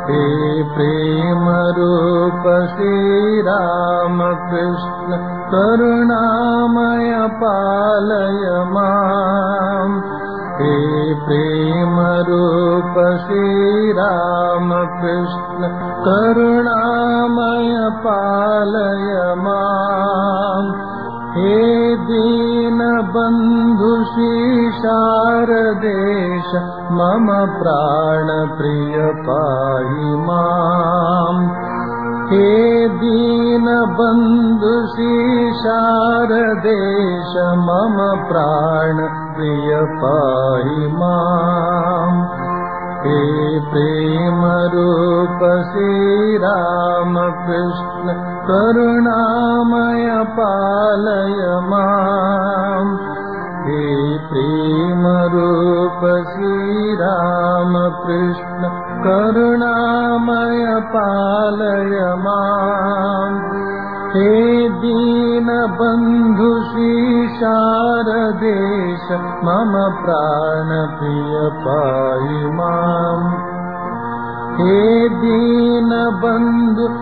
हे प्रेम रूप श्रीरामकृष्ण करुणामय पालय माम् हे प्रेम रूप श्रीरामकृष्ण करुणामय पालय माम् हे दीनबन्धु शारदेश मम प्राणप्रिय पाहि माम् हे दीनबन्धु शारदेश मम प्राणप्रिय पाहि माम् हे प्रेमरूप श्रीरामकृष्ण करुणामय पालय माम् हे प्रेमरूप श्रीरामकृष्ण करुणामय पालय माम् हे दीनबन्धु शारदेश मम प्राणप्रिय पाहि माम् हे दीनबन्धु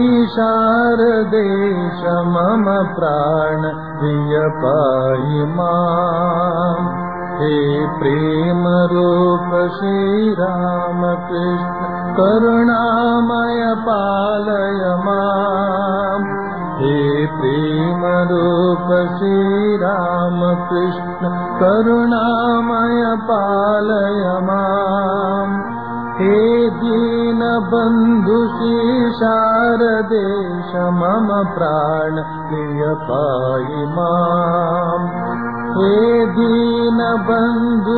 शारदेश मम प्राणप्रिय पाहि माम् हे प्रेमरूप श्रीरामकृष्ण करुणामय पालय माम् हे प्रेमरूप श्रीरामकृष्ण करुणामय पालय माम् हे दीनबन्धु शारदेश मम प्राण प्रिय पाहि माम् हे दीनबन्धु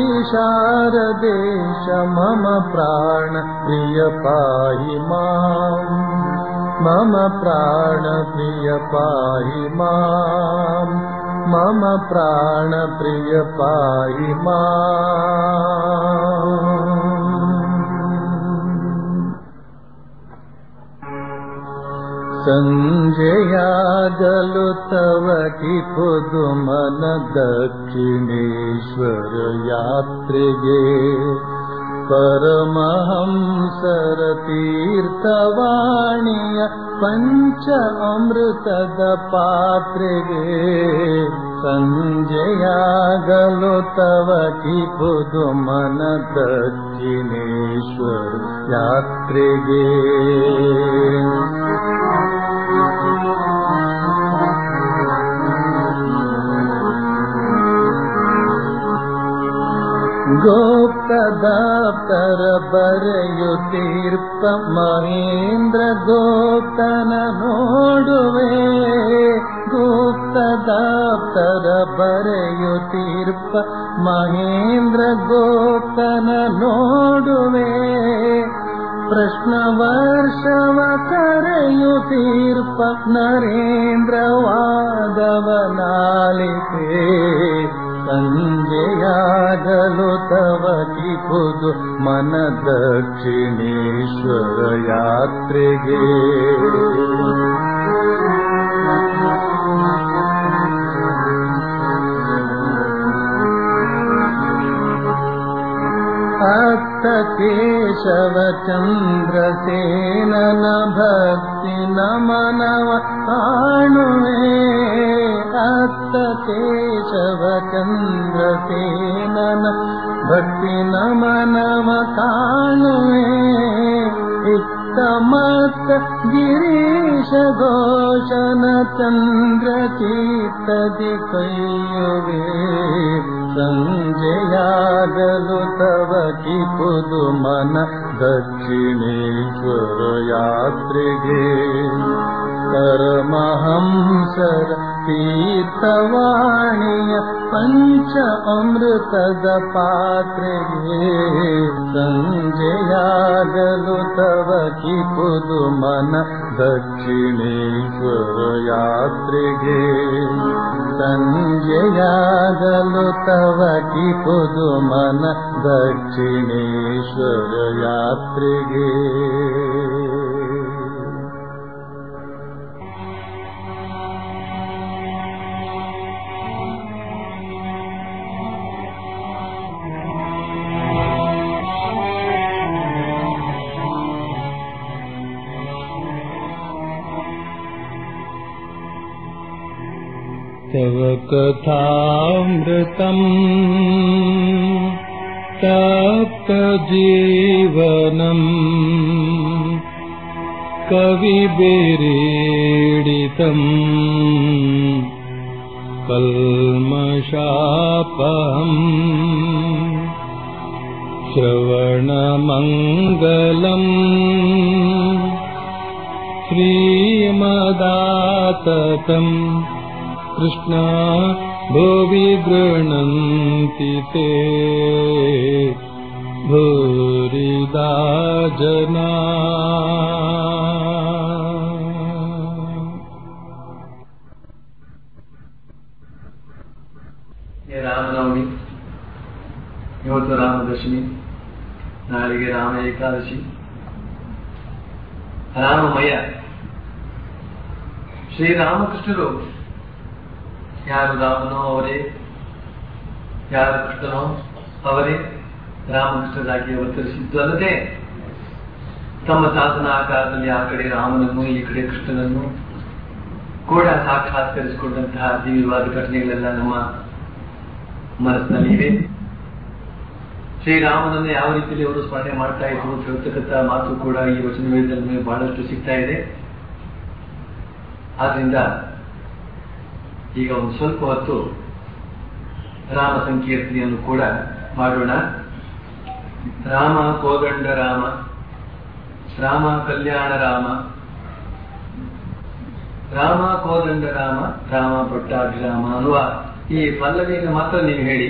शारदेश मम प्राण प्रिय पाहि माम् मम प्राणप्रिय पाहि माम् मम प्राणप्रिय पाहि माम् सञ्जयागलु तव कि पुदुमन दक्षिणेश्वर यात्रिगे परमहंसर तीर्थवाणीय पञ्च अमृतद पात्रिगे सञ्जयागलो तव कि पुदुमन दक्षिणेश्वर यात्रिगे ಗೋಪ್ತದಾಪ್ತರ ಬರೆಯುತ್ತೀರ್ಪ ಮಹೇಂದ್ರ ಗೋಪ್ತನ ನೋಡುವೆ ಗುಪ್ತದಾಪ್ತರ ಬರೆಯುತ್ತೀರ್ಪ ಮಹೇಂದ್ರ ಗೋಪ್ತನ ನೋಡುವೆ ಪ್ರಶ್ನ ವರ್ಷವ ಕರೆಯುತ್ತೀರ್ಪ ನರೇಂದ್ರ ವಾದವನಾಲಿಕೆ ಸಂಜೆಯಾಗಲು ತವ ಕಿಪುದು ಮನ ದಕ್ಷಿಣೇಶ್ವರ ಯಾತ್ರೆಗೆ ಅತ್ತ ಕೇಶವ ಚಂದ್ರಸೇನನ ಭಕ್ತಿ ನಮನವ ಕಾಣುವೆ ಅತ್ತ ಕೇಶವ ಚಂದ್ರಸೇನನ ಭಕ್ತಿ ನಮನವ ಕಾಣುವೆ ಇತ್ತ ಮತ್ತ ಗಿರೀಶ ಘೋಷನ ಚಂದ್ರ ಚೀತದಿ ಕೈಯುವೆ ಸಂಜೆಯಾಗಲು ತವ ಕಿಪುದು ಮನ ದಕ್ಷಿಣೇಶ್ವರ ಯಾತ್ರೆಗೆ ಪರಮಹಂಸರ ತೀರ್ಥವಾಣಿಯ ಪಂಚ ಅಮೃತದ ಪಾತ್ರೆಗೆ ಸಂಜೆಯಾಗಲು ತವ ಕಿಪುದು ಮನ ದಕ್ಷಿಣೇಶ್ವರ ಯಾತ್ರೆಗೆ ಸಂಜೆಯಾಗಲು ತವ ಕಿಪುದು ಮನ ದಕ್ಷಿಣೇಶ್ವರ ಯಾತ್ರೆಗೆ तव कथामृतम् तप्तजीवनम् कविभिरीडितम् कल्मषापहम् श्रवणमङ्गलम् श्रीमदाततम् कृष्णा भुवि गृह्णन्ति ते भूरिदा जना ये ರಾಮನವಮಿ ಇವತ್ತು ರಾಮದಶಮಿ ನಾಳೆಗೆ ರಾಮ ಏಕಾದಶಿ ರಾಮಮಯ ಶ್ರೀರಾಮಕೃಷ್ಣರು ಯಾರು ರಾಮನೋ ಅವರೇ ಯಾರು ಕೃಷ್ಣನೋ ಅವರೇ ರಾಮಕೃಷ್ಣರಾಗಿ ಅವತರಿಸಿದ್ದು ಅಲ್ಲದೆ ತಮ್ಮ ಸಾಧನ ಆಕಾರದಲ್ಲಿ ಆ ಕಡೆ ರಾಮನನ್ನು ಈ ಕಡೆ ಕೃಷ್ಣನನ್ನು ಕೂಡ ಸಾಕ್ಷಾತ್ಕರಿಸಿಕೊಂಡಂತಹ ದಿವ್ಯವಾದ ಘಟನೆಗಳೆಲ್ಲ ನಮ್ಮ ಮನಸ್ಸಿನಲ್ಲಿ ಇವೆ ಶ್ರೀರಾಮನನ್ನು ಯಾವ ರೀತಿಯಲ್ಲಿ ಅವರು ಸ್ಮರಣೆ ಮಾಡ್ತಾ ಇದ್ರು ಅಂತ ಹೇಳ್ತಕ್ಕಂಥ ಮಾತು ಕೂಡ ಈ ವಚನ ವೇದದಲ್ಲಿ ನಮಗೆ ಬಹಳಷ್ಟು ಸಿಗ್ತಾ ಇದೆ ಆದ್ರಿಂದ ಈಗ ಒಂದು ಸ್ವಲ್ಪ ಹೊತ್ತು ರಾಮ ಸಂಕೀರ್ತನೆಯನ್ನು ಕೂಡ ಮಾಡೋಣ ರಾಮ ಕೋದಂಡ ರಾಮ ರಾಮ ಕಲ್ಯಾಣ ರಾಮ ರಾಮ ಕೋದಂಡ ರಾಮ ರಾಮ ಪಟ್ಟಾಭಿರಾಮ ಅನ್ನುವ ಈ ಪಲ್ಲವಿಯನ್ನು ಮಾತ್ರ ನೀವು ಹೇಳಿ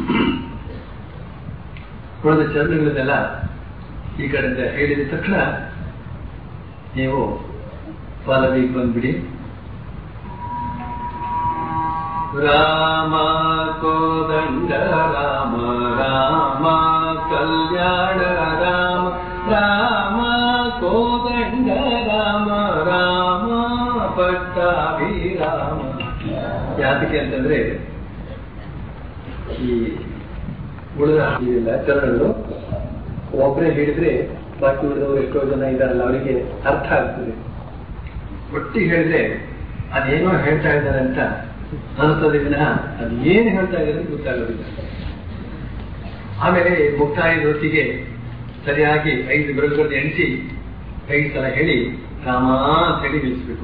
ಉಳಿದ ಚರಣಗಳನ್ನೆಲ್ಲ ಈ ಕಡೆಯಿಂದ ಹೇಳಿದ ತಕ್ಷಣ ನೀವು ಪಲ್ಲವಿಗೆ ಬಂದ್ಬಿಡಿ ರಾಮ ಕೋದಂಡ ರಾಮ ರಾಮ ಕಲ್ಯಾಣ ರಾಮ ರಾಮ ಕೋದಂಡ ರಾಮ ರಾಮ ಪಟ್ಟಾಭಿರಾಮ ಯಾತಕ್ಕೆ ಅಂತಂದ್ರೆ ಈ ಉಳಿದ ಇದಿಲ್ಲ ಚರಣಗಳು ಒಬ್ಬರೇ ಹೇಳಿದ್ರೆ ಬಾಕಿ ಉಳಿದವರು ಎಷ್ಟೋ ಜನ ಇದ್ದಾರಲ್ಲ ಅವರಿಗೆ ಅರ್ಥ ಆಗ್ತದೆ ಒಟ್ಟಿಗೆ ಹೇಳಿದ್ರೆ ಅದೇನೋ ಹೇಳ್ತಾ ಇದ್ದಾರೆ ಅಂತ ಅನಿಸ್ತದೆ ವಿನಃ ಅದು ಏನು ಹೇಳ್ತಾ ಇದ್ದಾರೆ ಅಂತ ಗೊತ್ತಾಗೋದಿಲ್ಲ ಆಮೇಲೆ ಮುಕ್ತಾಯದ ಹೊತ್ತಿಗೆ ಸರಿಯಾಗಿ ಐದು ಬೆರಳುಗಳನ್ನು ಎಣಿಸಿ ಐದು ಸಲ ಹೇಳಿ ರಾಮ ಅಂತ ಹೇಳಿ ನಿಲ್ಲಿಸ್ಬೇಕು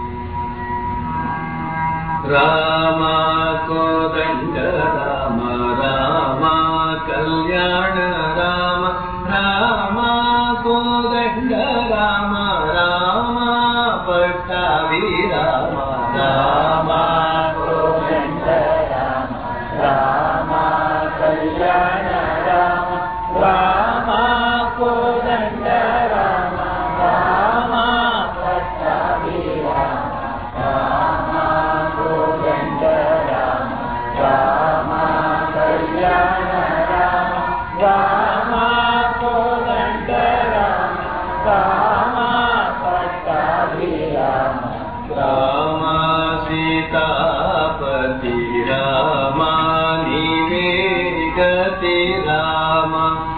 ರಾಮ ಕೋದಂಡ ರಾಮ ರಾಮ ಕಲ್ಯಾಣ ರಾಮ ರಾಮ ಕೋದಂಡ ರಾಮ ರಾಮ ಪಟ್ಟಾಭಿ ರಾಮ ರಾಮ ಕೋದಂಡ ರಾಮ ರಾಮ ಕಲ್ಯಾಣ ರಾಮ ರಾಮ ಕೋದಂಡ ರಾಮ ರಾಮ ಪಟ್ಟಾಭಿ ರಾಮ ರಾಮ ಸೀತಾಪತಿ ರಾಮ ನೀವೇ ಗತಿ ರಾಮ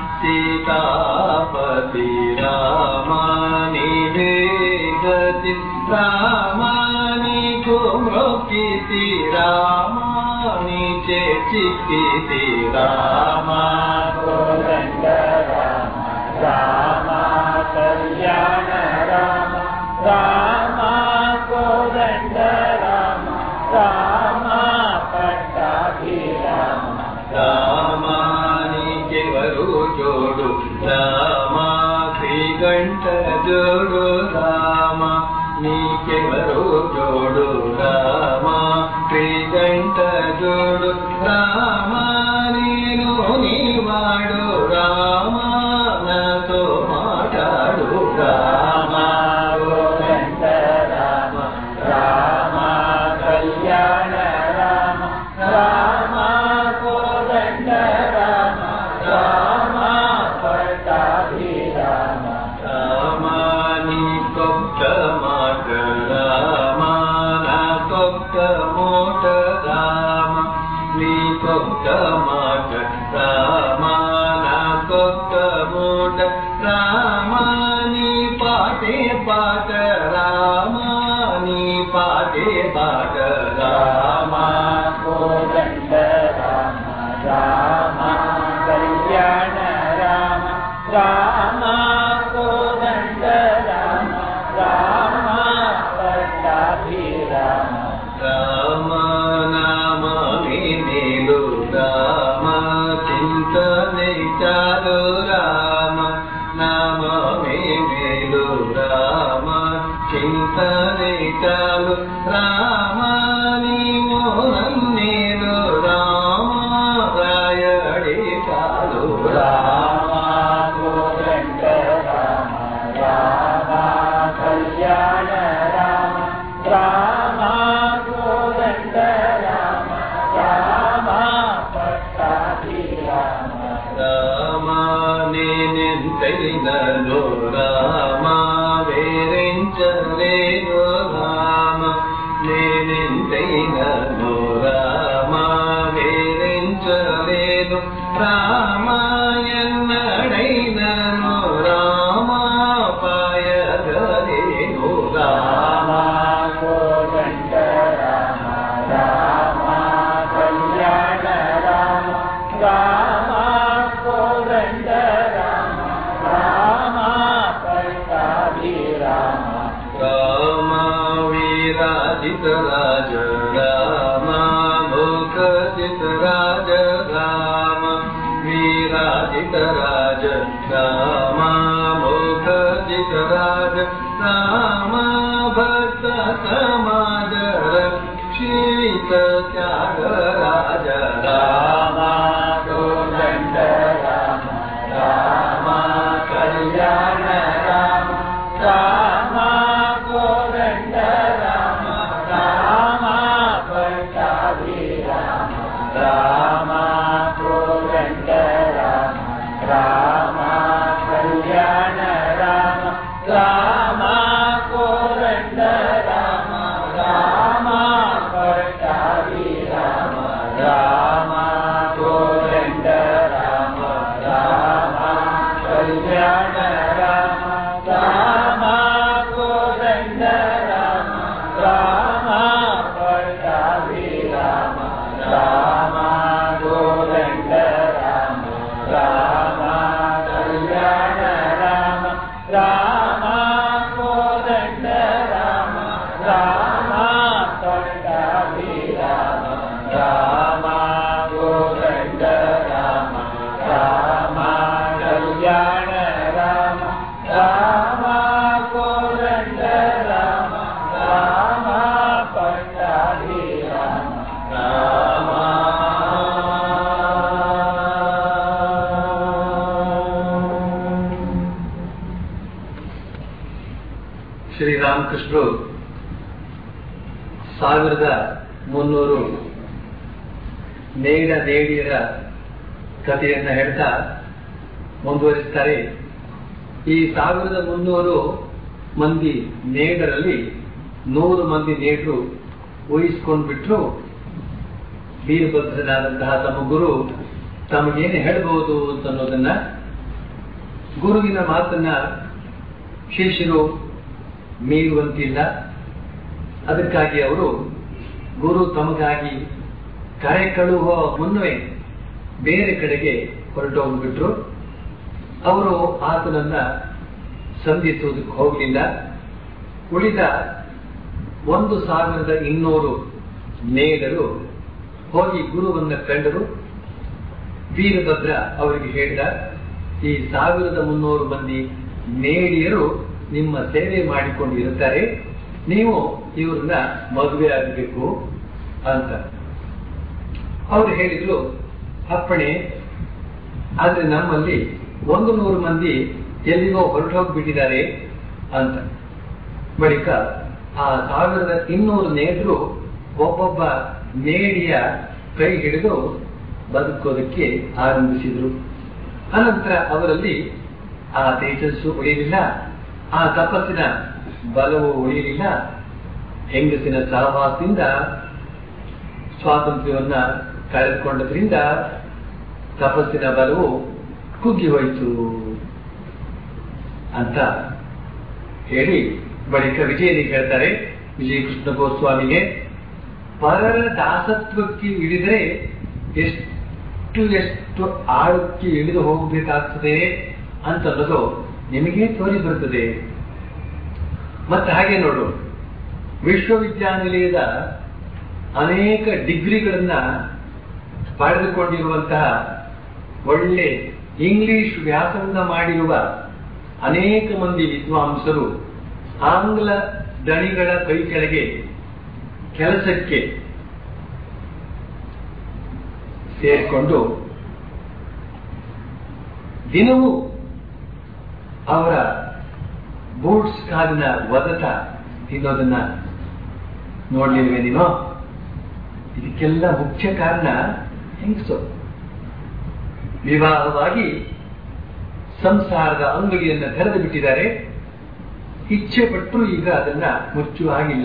ಸೀತಾಪತಿ ರಾಮ ನೀವೇ ಗತಿ ರಾಮ ನೀಕು ಮೃಕಿತಿ ರಾಮ ನೀಚೆ ಚಿಕ್ಕಿತಿ ರಾಮ ಕೋದಂಡ ರಾಮ ರಾಮ ಕಲ್ಯಾಣ ರಾಮ ರಾಮ ಕೋದಂಡ ರಾಮ ರಾಮ ಪಟ್ಟಾಭಿ ರಾಮ ರಾಮ ನೀಕೆವರು ಜೋಡು ರಾಮ ಶ್ರೀಗಂಠ ಜೋಡು ರಾಮ ನೀಕೆವರು ಜೋಡು ರಾಮ ಶ್ರೀಗಂಠ ಜೋಡು ರಾಮ ನೀನು ನೀವಾಡು ರಾಮ ನಸೋ ಮಾತಾಡು ರಾಮ ಗೋವಿಂದ ರಾಮ ರಾಮ ಕಲ್ಯಾಣ ರಾಮ ರಾಮ ಕೋದಂಡ ರಾಮ ರಾಮ ಪಟ್ಟಾಭಿ ರಾಮ ರಾಮ ನೀ ಕೊಟ್ಟ ಮಾಟ ರಾಮ ನಾ ಕೊಟ್ಟ ಮೋಟ ರಾಮ ನೀ ಕೊಟ್ಟ ಮಾಟ ರಾಮ ನಾ ಕೊಟ್ಟ ಮೋಟ ರಾಮ ನೀ ಪಾಟೆ ಪಾಟ ರಾಮ ನೀ ಪಾಟೆ ಪಾಟ ರಾಮ ರಾಮ ಕೋದಂಡ ರಾಮ ರಾಮ ಪಟ್ಟಾಭಿರಾಮ ರಾಮ ನಾಮ ಮೇಲು ರಾಮ ಚಿಂತನೆ ಚಾಲು ರಾಮ ನಾಮ ಮೇಲು ರಾಮ ಚಿಂತನೆ ಚಾಲು ರಾಮ ನೀವು ನನ್ನೇನು ರಾಮ ರಾಯಡಿ ಚಾಲು ರಾಮ ರಾಮ ಕೋದಂಡ ರಾಮ ರಾಮ ಕಲ್ಯಾಣ ರಾಮ ರಾಮ ಕೋದಂಡ ರಾಮ ರಾಮ ಪಟ್ಟಾಭಿರಾಮ ರಾಮ నేనెంతైనను రామ వేరించలేను రామ నేనెంతైనను రామ వేరించలేను రామ ఎన్నడైనను రామ పాయగలేను రామ రామ కోదండ రామ రామ కళ్యాణ రామ రామ కోదండ రామ రామ పట్టాభిరామ రామ వీరాజిత రాజ రామ భూకజిత రాజ రామ వీరాజిత రాజ రామ భూకజిత రాజ రామ భక్త సమాజ రక్షిత త్యాగ రాజ రామ రామ కోదండ రామ రామ కళ్యాణ రామ రామ కోదండ రామ రామ పట్టాభిరామ రామ కోదండ రామ రామ కళ్యాణ రామ రామ కోదండ రామ రామ పట్టాభిరామ రామ కోదండ రామ రామ కళ్యాణ రామ రామ కోదండ రామ రామ పట్టాభిరామ రామ కోదండ రామ రామ కళ్యాణ రామ రామ కోదండ రామ రామ పట్టాభిరామ రామ కోదండ రామ రామ కళ్యాణ రామ రామ కోదండ రామ రామ పట్టాభిరామ ಶ್ರೀರಾಮಕೃಷ್ಣರು ಸಾವಿರದ ಮುನ್ನೂರು ನೇಡ ನೇಡಿಯರ ಕಥೆಯನ್ನ ಹೇಳ್ತಾ ಮುಂದುವರಿಸ್ತಾರೆ ಈ ಸಾವಿರದ ಮುನ್ನೂರು ಮಂದಿ ನೇಡರಲ್ಲಿ ನೂರು ಮಂದಿ ನೇಡರು ಊಹಿಸ್ಕೊಂಡ್ಬಿಟ್ರು ವೀರಭದ್ರನಾದಂತಹ ತಮ್ಮ ಗುರು ತಮಗೇನು ಹೇಳಬಹುದು ಅಂತ ಅನ್ನೋದನ್ನ ಗುರುವಿನ ಮಾತನ್ನ ಶಿಷ್ಯರು ಮೀರುವಂತಿಲ್ಲ ಅದಕ್ಕಾಗಿ ಅವರು ಗುರು ತಮಗಾಗಿ ಕರೆ ಕಳುಹುವ ಮುನ್ನವೇ ಬೇರೆ ಕಡೆಗೆ ಹೊರಟೋಗ್ಬಿಟ್ರು ಅವರು ಆತನನ್ನ ಸಂಧಿಸುವುದಕ್ಕೆ ಹೋಗಲಿಲ್ಲ ಉಳಿದ ಒಂದು ಸಾವಿರದ ಇನ್ನೂರು ನೇಡರು ಹೋಗಿ ಗುರುವನ್ನ ಕಂಡರು ವೀರಭದ್ರ ಅವರಿಗೆ ಹೇಳಿದ ಈ ಸಾವಿರದ ಮುನ್ನೂರು ಮಂದಿ ನೇಡಿಯರು ನಿಮ್ಮ ಸೇವೆ ಮಾಡಿಕೊಂಡು ಇರುತ್ತಾರೆ ನೀವು ಇವ್ರನ್ನ ಮದುವೆ ಆಗಬೇಕು ಅಂತ ಅವರು ಹೇಳಿದ್ರು ಅಪ್ಪಣೆ ಆದ್ರೆ ನಮ್ಮಲ್ಲಿ ಒಂದು ನೂರು ಮಂದಿ ಎಲ್ಲಿಗೋ ಹೊರಟು ಹೋಗ್ಬಿಟ್ಟಿದ್ದಾರೆ ಅಂತ ಬಳಿಕ ಆ ಸಾವಿರದ ಇನ್ನೂರು ನೇದ್ರು ಒಬ್ಬೊಬ್ಬ ನೇಡಿಯ ಕೈ ಹಿಡಿದು ಬದುಕೋದಕ್ಕೆ ಆರಂಭಿಸಿದ್ರು ಅನಂತರ ಅವರಲ್ಲಿ ಆ ತೇಜಸ್ಸು ಉಳಿಯಲಿಲ್ಲ ಆ ತಪಸ್ಸಿನ ಬಲವು ಉಳಿಯಲಿಲ್ಲ ಹೆಂಗಸಿನ ಸಹವಾಸದಿಂದ ಸ್ವಾತಂತ್ರ್ಯವನ್ನ ಕಳೆದುಕೊಂಡದ್ರಿಂದ ತಪಸ್ಸಿನ ಬಲವು ಕುಗ್ಗಿ ಹೋಯಿತು ಅಂತ ಹೇಳಿ ಬಳಿಕ ವಿಜಯನಿಗೆ ಹೇಳ್ತಾರೆ ವಿಜಯ ಕೃಷ್ಣ ಗೋಸ್ವಾಮಿಗೆ ಪರರ ದಾಸತ್ವಕ್ಕೆ ಇಳಿದರೆ ಎಷ್ಟು ಎಷ್ಟು ಆಳಕ್ಕೆ ಇಳಿದು ಹೋಗಬೇಕಾಗ್ತದೆ ಅಂತನ್ನೋದು ನಿಮಗೆ ತೋರಿ ಬರುತ್ತದೆ ಮತ್ತೆ ಹಾಗೆ ನೋಡು ವಿಶ್ವವಿದ್ಯಾನಿಲಯದ ಅನೇಕ ಡಿಗ್ರಿಗಳನ್ನ ಪಡೆದುಕೊಂಡಿರುವಂತಹ ಒಳ್ಳೆ ಇಂಗ್ಲಿಷ್ ವ್ಯಾಸಂಗ ಮಾಡಿರುವ ಅನೇಕ ಮಂದಿ ವಿದ್ವಾಂಸರು ಆಂಗ್ಲ ದಣಿಗಳ ಕೈ ಕೆಳಗೆ ಕೆಲಸಕ್ಕೆ ಸೇರಿಕೊಂಡು ದಿನವೂ ಅವರ ಬೂಟ್ಸ್ ಕಾಲಿನ ಒದಟ ತಿನ್ನೋದನ್ನ ನೋಡ್ಲಿಲ್ವೇ ನೀನು ಇದಕ್ಕೆಲ್ಲ ಮುಖ್ಯ ಕಾರಣ ಹೆಂಗಸು ವಿವಾಹವಾಗಿ ಸಂಸಾರದ ಅಂಗಡಿಯನ್ನು ತೆರೆದು ಬಿಟ್ಟಿದ್ದಾರೆ ಇಚ್ಛೆ ಪಟ್ಟರು ಈಗ ಅದನ್ನ ಮುಚ್ಚುವ ಹಾಗಿಲ್ಲ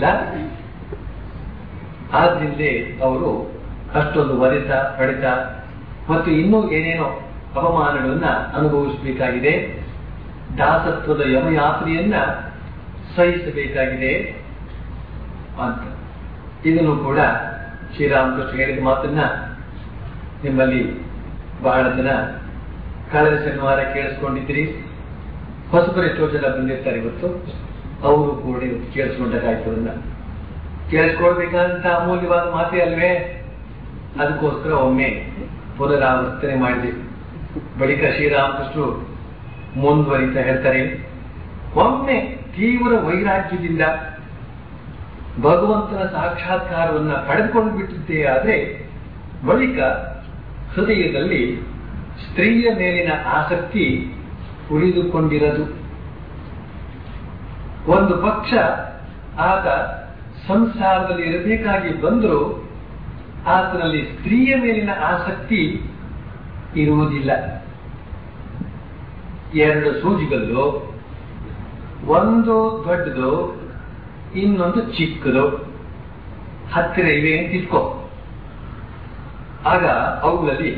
ಆದ್ರಿಂದಲೇ ಅವರು ಅಷ್ಟೊಂದು ಒರೆತ ಹೊಡೆತ ಮತ್ತು ಇನ್ನೂ ಏನೇನೋ ಅವಮಾನಗಳನ್ನ ಅನುಭವಿಸಬೇಕಾಗಿದೆ ದಾಸತ್ವದ ಯಮಯಾತ್ರೆಯನ್ನ ಸಹಿಸಬೇಕಾಗಿದೆ ಅಂತ ಇದನ್ನು ಕೂಡ ಶ್ರೀರಾಮಕೃಷ್ಣ ಹೇಳಿದ ಮಾತನ್ನ ನಿಮ್ಮಲ್ಲಿ ಬಹಳ ಜನ ಕಳೆದ ಶನಿವಾರ ಕೇಳಿಸ್ಕೊಂಡಿದ್ದೀರಿ ಹೊಸಬರು ಎಷ್ಟೋ ಜನ ಬಂದಿರ್ತಾರೆ ಇವತ್ತು ಅವರು ಕೂಡ ಇವತ್ತು ಕೇಳಿಸ್ಕೊಂಡಾಗಾಯ್ತು ಅದನ್ನ ಕೇಳಿಸ್ಕೊಳ್ಬೇಕಾದಂತ ಅಮೂಲ್ಯವಾದ ಮಾತೇ ಅಲ್ವೇ ಅದಕ್ಕೋಸ್ಕರ ಒಮ್ಮೆ ಪುನರಾವರ್ತನೆ ಮಾಡಿದೆ ಬಳಿಕ ಶ್ರೀರಾಮಕೃಷ್ಣರು ಮುಂದುವರಿತಾ ಹೇಳ್ತಾರೆ ಒಮ್ಮೆ ತೀವ್ರ ವೈರಾಗ್ಯದಿಂದ ಭಗವಂತನ ಸಾಕ್ಷಾತ್ಕಾರವನ್ನ ಪಡೆದುಕೊಂಡು ಬಿಟ್ಟಿದ್ದೇ ಆದ್ರೆ ಬಳಿಕ ಹೃದಯದಲ್ಲಿ ಸ್ತ್ರೀಯ ಮೇಲಿನ ಆಸಕ್ತಿ ಉಳಿದುಕೊಂಡಿರದು ಒಂದು ಪಕ್ಷ ಆತ ಸಂಸಾರದಲ್ಲಿ ಇರಬೇಕಾಗಿ ಬಂದರೂ ಆತನಲ್ಲಿ ಸ್ತ್ರೀಯ ಮೇಲಿನ ಆಸಕ್ತಿ ಇರುವುದಿಲ್ಲ ಎರಡು ಸೂಜಿಗಲ್ಲು ಒಂದು ದೊಡ್ಡದು ಇನ್ನೊಂದು ಚಿಕ್ಕದು ಹತ್ತಿರ ಇವೆ ಅಂತ ಇಟ್ಕೋ ಆಗ ಅವುಗಳಲ್ಲಿ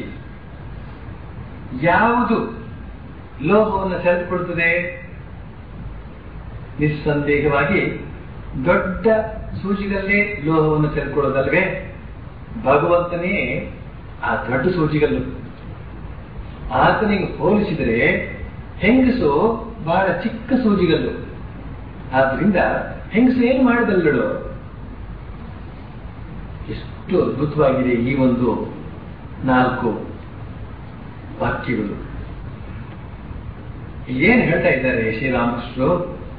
ಯಾವುದು ಲೋಹವನ್ನು ಸೆಳೆದುಕೊಳ್ತದೆ ನಿಸ್ಸಂದೇಹವಾಗಿ ದೊಡ್ಡ ಸೂಜಿಗಲ್ಲೇ ಲೋಹವನ್ನು ಸೆಳೆದುಕೊಳ್ಳೋದಲ್ವೇ ಭಗವಂತನೇ ಆ ದೊಡ್ಡ ಸೂಜಿಗಲ್ಲು ಆತನಿಗೆ ಹೋಲಿಸಿದರೆ ಹೆಂಗಸು ಬಹಳ ಚಿಕ್ಕ ಸೂಜಿಗಲ್ಲು ಆದ್ರಿಂದ ಹೆಂಗಸು ಏನು ಮಾಡಬಲ್ಲಳು ಎಷ್ಟು ಅದ್ಭುತವಾಗಿದೆ ಈ ಒಂದು ನಾಲ್ಕು ವಾಕ್ಯಗಳು ಏನ್ ಹೇಳ್ತಾ ಇದ್ದಾರೆ ಶ್ರೀರಾಮಕೃಷ್ಣರು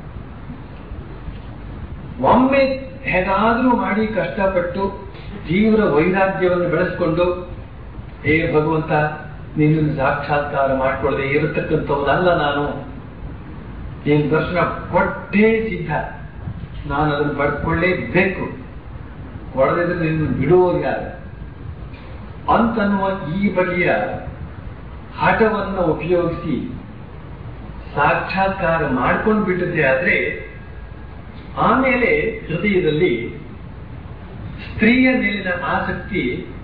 ಒಮ್ಮೆ ಹೇಗಾದ್ರೂ ಮಾಡಿ ಕಷ್ಟಪಟ್ಟು ತೀವ್ರ ವೈರಾಗ್ಯವನ್ನು ಬೆಳೆಸ್ಕೊಂಡು ಹೇ ಭಗವಂತ ನಿನ್ನನ್ನು ಸಾಕ್ಷಾತ್ಕಾರ ಮಾಡಿಕೊಳ್ಳದೆ ಇರತಕ್ಕಂಥವನಲ್ಲ ನಾನು ನೀನು ದರ್ಶನ ಕೊಟ್ಟೇ ಸಿದ್ಧ ನಾನು ಅದನ್ನು ಪಡ್ಕೊಳ್ಳೇಬೇಕು ಕೊಡದಿದ್ರೆ ನಿನ್ನ ಬಿಡುವುದು ಯಾರು ಅಂತನ್ನುವ ಈ ಬಗೆಯ ಹಠವನ್ನು ಉಪಯೋಗಿಸಿ ಸಾಕ್ಷಾತ್ಕಾರ ಮಾಡ್ಕೊಂಡು ಬಿಟ್ಟಿದ್ದೆ ಆದ್ರೆ ಆಮೇಲೆ ಹೃದಯದಲ್ಲಿ ಸ್ತ್ರೀಯ ಮೇಲಿನ ಆಸಕ್ತಿ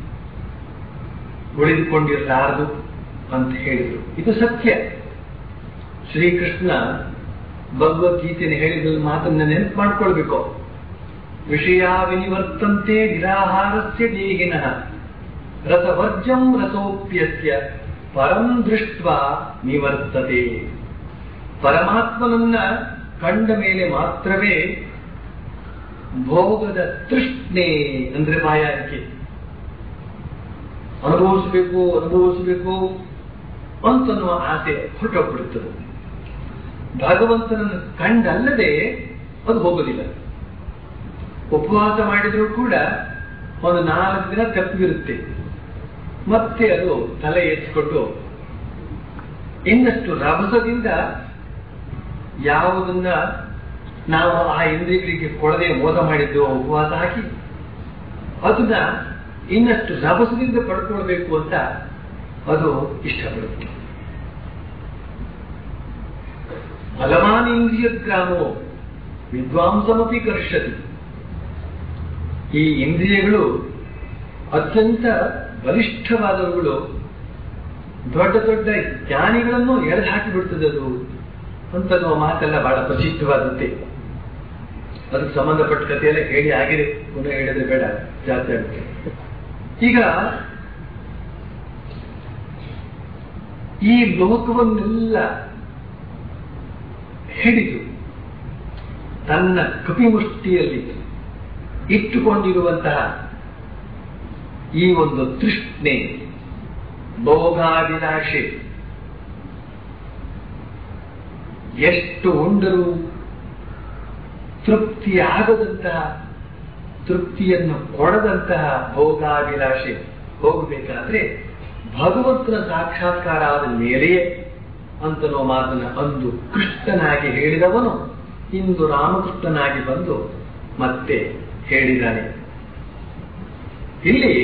ಉಳಿದುಕೊಂಡಿರಲಾರದು ಅಂತ ಹೇಳಿದರು ಇದು ಸತ್ಯ ಶ್ರೀಕೃಷ್ಣ ಭಗವದ್ಗೀತೆಯನ್ನು ಹೇಳಿದ ಮಾತನ್ನ ನೆನಪು ಮಾಡ್ಕೊಳ್ಬೇಕು ವಿಷಯ ವಿನಿವರ್ತಂತೆ ನಿರಾಹಾರಸ್ಯ ದೇಹಿನಃ ರಸವರ್ಜಂ ರಸೋಪ್ಯಸ್ಯ ಪರಂ ದೃಷ್ಟ ನಿವರ್ತತೆ ಪರಮಾತ್ಮನನ್ನ ಕಂಡ ಮೇಲೆ ಮಾತ್ರವೇ ಭೋಗದ ತೃಷ್ಣೆ ಅಂದ್ರೆ ಬಾಯಾರಿಕೆ ಅನುಭವಿಸಬೇಕು ಅನುಭವಿಸಬೇಕು ಅಂತನ್ನುವ ಆಸೆ ಹೊರಟೋಗ್ಬಿಡುತ್ತದೆ ಭಗವಂತನನ್ನು ಕಂಡಲ್ಲದೆ ಅದು ಹೋಗೋದಿಲ್ಲ ಉಪವಾಸ ಮಾಡಿದರೂ ಕೂಡ ಒಂದು ನಾಲ್ಕು ದಿನ ತಪ್ಪಿರುತ್ತೆ ಮತ್ತೆ ಅದು ತಲೆ ಎತ್ತಿಕೊಟ್ಟು ಇನ್ನಷ್ಟು ರಭಸದಿಂದ ಯಾವುದನ್ನ ನಾವು ಆ ಇಂದ್ರಿಯಗಳಿಗೆ ಕೊಡದೆ ಮೋಸ ಮಾಡಿದ್ದು ಉಪವಾಸ ಹಾಕಿ ಅದನ್ನ ಇನ್ನಷ್ಟು ರಭಸದಿಂದ ಪಡ್ಕೊಳ್ಬೇಕು ಅಂತ ಅದು ಇಷ್ಟಪಡುತ್ತೆ ಫಲಮಾನ ಇಂದ್ರಿಯ ಗ್ರಾಮೋ ವಿದ್ವಾಂಸಮಪಿ ಕರ್ಷತಿ ಈ ಇಂದ್ರಿಯಗಳು ಅತ್ಯಂತ ಬಲಿಷ್ಠವಾದವುಗಳು ದೊಡ್ಡ ದೊಡ್ಡ ಜ್ಞಾನಿಗಳನ್ನು ಎಳೆದು ಹಾಕಿ ಬಿಡ್ತದೆ ಅದು ಅಂತನ್ನುವ ಮಾತೆಲ್ಲ ಬಹಳ ಪ್ರಸಿದ್ಧವಾದದ್ದೇ ಅದಕ್ಕೆ ಸಂಬಂಧಪಟ್ಟ ಕಥೆಯೆಲ್ಲ ಹೇಳಿ ಆಗಿದೆ ಪುನಃ ಹೇಳಿದ್ರೆ ಬೇಡ ಜಾಸ್ತಿ ಆಗುತ್ತೆ ಈಗ ಈ ಲೋಕವನ್ನೆಲ್ಲ ಹಿಡಿದು ತನ್ನ ಕಪಿಮುಷ್ಟಿಯಲ್ಲಿ ಇಟ್ಟುಕೊಂಡಿರುವಂತಹ ಈ ಒಂದು ತೃಷ್ಣೆ ಭೋಗಾಭಿಲಾಷೆ ಎಷ್ಟು ಉಂಡರೂ ತೃಪ್ತಿಯಾಗದಂತಹ ತೃಪ್ತಿಯನ್ನು ಕೊಡದಂತಹ ಭೋಗಾಭಿಲಾಷೆ ಹೋಗಬೇಕಾದ್ರೆ ಭಗವಂತನ ಸಾಕ್ಷಾತ್ಕಾರ ಆದ ಮೇಲೆಯೇ ಅಂತನೋ ಮಾತನ್ನ ಅಂದು ಕೃಷ್ಣನಾಗಿ ಹೇಳಿದವನು ಇಂದು ರಾಮಕೃಷ್ಣನಾಗಿ ಬಂದು ಮತ್ತೆ ಹೇಳಿದ್ದಾನೆ ಇಲ್ಲಿ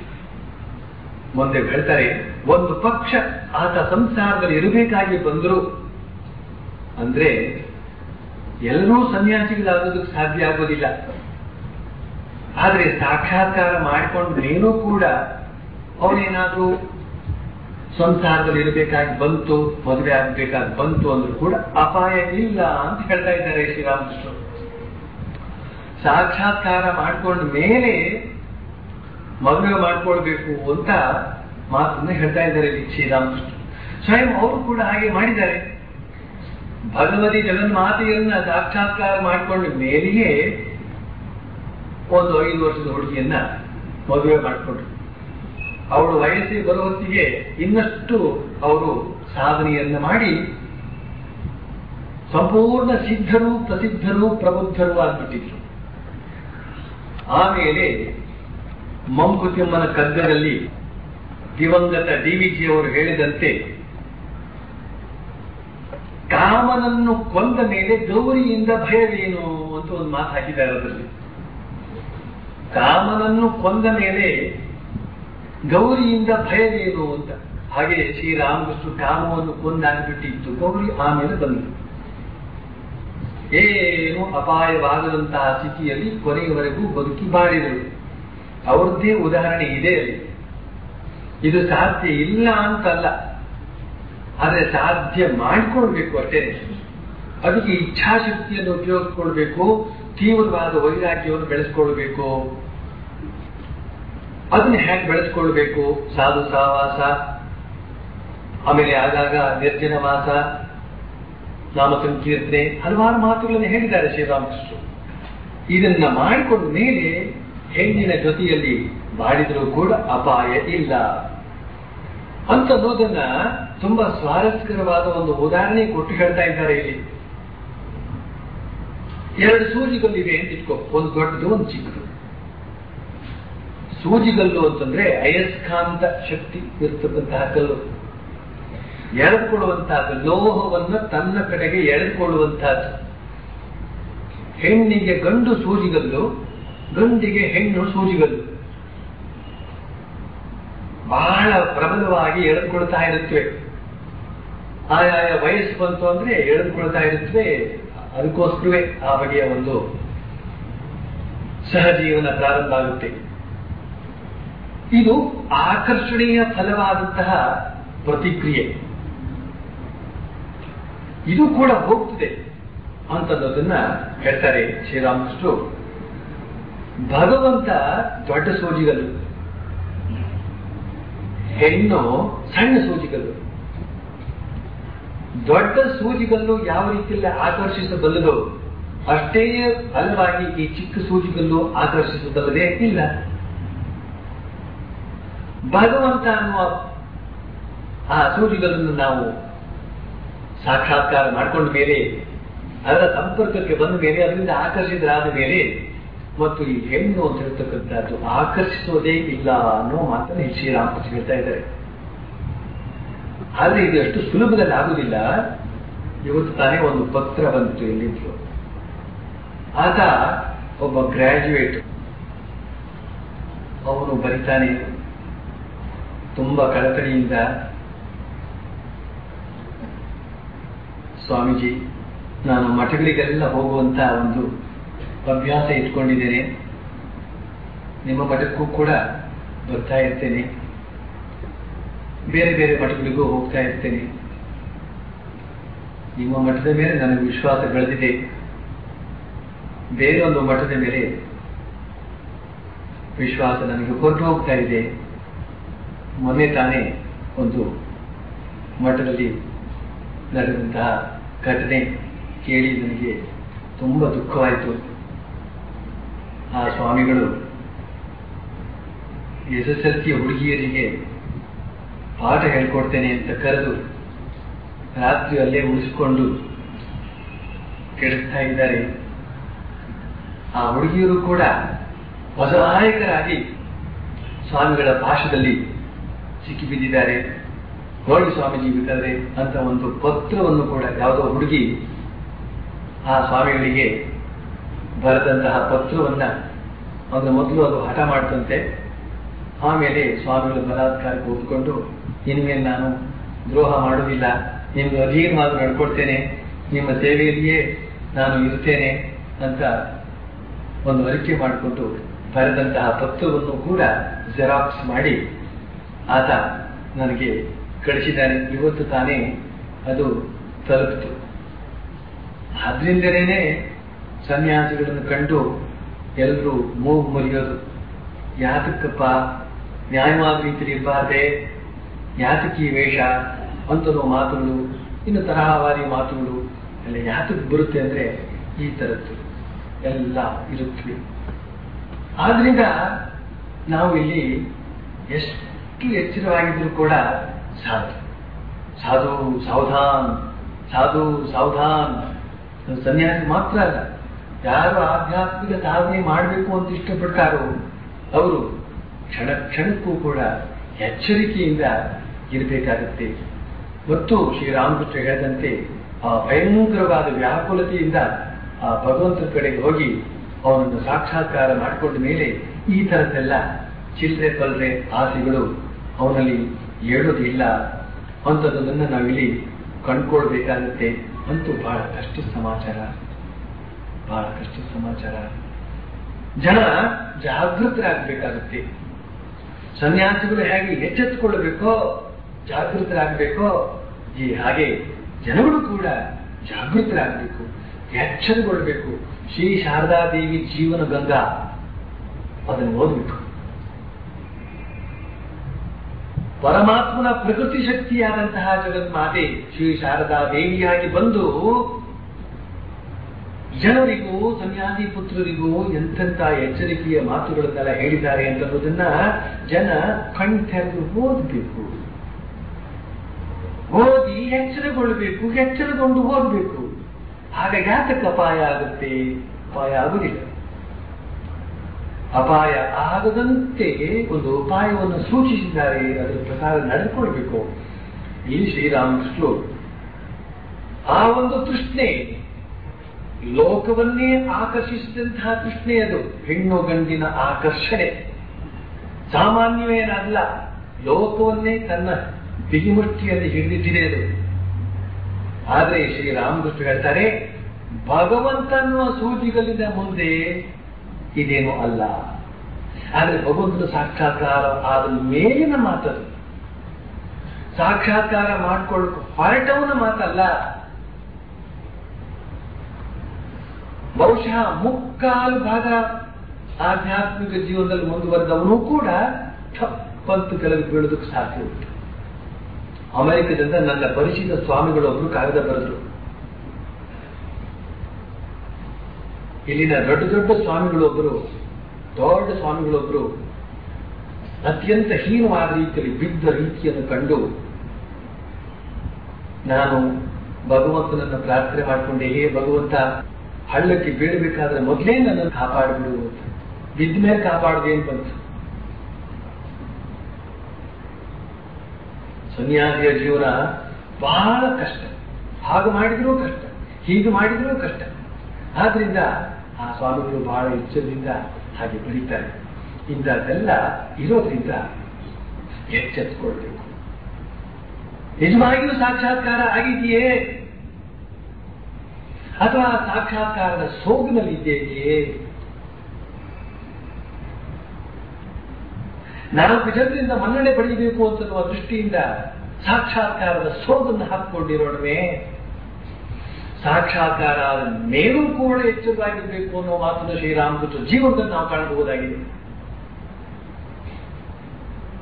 ಮುಂದೆ ಹೇಳ್ತಾರೆ ಒಂದು ಪಕ್ಷ ಆತ ಸಂಸಾರದಲ್ಲಿ ಇರಬೇಕಾಗಿ ಬಂದರು ಅಂದ್ರೆ ಎಲ್ಲರೂ ಸನ್ಯಾಸಿಗಳಾಗೋದಕ್ಕೆ ಸಾಧ್ಯ ಆಗೋದಿಲ್ಲ ಆದ್ರೆ ಸಾಕ್ಷಾತ್ಕಾರ ಮಾಡಿಕೊಂಡ್ರೇನೂ ಕೂಡ ಅವನೇನಾದ್ರೂ ಸಂಸಾರದಲ್ಲಿ ಇರಬೇಕಾಗಿ ಬಂತು ಮದುವೆ ಆಗಬೇಕಾಗಿ ಬಂತು ಅಂದ್ರೂ ಕೂಡ ಅಪಾಯ ಇಲ್ಲ ಅಂತ ಹೇಳ್ತಾ ಇದ್ದಾರೆ ಶ್ರೀರಾಮಕೃಷ್ಣರು ಸಾಕ್ಷಾತ್ಕಾರ ಮಾಡ್ಕೊಂಡ ಮೇಲೆ ಮದುವೆ ಮಾಡ್ಕೊಳ್ಬೇಕು ಅಂತ ಮಾತನ್ನ ಹೇಳ್ತಾ ಇದ್ದಾರೆ ಇಲ್ಲಿ ಶ್ರೀರಾಮಕೃಷ್ಣ ಸ್ವಯಂ ಅವರು ಕೂಡ ಹಾಗೆ ಮಾಡಿದ್ದಾರೆ ಭಗವತಿ ಜಗನ್ಮಾತೆಯನ್ನ ಸಾಕ್ಷಾತ್ಕಾರ ಮಾಡಿಕೊಂಡ ಮೇಲೆಯೇ ಒಂದು ಐದು ವರ್ಷದ ಹುಡುಗಿಯನ್ನ ಮದುವೆ ಮಾಡಿಕೊಂಡ್ರು ಅವಳು ವಯಸ್ಸಿಗೆ ಬರೋ ಹೊತ್ತಿಗೆ ಇನ್ನಷ್ಟು ಅವರು ಸಾಧನೆಯನ್ನ ಮಾಡಿ ಸಂಪೂರ್ಣ ಸಿದ್ಧರು ಪ್ರಸಿದ್ಧರು ಪ್ರಬುದ್ಧರು ಆಗ್ಬಿಟ್ಟಿದ್ರು ಆಮೇಲೆ ಮಂಕುತಿಮ್ಮನ ಕಗ್ಗದಲ್ಲಿ ದಿವಂಗತ ಡಿ ವಿಜಿ ಅವರು ಹೇಳಿದಂತೆ ಕಾಮನನ್ನು ಕೊಂದ ಮೇಲೆ ಗೌರಿಯಿಂದ ಭಯವೇನು ಅಂತ ಒಂದು ಮಾತು ಹಾಕಿದ್ದಾರೆ ಅದರಲ್ಲಿ ಕಾಮನನ್ನು ಕೊಂದ ಮೇಲೆ ಗೌರಿಯಿಂದ ಭಯವೇನು ಅಂತ ಹಾಗೆ ಶ್ರೀರಾಮಕೃಷ್ಣ ಕಾಮವನ್ನು ಕೊಂದಾಗ್ಬಿಟ್ಟಿತ್ತು ಗೌರಿ ಆಮೇಲೆ ಬಂದರು ಏನು ಅಪಾಯವಾಗದಂತಹ ಸ್ಥಿತಿಯಲ್ಲಿ ಕೊನೆಯವರೆಗೂ ಬದುಕಿ ಬಾಳಿದರು ಅವ್ರದ್ದೇ ಉದಾಹರಣೆ ಇದೆ ಅಲ್ಲಿ ಇದು ಸಾಧ್ಯ ಇಲ್ಲ ಅಂತಲ್ಲ ಆದರೆ ಸಾಧ್ಯ ಮಾಡಿಕೊಳ್ಬೇಕು ಅಷ್ಟೇ ಅದಕ್ಕೆ ಇಚ್ಛಾಶಕ್ತಿಯನ್ನು ಉಪಯೋಗಿಸ್ಕೊಳ್ಬೇಕು ತೀವ್ರವಾದ ವೈರಾಗ್ಯವನ್ನು ಬೆಳೆಸ್ಕೊಳ್ಬೇಕು ಅದನ್ನ ಹೇಗೆ ಬೆಳೆಸ್ಕೊಳ್ಬೇಕು ಸಾಧು ಸಹವಾಸ ಆಮೇಲೆ ಆಗಾಗ ನಿರ್ಜನ ವಾಸ ನಾಮ ಸಂಕೀರ್ತನೆ ಹಲವಾರು ಮಾತುಗಳನ್ನು ಹೇಳಿದ್ದಾರೆ ಶ್ರೀರಾಮಕೃಷ್ಣರು ಇದನ್ನ ಮಾಡಿಕೊಂಡ ಮೇಲೆ ಹೆಣ್ಣಿನ ಜೊತೆಯಲ್ಲಿ ಮಾಡಿದರೂ ಕೂಡ ಅಪಾಯ ಇಲ್ಲ ಅಂತ ಅನ್ನೋದನ್ನ ತುಂಬಾ ಸ್ವಾರಸ್ಯಕರವಾದ ಒಂದು ಉದಾಹರಣೆ ಕೊಟ್ಟು ಹೇಳ್ತಾ ಇದ್ದಾರೆ ಇಲ್ಲಿ ಎರಡು ಸೂಜಿಗಲ್ಲಿವೆ ಅಂತ ಇಟ್ಕೋ ಒಂದು ದೊಡ್ಡದು ಒಂದು ಚಿಕ್ಕದು ಸೂಜಿಗಲ್ಲು ಅಂತಂದ್ರೆ ಅಯಸ್ಕಾಂತ ಶಕ್ತಿ ಇರ್ತಕ್ಕಂತಹ ಕಲ್ಲು ಎಳೆದುಕೊಳ್ಳುವಂತಹದ್ದು ಲೋಹವನ್ನು ತನ್ನ ಕಡೆಗೆ ಎಳೆದುಕೊಳ್ಳುವಂತಹದ್ದು ಹೆಣ್ಣಿಗೆ ಗಂಡು ಸೂಜಿಗಲ್ಲು ಗಂಡಿಗೆ ಹೆಣ್ಣು ಸೂಜಿಗಲ್ಲು ಬಹಳ ಪ್ರಬಲವಾಗಿ ಎಳೆದುಕೊಳ್ತಾ ಇರುತ್ತವೆ ಆಯಾಯ ವಯಸ್ಸು ಬಂತು ಅಂದ್ರೆ ಎಳೆದುಕೊಳ್ತಾ ಇರುತ್ತವೆ ಅದಕ್ಕೋಸ್ಕರವೇ ಆ ಬಗೆಯ ಒಂದು ಸಹಜೀವನ ಪ್ರಾರಂಭ ಆಗುತ್ತೆ ಇದು ಆಕರ್ಷಣೀಯ ಫಲವಾದಂತಹ ಪ್ರತಿಕ್ರಿಯೆ ಇದು ಕೂಡ ಹೋಗ್ತದೆ ಅಂತನ್ನೋದನ್ನ ಹೇಳ್ತಾರೆ ಶ್ರೀರಾಮಕೃಷ್ಣರು ಭಗವಂತ ದೊಡ್ಡ ಸೋಜಿಗಲ್ಲು ಹೆಣ್ಣು ಸಣ್ಣ ಸೂಜಿಗಲ್ಲು ದೊಡ್ಡ ಸೂಜಿಗಲ್ಲು ಯಾವ ರೀತಿಯಲ್ಲಿ ಆಕರ್ಷಿಸಬಲ್ಲದು ಅಷ್ಟೇ ಫಲವಾಗಿ ಈ ಚಿಕ್ಕ ಸೂಜಿಗಲ್ಲು ಆಕರ್ಷಿಸಬಲ್ಲದೇ ಇಲ್ಲ ಭಗವಂತ ಅನ್ನುವ ಆ ಸೂಜಿಗಲ್ಲನ್ನು ನಾವು ಸಾಕ್ಷಾತ್ಕಾರ ಮಾಡಿಕೊಂಡ ಮೇಲೆ ಅದರ ಸಂಪರ್ಕಕ್ಕೆ ಬಂದ ಮೇಲೆ ಅದರಿಂದ ಆಕರ್ಷಿತರಾದ ಮೇಲೆ ಮತ್ತು ಈ ಹೆಣ್ಣು ಅಂತ ಹೇಳ್ತಕ್ಕಂಥದ್ದು ಆಕರ್ಷಿಸೋದೇ ಇಲ್ಲ ಅನ್ನೋ ಮಾತನ್ನು ಈ ಶ್ರೀರಾಮಕೃಷ್ಣ ಹೇಳ್ತಾ ಇದ್ದಾರೆ ಆದ್ರೆ ಇದು ಅಷ್ಟು ಸುಲಭದಲ್ಲಿ ಆಗುದಿಲ್ಲ ಇವತ್ತು ತಾನೇ ಒಂದು ಪತ್ರ ಬಂತು ಎಲ್ಲಿಂದಲೂ ಆತ ಒಬ್ಬ ಗ್ರಾಜ್ಯುಯೇಟ್ ಅವನು ಬರಿತಾನೆ ತುಂಬಾ ಕಳಕಳಿಯಿಂದ ಸ್ವಾಮೀಜಿ ನಾನು ಮಠಗಳಿಗೆಲ್ಲ ಹೋಗುವಂತ ಒಂದು ಅಭ್ಯಾಸ ಇಟ್ಕೊಂಡಿದ್ದೇನೆ ನಿಮ್ಮ ಮಠಕ್ಕೂ ಕೂಡ ಬರ್ತಾ ಇರ್ತೇನೆ ಬೇರೆ ಬೇರೆ ಮಠಗಳಿಗೂ ಹೋಗ್ತಾ ಇರ್ತೇನೆ ನಿಮ್ಮ ಮಠದ ಮೇಲೆ ನನಗೆ ವಿಶ್ವಾಸ ಬೆಳೆದಿದೆ ಬೇರೆ ಒಂದು ಮಠದ ಮೇಲೆ ವಿಶ್ವಾಸ ನನಗೆ ಹೊರಟು ಹೋಗ್ತಾ ಇದೆ ಮೊನ್ನೆ ತಾನೇ ಒಂದು ಮಠದಲ್ಲಿ ನಡೆದಂತಹ ಘಟನೆ ಕೇಳಿ ನನಗೆ ತುಂಬ ದುಃಖವಾಯಿತು ಆ ಸ್ವಾಮಿಗಳು ಎಸ್ ಎಸ್ ಎಲ್ ಸಿ ಹುಡುಗಿಯರಿಗೆ ಪಾಠ ಹೇಳ್ಕೊಡ್ತೇನೆ ಅಂತ ಕರೆದು ರಾತ್ರಿ ಅಲ್ಲೇ ಉಳಿಸಿಕೊಂಡು ಕೆಡಿಸ್ತಾ ಇದ್ದಾರೆ ಆ ಹುಡುಗಿಯರು ಕೂಡ ಅಸಹಾಯಕರಾಗಿ ಸ್ವಾಮಿಗಳ ಭಾಷದಲ್ಲಿ ಸಿಕ್ಕಿಬಿದ್ದಿದ್ದಾರೆ ನೋಡಿ ಸ್ವಾಮೀಜಿ ಬೇಕಾದ್ರೆ ಅಂತ ಒಂದು ಪತ್ರವನ್ನು ಕೂಡ ಯಾವುದೋ ಹುಡುಗಿ ಆ ಸ್ವಾಮಿಗಳಿಗೆ ಬರೆದಂತಹ ಪತ್ರವನ್ನ ಅದರ ಮೊದಲು ಅದು ಹಠ ಮಾಡ್ತಂತೆ ಆಮೇಲೆ ಸ್ವಾಮಿಗಳು ಬಲಾತ್ಕಾರಕ್ಕೆ ಓದ್ಕೊಂಡು ಇನ್ಮೇಲೆ ನಾನು ದ್ರೋಹ ಮಾಡುವುದಿಲ್ಲ ನಿಮ್ಗೆ ಅಧೀನವಾಗಿ ನಡ್ಕೊಡ್ತೇನೆ ನಿಮ್ಮ ಸೇವೆಯಲ್ಲಿಯೇ ನಾನು ಇರ್ತೇನೆ ಅಂತ ಒಂದು ಅರಿಕೆ ಮಾಡಿಕೊಂಡು ಬರೆದಂತಹ ಪತ್ರವನ್ನು ಕೂಡ ಜೆರಾಕ್ಸ್ ಮಾಡಿ ಆತ ನನಗೆ ಕಳಿಸಿದ್ದಾನೆ ಇವತ್ತು ತಾನೇ ಅದು ತಲುಪಿತು ಆದ್ರಿಂದಲೇ ಸನ್ಯಾಸಿಗಳನ್ನು ಕಂಡು ಎಲ್ಲರೂ ಮೂಗು ಮುರಿಯೋದು ಯಾತಕ್ಕಪ್ಪ ನ್ಯಾಯವಾದ ರೀತಿಯಲ್ಲಿ ಇರಬಾರ್ದೆ ಯಾತಕ್ಕೆ ಈ ವೇಷ ಅಂತನೋ ಮಾತುಗಳು ಇನ್ನು ತರಹವಾರಿ ಮಾತುಗಳು ಎಲ್ಲ ಯಾತಕ್ಕೆ ಬರುತ್ತೆ ಅಂದ್ರೆ ಈ ತರದ್ದು ಎಲ್ಲ ಇರುತ್ತವೆ ಆದ್ರಿಂದ ನಾವು ಇಲ್ಲಿ ಎಷ್ಟು ಎಚ್ಚರವಾಗಿದ್ರು ಕೂಡ ಸಾಧು ಸಾಧು ಸಾವಧಾನ್ ಸಾಧು ಸಾವಧಾನ್ ಸನ್ಯಾಸಿ ಮಾತ್ರ ಅಲ್ಲ ಯಾರು ಆಧ್ಯಾತ್ಮಿಕ ಸಾಧನೆ ಮಾಡಬೇಕು ಅಂತ ಇಷ್ಟಪಡ್ತಾರೋ ಅವರು ಕ್ಷಣ ಕ್ಷಣಕ್ಕೂ ಕೂಡ ಎಚ್ಚರಿಕೆಯಿಂದ ಇರಬೇಕಾಗುತ್ತೆ ಮತ್ತು ಶ್ರೀರಾಮಕೃಷ್ಣ ಹೇಳಿದಂತೆ ಆ ಭಯಂಕರವಾದ ವ್ಯಾಕುಲತೆಯಿಂದ ಆ ಭಗವಂತನ ಕಡೆಗೆ ಹೋಗಿ ಅವನನ್ನು ಸಾಕ್ಷಾತ್ಕಾರ ಮಾಡಿಕೊಂಡ ಮೇಲೆ ಈ ತರದ್ದೆಲ್ಲ ಚಿಲ್ಲರೆ ಪಲ್ರೆ ಆಸೆಗಳು ಅವನಲ್ಲಿ ಏಳೋದಿಲ್ಲ ಅಂಥದ್ದನ್ನು ನಾವಿಲ್ಲಿ ಕಂಡ್ಕೊಳ್ಬೇಕಾಗುತ್ತೆ ಅಂತೂ ಬಹಳ ಕಷ್ಟ ಸಮಾಚಾರ ಬಹಳ ಕಷ್ಟ ಸಮಾಚಾರ ಜನ ಜಾಗೃತರಾಗಬೇಕಾಗುತ್ತೆ ಸನ್ಯಾಸಿಗಳು ಹೇಗೆ ಎಚ್ಚೆತ್ತುಕೊಳ್ಳಬೇಕೋ ಜಾಗೃತರಾಗಬೇಕೋ ಈ ಹಾಗೆ ಜನಗಳು ಕೂಡ ಜಾಗೃತರಾಗಬೇಕು ಎಚ್ಚರಗೊಳ್ಬೇಕು ಶ್ರೀ ಶಾರದಾದೇವಿ ಜೀವನ ಗಂಗಾ ಅದನ್ನು ಓದಬೇಕು ಪರಮಾತ್ಮನ ಪ್ರಕೃತಿ ಶಕ್ತಿಯಾದಂತಹ ಜಗನ್ಮಾತೆ ಶ್ರೀ ಶಾರದಾ ದೇವಿಯಾಗಿ ಬಂದು ಜನರಿಗೂ ಸನ್ಯಾಸಿ ಪುತ್ರರಿಗೂ ಎಂತೆಂತ ಎಚ್ಚರಿಕೆಯ ಮಾತುಗಳನ್ನೆಲ್ಲ ಹೇಳಿದ್ದಾರೆ ಅಂತನ್ನೋದನ್ನ ಜನ ಕಣ್ತೆರೆದು ಓದಬೇಕು ಓದಿ ಎಚ್ಚರಗೊಳ್ಬೇಕು ಎಚ್ಚರಗೊಂಡು ಓದಬೇಕು ಆಗ ಯಾತಕ್ಕೆ ಅಪಾಯ ಆಗುತ್ತೆ ಅಪಾಯ ಆಗುವುದಿಲ್ಲ ಅಪಾಯ ಆಗದಂತೆ ಒಂದು ಉಪಾಯವನ್ನು ಸೂಚಿಸಿದ್ದಾರೆ ಅದರ ಪ್ರಕಾರ ನಡೆದುಕೊಳ್ಬೇಕು ಈ ಶ್ರೀರಾಮಕೃಷ್ಣರು ಆ ಒಂದು ತೃಷ್ಣೆ ಲೋಕವನ್ನೇ ಆಕರ್ಷಿಸಿದಂತಹ ತೃಷ್ಣೆ ಅದು ಹೆಣ್ಣು ಗಂಡಿನ ಆಕರ್ಷಣೆ ಸಾಮಾನ್ಯವೇನಲ್ಲ ಲೋಕವನ್ನೇ ತನ್ನ ಬಿಗಿಮುಷ್ಟಿಯಲ್ಲಿ ಹಿಡಿದಿಟ್ಟಿದೆ ಅದು ಆದ್ರೆ ಶ್ರೀರಾಮಕೃಷ್ಣ ಹೇಳ್ತಾರೆ ಭಗವಂತನ್ನುವ ಸೂಚಿಗಳಿಂದ ಮುಂದೆ ಇದೇನು ಅಲ್ಲ ಆದ್ರೆ ಭಗವಂತನ ಸಾಕ್ಷಾತ್ಕಾರ ಆದ ಮೇಲಿನ ಮಾತದು ಸಾಕ್ಷಾತ್ಕಾರ ಮಾಡ್ಕೊಳ್ಳೋಕೆ ಹೊರಟವನ ಮಾತಲ್ಲ ಬಹುಶಃ ಮುಕ್ಕಾಲು ಭಾಗ ಆಧ್ಯಾತ್ಮಿಕ ಜೀವನದಲ್ಲಿ ಮುಂದುವರೆದವನು ಕೂಡ ತಪ್ಪಂತು ಕೆಲವು ಬೀಳೋದಕ್ಕೆ ಸಾಧ್ಯ ಉಂಟು ಅಮೆರಿಕದಿಂದ ನನ್ನ ಪರಿಚಿತ ಸ್ವಾಮಿಗಳೊಬ್ರು ಕಾಗದ ಬರೆದ್ರು ಇಲ್ಲಿನ ದೊಡ್ಡ ದೊಡ್ಡ ಸ್ವಾಮಿಗಳೊಬ್ಬರು ದೊಡ್ಡ ಸ್ವಾಮಿಗಳೊಬ್ಬರು ಅತ್ಯಂತ ಹೀನವಾದ ರೀತಿಯಲ್ಲಿ ಬಿದ್ದ ರೀತಿಯನ್ನು ಕಂಡು ನಾನು ಭಗವಂತನನ್ನ ಪ್ರಾರ್ಥನೆ ಮಾಡಿಕೊಂಡೆ ಹೇ ಭಗವಂತ ಹಳ್ಳಕ್ಕೆ ಬೀಳಬೇಕಾದ್ರೆ ಮೊದಲೇ ನನ್ನನ್ನು ಕಾಪಾಡಿಬಿಡು ಅಂತ ಬಿದ್ದ ಮೇಲೆ ಕಾಪಾಡದೆ ಅಂತ ಬಂತು ಸನ್ಯಾಸಿಯ ಜೀವನ ಬಹಳ ಕಷ್ಟ ಹಾಗೆ ಮಾಡಿದ್ರೂ ಕಷ್ಟ ಹೀಗೆ ಮಾಡಿದ್ರೂ ಕಷ್ಟ ಆದ್ರಿಂದ ಆ ಸ್ವಾಮಿಗಳು ಬಹಳ ಎಚ್ಚರದಿಂದ ಹಾಗೆ ಬರೀತಾರೆ ಇಂಥದ್ದೆಲ್ಲ ಇರೋದ್ರಿಂದ ಎಚ್ಚೆತ್ಕೊಳ್ಬೇಕು ನಿಜವಾಗಿಯೂ ಸಾಕ್ಷಾತ್ಕಾರ ಆಗಿದೆಯೇ ಅಥವಾ ಸಾಕ್ಷಾತ್ಕಾರದ ಸೋಗಿನಲ್ಲಿದ್ದೇನೆಯೇ ನಾಲ್ಕು ಜನರಿಂದ ಮನ್ನಣೆ ಪಡೆಯಬೇಕು ಅಂತನ್ನುವ ದೃಷ್ಟಿಯಿಂದ ಸಾಕ್ಷಾತ್ಕಾರದ ಸೋಗನ್ನು ಹಾಕಿಕೊಂಡಿರೋಣವೇ ಸಾಕ್ಷಾತ್ಕಾರ ಆದ ಮೇಲೂ ಕೂಡ ಎಚ್ಚರವಾಗಿರಬೇಕು ಅನ್ನೋ ಮಾತನ್ನು ಶ್ರೀರಾಮಕೃಷ್ಣ ಜೀವನದಲ್ಲಿ ನಾವು ಕಾಣಬಹುದಾಗಿದೆ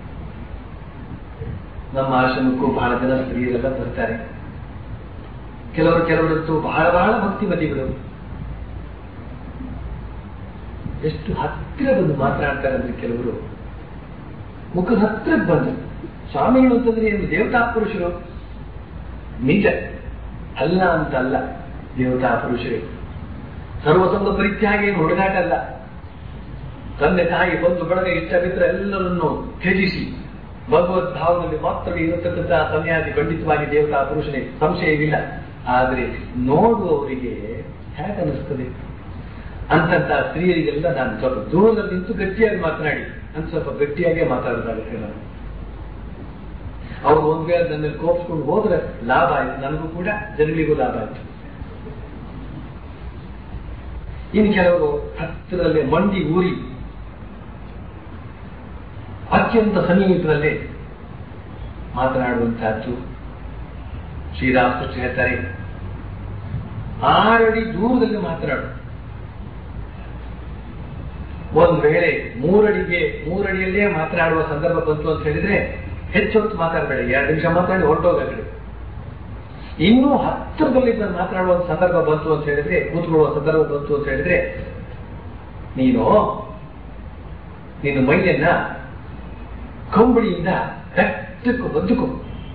ನಮ್ಮ ಆಶ್ರಮಕ್ಕೂ ಬಹಳ ಜನ ಸ್ತ್ರೀಯರೆಲ್ಲ ಬರ್ತಾರೆ ಕೆಲವರು ಕೆಲವರಂತೂ ಬಹಳ ಬಹಳ ಭಕ್ತಿಮತಿಗಳು ಎಷ್ಟು ಹತ್ತಿರ ಬಂದು ಮಾತನಾಡ್ತಾರೆ ಅಂದ್ರೆ ಕೆಲವರು ಮುಖದ ಹತ್ತಿರಕ್ಕೆ ಬಂದು ಸ್ವಾಮಿಗಳು ಅಂತಂದ್ರೆ ಏನು ದೇವತಾ ಪುರುಷರು ನಿಜ ಅಲ್ಲ ಅಂತ ಅಲ್ಲ ದೇವತಾ ಪುರುಷರೇ ಸರ್ವಸಂಗ ಪರಿತ್ಯಾಗ ಏನು ಹುಡುಗಾಟ ಅಲ್ಲ ತಂದೆ ತಾಯಿ ಬಂಧು ಬಳಗ ಇಷ್ಟ ಮಿತ್ರ ಎಲ್ಲರನ್ನು ತ್ಯಜಿಸಿ ಭಗವದ್ ಭಾವದಲ್ಲಿ ಮಾತ್ರವೇ ಇರತಕ್ಕಂತಹ ಸನ್ಯಾಸಿ ಖಂಡಿತವಾಗಿ ದೇವತಾ ಪುರುಷನೇ ಸಂಶಯವಿಲ್ಲ ಆದರೆ ನೋಡುವವರಿಗೆ ಹೇಗೆ ಅನಿಸ್ತದೆ ಅಂತಂತ ಸ್ತ್ರೀಯರಿಗೆಲ್ಲ ನಾನು ಸ್ವಲ್ಪ ದೂರದಲ್ಲಿ ನಿಂತು ಗಟ್ಟಿಯಾಗಿ ಮಾತನಾಡಿ ಅಂತ ಸ್ವಲ್ಪ ಗಟ್ಟಿಯಾಗೇ ಮಾತಾಡೋದಾಗುತ್ತೆ ನಾನು ಅವರು ಒಂದ್ ವೇಳೆ ನನ್ನಲ್ಲಿ ಕೋಪಿಸ್ಕೊಂಡು ಹೋದ್ರೆ ಲಾಭ ಆಯ್ತು ನನಗೂ ಕೂಡ ಜನರಿಗೂ ಲಾಭ ಆಯ್ತು ಇನ್ನು ಕೆಲವರು ಹತ್ತಿರದಲ್ಲೇ ಮಂಡಿ ಊರಿ ಅತ್ಯಂತ ಸಮೀಪದಲ್ಲೇ ಮಾತನಾಡುವಂತಹದ್ದು ಶ್ರೀರಾಮಕೃಷ್ಣ ಹೇಳ್ತಾರೆ ಆರಡಿ ದೂರದಲ್ಲಿ ಮಾತನಾಡು ಒಂದ್ ವೇಳೆ ಮೂರಡಿಗೆ ಮೂರಡಿಯಲ್ಲೇ ಮಾತನಾಡುವ ಸಂದರ್ಭ ಬಂತು ಅಂತ ಹೇಳಿದ್ರೆ ಹೆಚ್ಚು ಹೊತ್ತು ಮಾತಾಡಬೇಡ ಎರಡು ನಿಮಿಷ ಮಾತಾಡಿ ಹೊರಟೋಗ ಕಡೆ ಇನ್ನೂ ಹತ್ತಿರದಲ್ಲಿ ಬಂದು ಮಾತನಾಡುವ ಸಂದರ್ಭ ಬಂತು ಅಂತ ಹೇಳಿದ್ರೆ ಕೂತ್ಕೊಳ್ಳುವ ಸಂದರ್ಭ ಬಂತು ಅಂತ ಹೇಳಿದ್ರೆ ನೀನು ನಿನ್ನ ಮೈಯನ್ನ ಕಂಬಳಿಯಿಂದ ಬೆಟ್ಟಕ್ಕೆ ಒದ್ದುಕೋ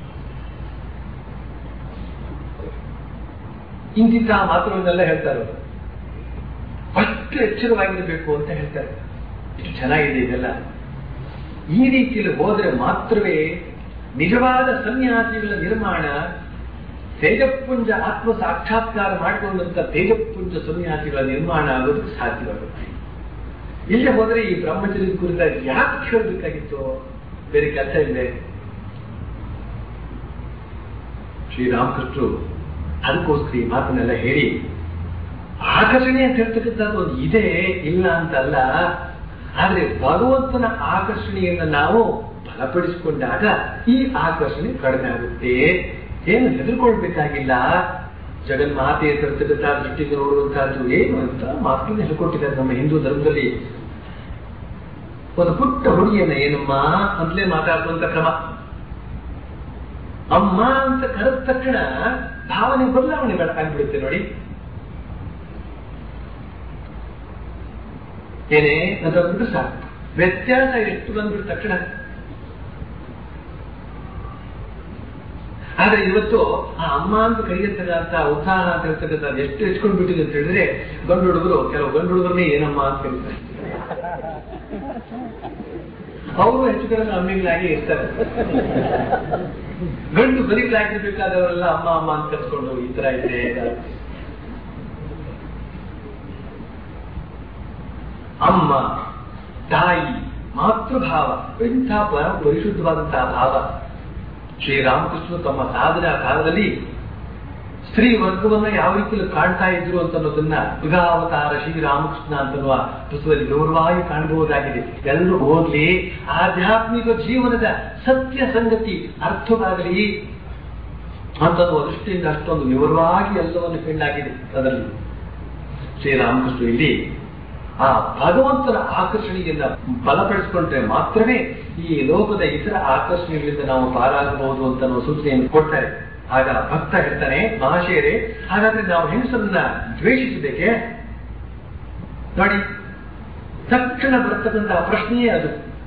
ಇಂತಿಂತಹ ಮಾತುಗಳನ್ನೆಲ್ಲ ಹೇಳ್ತಾರೆ ಅವರು ಅಷ್ಟು ಎಚ್ಚರವಾಗಿರಬೇಕು ಅಂತ ಹೇಳ್ತಾರೆ ಎಷ್ಟು ಚೆನ್ನಾಗಿದೆ ಇದೆಲ್ಲ ಈ ರೀತಿಯಲ್ಲಿ ಹೋದ್ರೆ ಮಾತ್ರವೇ ನಿಜವಾದ ಸನ್ಯಾಸಿಗಳ ನಿರ್ಮಾಣ ತೇಜಪುಂಜ ಆತ್ಮ ಸಾಕ್ಷಾತ್ಕಾರ ಮಾಡಿಕೊಂಡಂತ ತೇಜಪುಂಜ ಸನ್ಯಾಸಿಗಳ ನಿರ್ಮಾಣ ಆಗೋದಕ್ಕೆ ಸಾಧ್ಯವಾಗುತ್ತೆ ಇಲ್ಲೇ ಹೋದ್ರೆ ಈ ಬ್ರಹ್ಮಚರ್ಯದ ಕುರಿತಾಗಿ ಯಾಕೆ ಕೇಳಬೇಕಾಗಿತ್ತು ಬೇರೆ ಕೆಲಸ ಇದೆ ಶ್ರೀರಾಮಕೃಷ್ಣರು ಅದಕ್ಕೋಸ್ಕರ ಈ ಮಾತನ್ನೆಲ್ಲ ಹೇಳಿ ಆಕರ್ಷಣೆ ಅಂತ ಹೇಳ್ತಕ್ಕಂಥದ್ದು ಒಂದು ಇದೆ ಇಲ್ಲ ಅಂತಲ್ಲ ಆದ್ರೆ ಭಗವಂತನ ಆಕರ್ಷಣೆಯನ್ನ ನಾವು ಬಲಪಡಿಸಿಕೊಂಡಾಗ ಈ ಆಕರ್ಷಣೆ ಕಡಿಮೆ ಆಗುತ್ತೆ ಏನು ಹೆದರ್ಕೊಳ್ಬೇಕಾಗಿಲ್ಲ ಜಗನ್ಮಾತೆಯ ತರ್ತಕ್ಕಂಥ ದೃಷ್ಟಿಗೆ ನೋಡುವಂತಹದ್ದು ಏನು ಅಂತ ಮಾತನ್ನು ಹೇಳ್ಕೊಟ್ಟಿದ್ದಾರೆ ನಮ್ಮ ಹಿಂದೂ ಧರ್ಮದಲ್ಲಿ ಒಂದು ಪುಟ್ಟ ಹುಡುಗಿಯನ್ನ ಏನಮ್ಮ ಅಂತಲೇ ಮಾತಾಡುವಂತ ಕ್ರಮ ಅಮ್ಮ ಅಂತ ಕರೆದ ತಕ್ಷಣ ಭಾವನೆ ಬದಲಾವಣೆ ಆಗ್ಬಿಡುತ್ತೆ ನೋಡಿ ಏನೇ ಅಂತ ಅಂದ್ಬಿಟ್ಟು ಸಾಕು ವ್ಯತ್ಯಾಸ ಎಷ್ಟು ಬಂದ್ಬಿಟ್ಟ ತಕ್ಷಣ ಆದ್ರೆ ಇವತ್ತು ಆ ಅಮ್ಮ ಅಂತ ಕರೆಯತಕ್ಕಂಥ ಉತ್ಸಾಹ ಅಂತ ಹೇಳ್ತಕ್ಕಂಥ ಎಷ್ಟು ಹೆಚ್ಕೊಂಡು ಬಿಟ್ಟಿದೆ ಅಂತ ಹೇಳಿದ್ರೆ ಗಂಡು ಹುಡುಗರು ಕೆಲವು ಗಂಡು ಹುಡುಗರನ್ನೇ ಏನಮ್ಮ ಅಂತ ಕರೀತಾರೆ ಅವರು ಹೆಚ್ಚು ಕಡಿಮೆ ಅಮ್ಮಿಗಳಾಗಿ ಇರ್ತಾರೆ ಗಂಡು ಬರಿಗಳಾಗಿರ್ಬೇಕಾದವರೆಲ್ಲ ಅಮ್ಮ ಅಮ್ಮ ಅಂತ ಕರ್ಸ್ಕೊಂಡು ಈ ತರ ಇದೆ ಅಮ್ಮ ತಾಯಿ ಮಾತೃಭಾವ ಇಂಥ ಪರಮ ಪರಿಶುದ್ಧವಾದಂತಹ ಭಾವ ಶ್ರೀರಾಮಕೃಷ್ಣ ತಮ್ಮ ಸಾಧನೆ ಕಾಲದಲ್ಲಿ ಸ್ತ್ರೀ ವರ್ಗವನ್ನ ಯಾವ ರೀತಿಯಲ್ಲಿ ಕಾಣ್ತಾ ಇದ್ರು ಅಂತ ಅನ್ನೋದನ್ನ ಯುಗಾವತಾರ ಶ್ರೀರಾಮಕೃಷ್ಣ ಅಂತನ್ನುವ ಪುಸ್ತಕದಲ್ಲಿ ಗೌರವವಾಗಿ ಕಾಣಬಹುದಾಗಿದೆ ಎಲ್ಲರೂ ಓದ್ಲಿ ಆಧ್ಯಾತ್ಮಿಕ ಜೀವನದ ಸತ್ಯ ಸಂಗತಿ ಅರ್ಥವಾಗಲಿ ಅಂತನ್ನುವ ದೃಷ್ಟಿಯಿಂದ ಅಷ್ಟೊಂದು ವಿವರವಾಗಿ ಎಲ್ಲವನ್ನು ಹೇಳಲಾಗಿದೆ ಅದರಲ್ಲಿ ಶ್ರೀರಾಮಕೃಷ್ಣ ಇಲ್ಲಿ ಆ ಭಗವಂತನ ಆಕರ್ಷಣೆಯನ್ನ ಬಲಪಡಿಸಿಕೊಂಡ್ರೆ ಮಾತ್ರವೇ ಈ ಲೋಕದ ಇತರ ಆಕರ್ಷಣೆಗಳಿಂದ ನಾವು ಪಾರಾಗಬಹುದು ಅಂತ ಅನ್ನೋ ಸೂಚನೆಯನ್ನು ಕೊಡ್ತಾರೆ ಆಗ ಭಕ್ತ ಹೇಳ್ತಾನೆ ಮಹಾಶಯರೇ ಹಾಗಾದ್ರೆ ನಾವು ಹೆಂಗಸರನ್ನ ದ್ವೇಷಿಸಬೇಕೆ ನೋಡಿ ತಕ್ಷಣ ಬರ್ತಕ್ಕಂತಹ ಪ್ರಶ್ನೆಯೇ ಅದು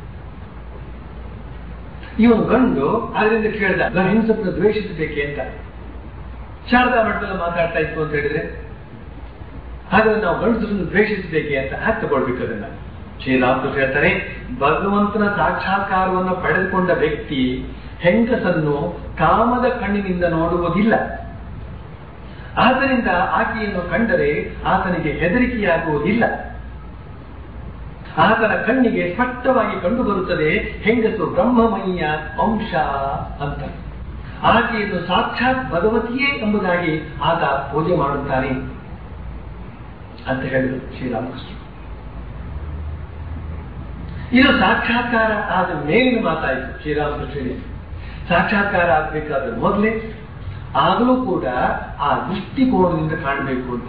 ಇವನು ಗಂಡು ಅದರಿಂದ ಕೇಳ್ದ ನಾನು ಹೆಂಗಸರನ್ನ ದ್ವೇಷಿಸಬೇಕೆ ಅಂತ ಶಾರದಾ ಮಠದಲ್ಲಿ ಮಾತಾಡ್ತಾ ಇತ್ತು ಅಂತ ಹೇಳಿದ್ರೆ ಹಾಗಾದ್ರೆ ನಾವು ಗಂಡಸರನ್ನು ದ್ವೇಷಿಸಬೇಕೆ ಅಂತ ಹಾಕಿ ತಗೊಳ್ಬೇಕು ಅದನ್ನ ಶ್ರೀರಾಮಕೃಷ್ಣ ಹೇಳ್ತಾರೆ ಭಗವಂತನ ಸಾಕ್ಷಾತ್ಕಾರವನ್ನು ಪಡೆದುಕೊಂಡ ವ್ಯಕ್ತಿ ಹೆಂಗಸನ್ನು ಕಾಮದ ಕಣ್ಣಿನಿಂದ ನೋಡುವುದಿಲ್ಲ ಆದ್ದರಿಂದ ಆಕೆಯನ್ನು ಕಂಡರೆ ಆತನಿಗೆ ಹೆದರಿಕೆಯಾಗುವುದಿಲ್ಲ ಆತನ ಕಣ್ಣಿಗೆ ಸ್ಪಷ್ಟವಾಗಿ ಕಂಡು ಬರುತ್ತದೆ ಹೆಂಗಸು ಬ್ರಹ್ಮಮಯ್ಯ ಅಂಶ ಅಂತ ಆಕೆಯನ್ನು ಸಾಕ್ಷಾತ್ ಭಗವತಿಯೇ ಎಂಬುದಾಗಿ ಆತ ಪೂಜೆ ಮಾಡುತ್ತಾನೆ ಅಂತ ಹೇಳಿದರು ಶ್ರೀರಾಮಕೃಷ್ಣ ಇದು ಸಾಕ್ಷಾತ್ಕಾರ ಆದ ಮೇಲಿನ ಮಾತಾಯಿತು ಶ್ರೀರಾಮಕೃಷ್ಣ ಸಾಕ್ಷಾತ್ಕಾರ ಆಗ್ಬೇಕಾದ್ರೆ ಮೊದಲೇ ಆಗಲೂ ಕೂಡ ಆ ದೃಷ್ಟಿಕೋನದಿಂದ ಕಾಣಬೇಕು ಅಂತ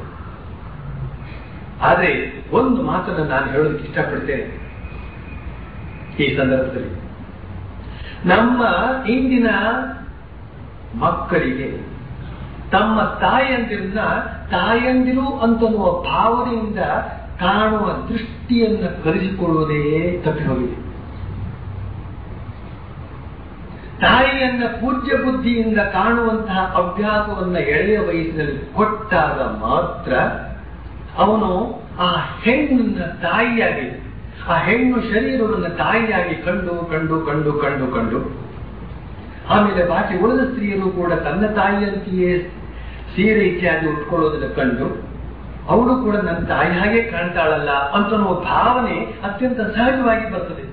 ಆದ್ರೆ ಒಂದು ಮಾತನ್ನು ನಾನು ಹೇಳೋದಕ್ಕೆ ಇಷ್ಟಪಡ್ತೇನೆ ಈ ಸಂದರ್ಭದಲ್ಲಿ ನಮ್ಮ ಇಂದಿನ ಮಕ್ಕಳಿಗೆ ತಮ್ಮ ತಾಯಂದಿರನ್ನ ತಾಯಂದಿರು ಅಂತನ್ನುವ ಭಾವನೆಯಿಂದ ಕಾಣುವ ದೃಷ್ಟಿಯನ್ನ ಕಲಿಸಿಕೊಳ್ಳುವುದೇ ತಪ್ಪಿ ಹೋಗಿದೆ ತಾಯಿಯನ್ನ ಪೂಜ್ಯ ಬುದ್ಧಿಯಿಂದ ಕಾಣುವಂತಹ ಅಭ್ಯಾಸವನ್ನ ಎಳೆಯ ವಯಸ್ಸಿನಲ್ಲಿ ಕೊಟ್ಟಾಗ ಮಾತ್ರ ಅವನು ಆ ಹೆಣ್ಣನ್ನ ತಾಯಿಯಾಗಿ ಆ ಹೆಣ್ಣು ಶರೀರವನ್ನು ತಾಯಿಯಾಗಿ ಕಂಡು ಕಂಡು ಕಂಡು ಕಂಡು ಕಂಡು ಆಮೇಲೆ ಬಾಕಿ ಉಳಿದ ಸ್ತ್ರೀಯರು ಕೂಡ ತನ್ನ ತಾಯಿಯಂತೆಯೇ ಸೀರೆ ಇತ್ಯಾದಿ ಉಟ್ಕೊಳ್ಳೋದನ್ನ ಕಂಡು ಅವಳು ಕೂಡ ನನ್ನ ತಾಯಿ ಹಾಗೆ ಕಾಣ್ತಾಳಲ್ಲ ಅಂತ ಭಾವನೆ ಅತ್ಯಂತ ಸಹಜವಾಗಿ ಬರ್ತದೆ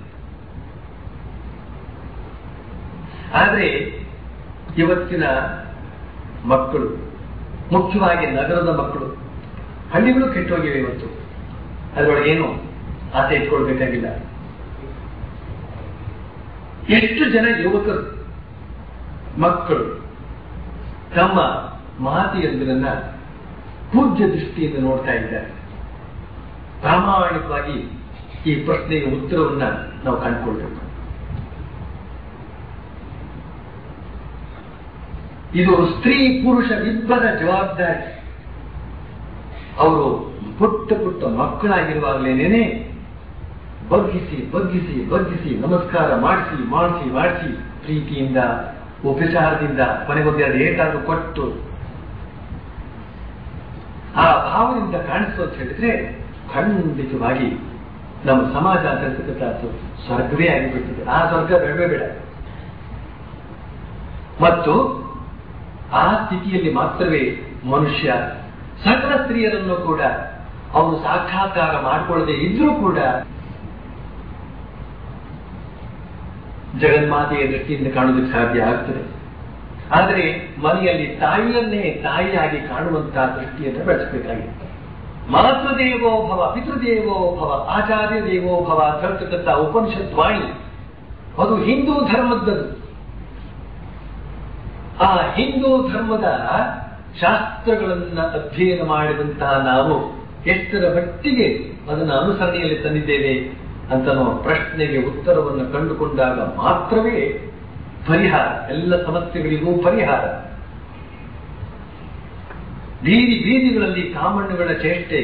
ಆದ್ರೆ ಇವತ್ತಿನ ಮಕ್ಕಳು ಮುಖ್ಯವಾಗಿ ನಗರದ ಮಕ್ಕಳು ಹಳ್ಳಿಗಳು ಕೆಟ್ಟೋಗಿವೆ ಇವತ್ತು ಅದರೊಳಗೆ ಏನು ಆಸೆ ಇಟ್ಕೊಳ್ಬೇಕಾಗಿಲ್ಲ ಎಷ್ಟು ಜನ ಯುವಕರು ಮಕ್ಕಳು ತಮ್ಮ ಮಾತೆಯೊಂದರನ್ನ ಪೂಜ್ಯ ದೃಷ್ಟಿಯಿಂದ ನೋಡ್ತಾ ಇದ್ದಾರೆ ಪ್ರಾಮಾಣಿಕವಾಗಿ ಈ ಪ್ರಶ್ನೆಯ ಉತ್ತರವನ್ನ ನಾವು ಕಂಡುಕೊಳ್ಬೇಕು ಇದು ಸ್ತ್ರೀ ಪುರುಷ ಇಬ್ಬರ ಜವಾಬ್ದಾರಿ ಅವರು ಪುಟ್ಟ ಪುಟ್ಟ ಮಕ್ಕಳಾಗಿರುವಾಗಲೇನೆ ಬಗ್ಗಿಸಿ ಬಗ್ಗಿಸಿ ಬಗ್ಗಿಸಿ ನಮಸ್ಕಾರ ಮಾಡಿಸಿ ಮಾಡಿಸಿ ಮಾಡಿಸಿ ಪ್ರೀತಿಯಿಂದ ಉಪಚಾರದಿಂದ ಕೊನೆಗೊಂದೆರಡು ಏಟಾದ್ರೂ ಕೊಟ್ಟು ಆ ಭಾವದಿಂದ ಕಾಣಿಸು ಅಂತ ಹೇಳಿದ್ರೆ ಖಂಡಿತವಾಗಿ ನಮ್ಮ ಸಮಾಜ ಅಂತಕ್ಕಂಥದ್ದು ಸ್ವರ್ಗವೇ ಆಗಿಬಿಡ್ತದೆ ಆ ಸ್ವರ್ಗ ಬೇಡವೇ ಬೇಡ ಮತ್ತು ಆ ಸ್ಥಿತಿಯಲ್ಲಿ ಮಾತ್ರವೇ ಮನುಷ್ಯ ಸಕಲ ಸ್ತ್ರೀಯರನ್ನು ಕೂಡ ಅವನು ಸಾಕ್ಷಾತ್ಕಾರ ಮಾಡಿಕೊಳ್ಳದೆ ಇದ್ರೂ ಕೂಡ ಜಗನ್ಮಾತೆಯ ದೃಷ್ಟಿಯಿಂದ ಕಾಣೋದಕ್ಕೆ ಸಾಧ್ಯ ಆಗ್ತದೆ ಆದರೆ ಮನೆಯಲ್ಲಿ ತಾಯಿಯನ್ನೇ ತಾಯಿಯಾಗಿ ಕಾಣುವಂತಹ ದೃಷ್ಟಿಯನ್ನು ಬೆಳೆಸಬೇಕಾಗಿದೆ ಮಾತೃದೇವೋ ಭವ ಪಿತೃದೇವೋ ಭವ ಆಚಾರ್ಯ ದೇವೋ ಭವ ಅಂತ ಹೇಳ್ತಕ್ಕಂಥ ಉಪನಿಷತ್ ವಾಣಿ ಅದು ಹಿಂದೂ ಧರ್ಮದ್ದದು ಆ ಹಿಂದೂ ಧರ್ಮದ ಶಾಸ್ತ್ರಗಳನ್ನ ಅಧ್ಯಯನ ಮಾಡಿದಂತಹ ನಾವು ಎಷ್ಟರ ಮಟ್ಟಿಗೆ ಅದನ್ನು ಅನುಸರಣೆಯಲ್ಲಿ ತಂದಿದ್ದೇವೆ ಅಂತ ನಾವು ಪ್ರಶ್ನೆಗೆ ಉತ್ತರವನ್ನು ಕಂಡುಕೊಂಡಾಗ ಮಾತ್ರವೇ ಪರಿಹಾರ ಎಲ್ಲ ಸಮಸ್ಯೆಗಳಿಗೂ ಪರಿಹಾರ ಬೀದಿ ಬೀದಿಗಳಲ್ಲಿ ಕಾಮಣ್ಣುಗಳ ಚೇಷ್ಟೆ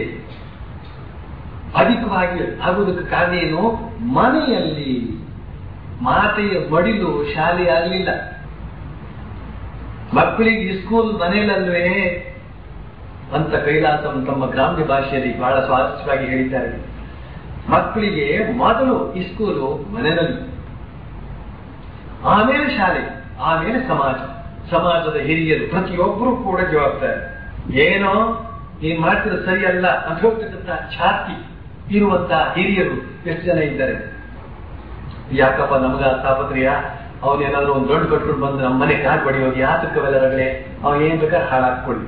ಅಧಿಕವಾಗಿ ಆಗುವುದಕ್ಕೆ ಕಾರಣ ಏನು ಮನೆಯಲ್ಲಿ ಮಾತೆಯ ಮಡಿಲು ಶಾಲೆ ಆಗಲಿಲ್ಲ ಮಕ್ಕಳಿಗೆ ಸ್ಕೂಲ್ ಮನೆಯಲ್ಲಲ್ವೇ ಅಂತ ಕೈಲಾಸಂ ತಮ್ಮ ಗ್ರಾಮ್ಯ ಭಾಷೆಯಲ್ಲಿ ಬಹಳ ಸ್ವಾರಸ್ಯವಾಗಿ ಹೇಳಿದ್ದಾರೆ ಮಕ್ಕಳಿಗೆ ಮೊದಲು ಸ್ಕೂಲು ಮನೆಯಲ್ಲಿ ಆಮೇಲೆ ಶಾಲೆ ಆಮೇಲೆ ಸಮಾಜ ಸಮಾಜದ ಹಿರಿಯರು ಪ್ರತಿಯೊಬ್ಬರು ಕೂಡ ಜವಾಬ್ದಾರಿ ಏನೋ ನೀನ್ ಮಾಡ್ತಿರೋದು ಸರಿಯಲ್ಲ ಅಂತ ಹೋಗ್ತಕ್ಕಂಥ ಛಾತಿ ಇರುವಂತಹ ಹಿರಿಯರು ಎಷ್ಟು ಜನ ಇದ್ದಾರೆ ಯಾಕಪ್ಪ ನಮಗ ತಾಪತ್ರಿಯ ಅವನೇನಾದ್ರೂ ಒಂದು ದೊಡ್ಡ ಕಟ್ಕೊಂಡು ಬಂದು ನಮ್ಮ ಮನೆ ಕಾಲ್ ಬಡಿ ಹೋಗಿ ಯಾತಕ್ಕವೆಲ್ಲ ರಗಳೆ ಅವ ಏನ್ ಬೇಕಾದ್ರೆ ಹಾಳಾಕ್ಕೊಳ್ಳಿ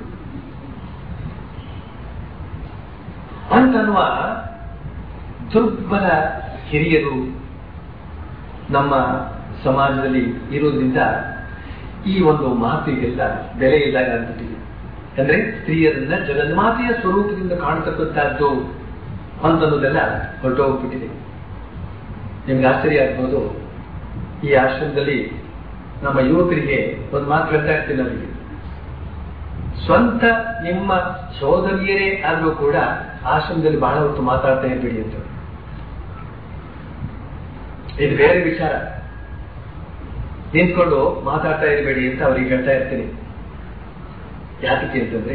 ಅಂತನ್ನುವ ದುರ್ಬಲ ಹಿರಿಯರು ನಮ್ಮ ಸಮಾಜದಲ್ಲಿ ಇರೋದ್ರಿಂದ ಈ ಒಂದು ಮಾತಿಗೆಲ್ಲ ಬೆಲೆ ಇದ್ದಾಗ ಆಗ್ಬಿಟ್ಟಿದೆ ಅಂದ್ರೆ ಸ್ತ್ರೀಯರನ್ನ ಜಗನ್ಮಾತೆಯ ಸ್ವರೂಪದಿಂದ ಕಾಣತಕ್ಕಂಥದ್ದು ಅಂತನ್ನೋದೆಲ್ಲ ಹೊರಟೋಗ್ಬಿಟ್ಟಿದೆ ನಿಮ್ಗೆ ಆಶ್ಚರ್ಯ ಆಗ್ಬೋದು ಈ ಆಶ್ರಮದಲ್ಲಿ ನಮ್ಮ ಯುವಕರಿಗೆ ಒಂದು ಮಾತು ಹೇಳ್ತಾ ಇರ್ತೀನಿ ಅವರಿಗೆ ಸ್ವಂತ ನಿಮ್ಮ ಸೋದರಿಯರೇ ಆದ್ರೂ ಕೂಡ ಆಶ್ರಮದಲ್ಲಿ ಬಹಳ ಹೊತ್ತು ಮಾತಾಡ್ತಾ ಇರ್ಬೇಡಿ ಅಂತ ಇದು ಬೇರೆ ವಿಚಾರ ನಿಂತ್ಕೊಂಡು ಮಾತಾಡ್ತಾ ಇರಬೇಡಿ ಅಂತ ಅವ್ರಿಗೆ ಹೇಳ್ತಾ ಇರ್ತೀನಿ ಯಾತಕ್ಕೆ ಅಂತಂದ್ರೆ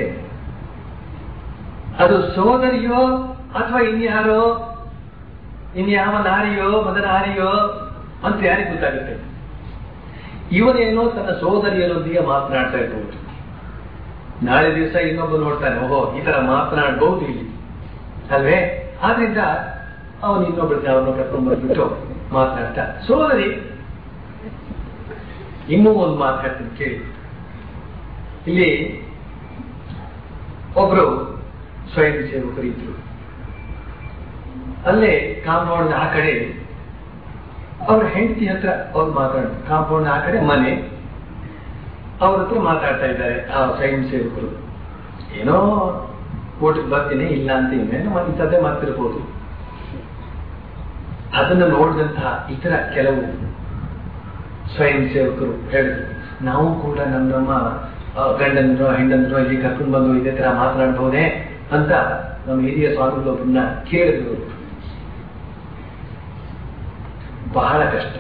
ಅದು ಸೋದರಿಯೋ ಅಥವಾ ಇನ್ಯಾರೋ ಇನ್ಯಾವ ನಾರಿಯೋ ಮದನಾರಿಯೋ ಅಂತ ಯಾರಿಗೆ ಗೊತ್ತಾಗುತ್ತೆ ಇವನೇನೋ ತನ್ನ ಸೋದರಿಯರೊಂದಿಗೆ ಮಾತನಾಡ್ತಾ ಇರ್ಬೋದು ನಾಳೆ ದಿವಸ ಇನ್ನೊಬ್ಬ ನೋಡ್ತಾನೆ ಓಹೋ ಈ ತರ ಮಾತನಾಡಬಹುದು ಇಲ್ಲಿ ಅಲ್ವೇ ಆದ್ರಿಂದ ಅವನು ಇನ್ನೊಬ್ಬರಿಗೆ ಅವನ್ನ ಕರ್ಕೊಂಡು ಬಂದ್ಬಿಟ್ಟು ಮಾತನಾಡ್ತಾ ಸೋದರಿ ಇನ್ನೂ ಒಂದು ಮಾತಾಡ್ತೀನಿ ಕೇಳಿ ಇಲ್ಲಿ ಒಬ್ರು ಸ್ವಯಂ ಸೇವಕರು ಇದ್ರು ಅಲ್ಲೇ ಕಾಂಪೌಂಡ್ ಆ ಕಡೆ ಅವ್ರ ಹೆಂಡತಿ ಹತ್ರ ಅವ್ರು ಮಾತಾಡ ಕಾಂಪೌಂಡ್ ಆ ಕಡೆ ಮನೆ ಅವ್ರ ಹತ್ರ ಮಾತಾಡ್ತಾ ಇದ್ದಾರೆ ಆ ಸ್ವಯಂ ಸೇವಕರು ಏನೋ ಊಟಕ್ಕೆ ಬರ್ತೀನಿ ಇಲ್ಲ ಅಂತ ಇನ್ನೇನು ಇಂಥದ್ದೇ ಮಾತಿರ್ಬೋದು ಅದನ್ನ ನೋಡಿದಂತಹ ಇತರ ಕೆಲವು ಸ್ವಯಂ ಸೇವಕರು ಹೇಳಿದ್ರು ನಾವು ಕೂಡ ನಮ್ಮ ನಮ್ಮ ಗಂಡಂದ್ರು ಹೆಂಡಂದ್ರು ಇಲ್ಲಿ ಕರ್ಕೊಂಡು ಬಂದು ಇದೇ ತರ ಮಾತನಾಡಬಹುದೇ ಅಂತ ನಮ್ಮ ಹಿರಿಯ ಸ್ವಾಮಿಗಳು ಒಬ್ಬರನ್ನ ಕೇಳಿದ್ರು ಬಹಳ ಕಷ್ಟ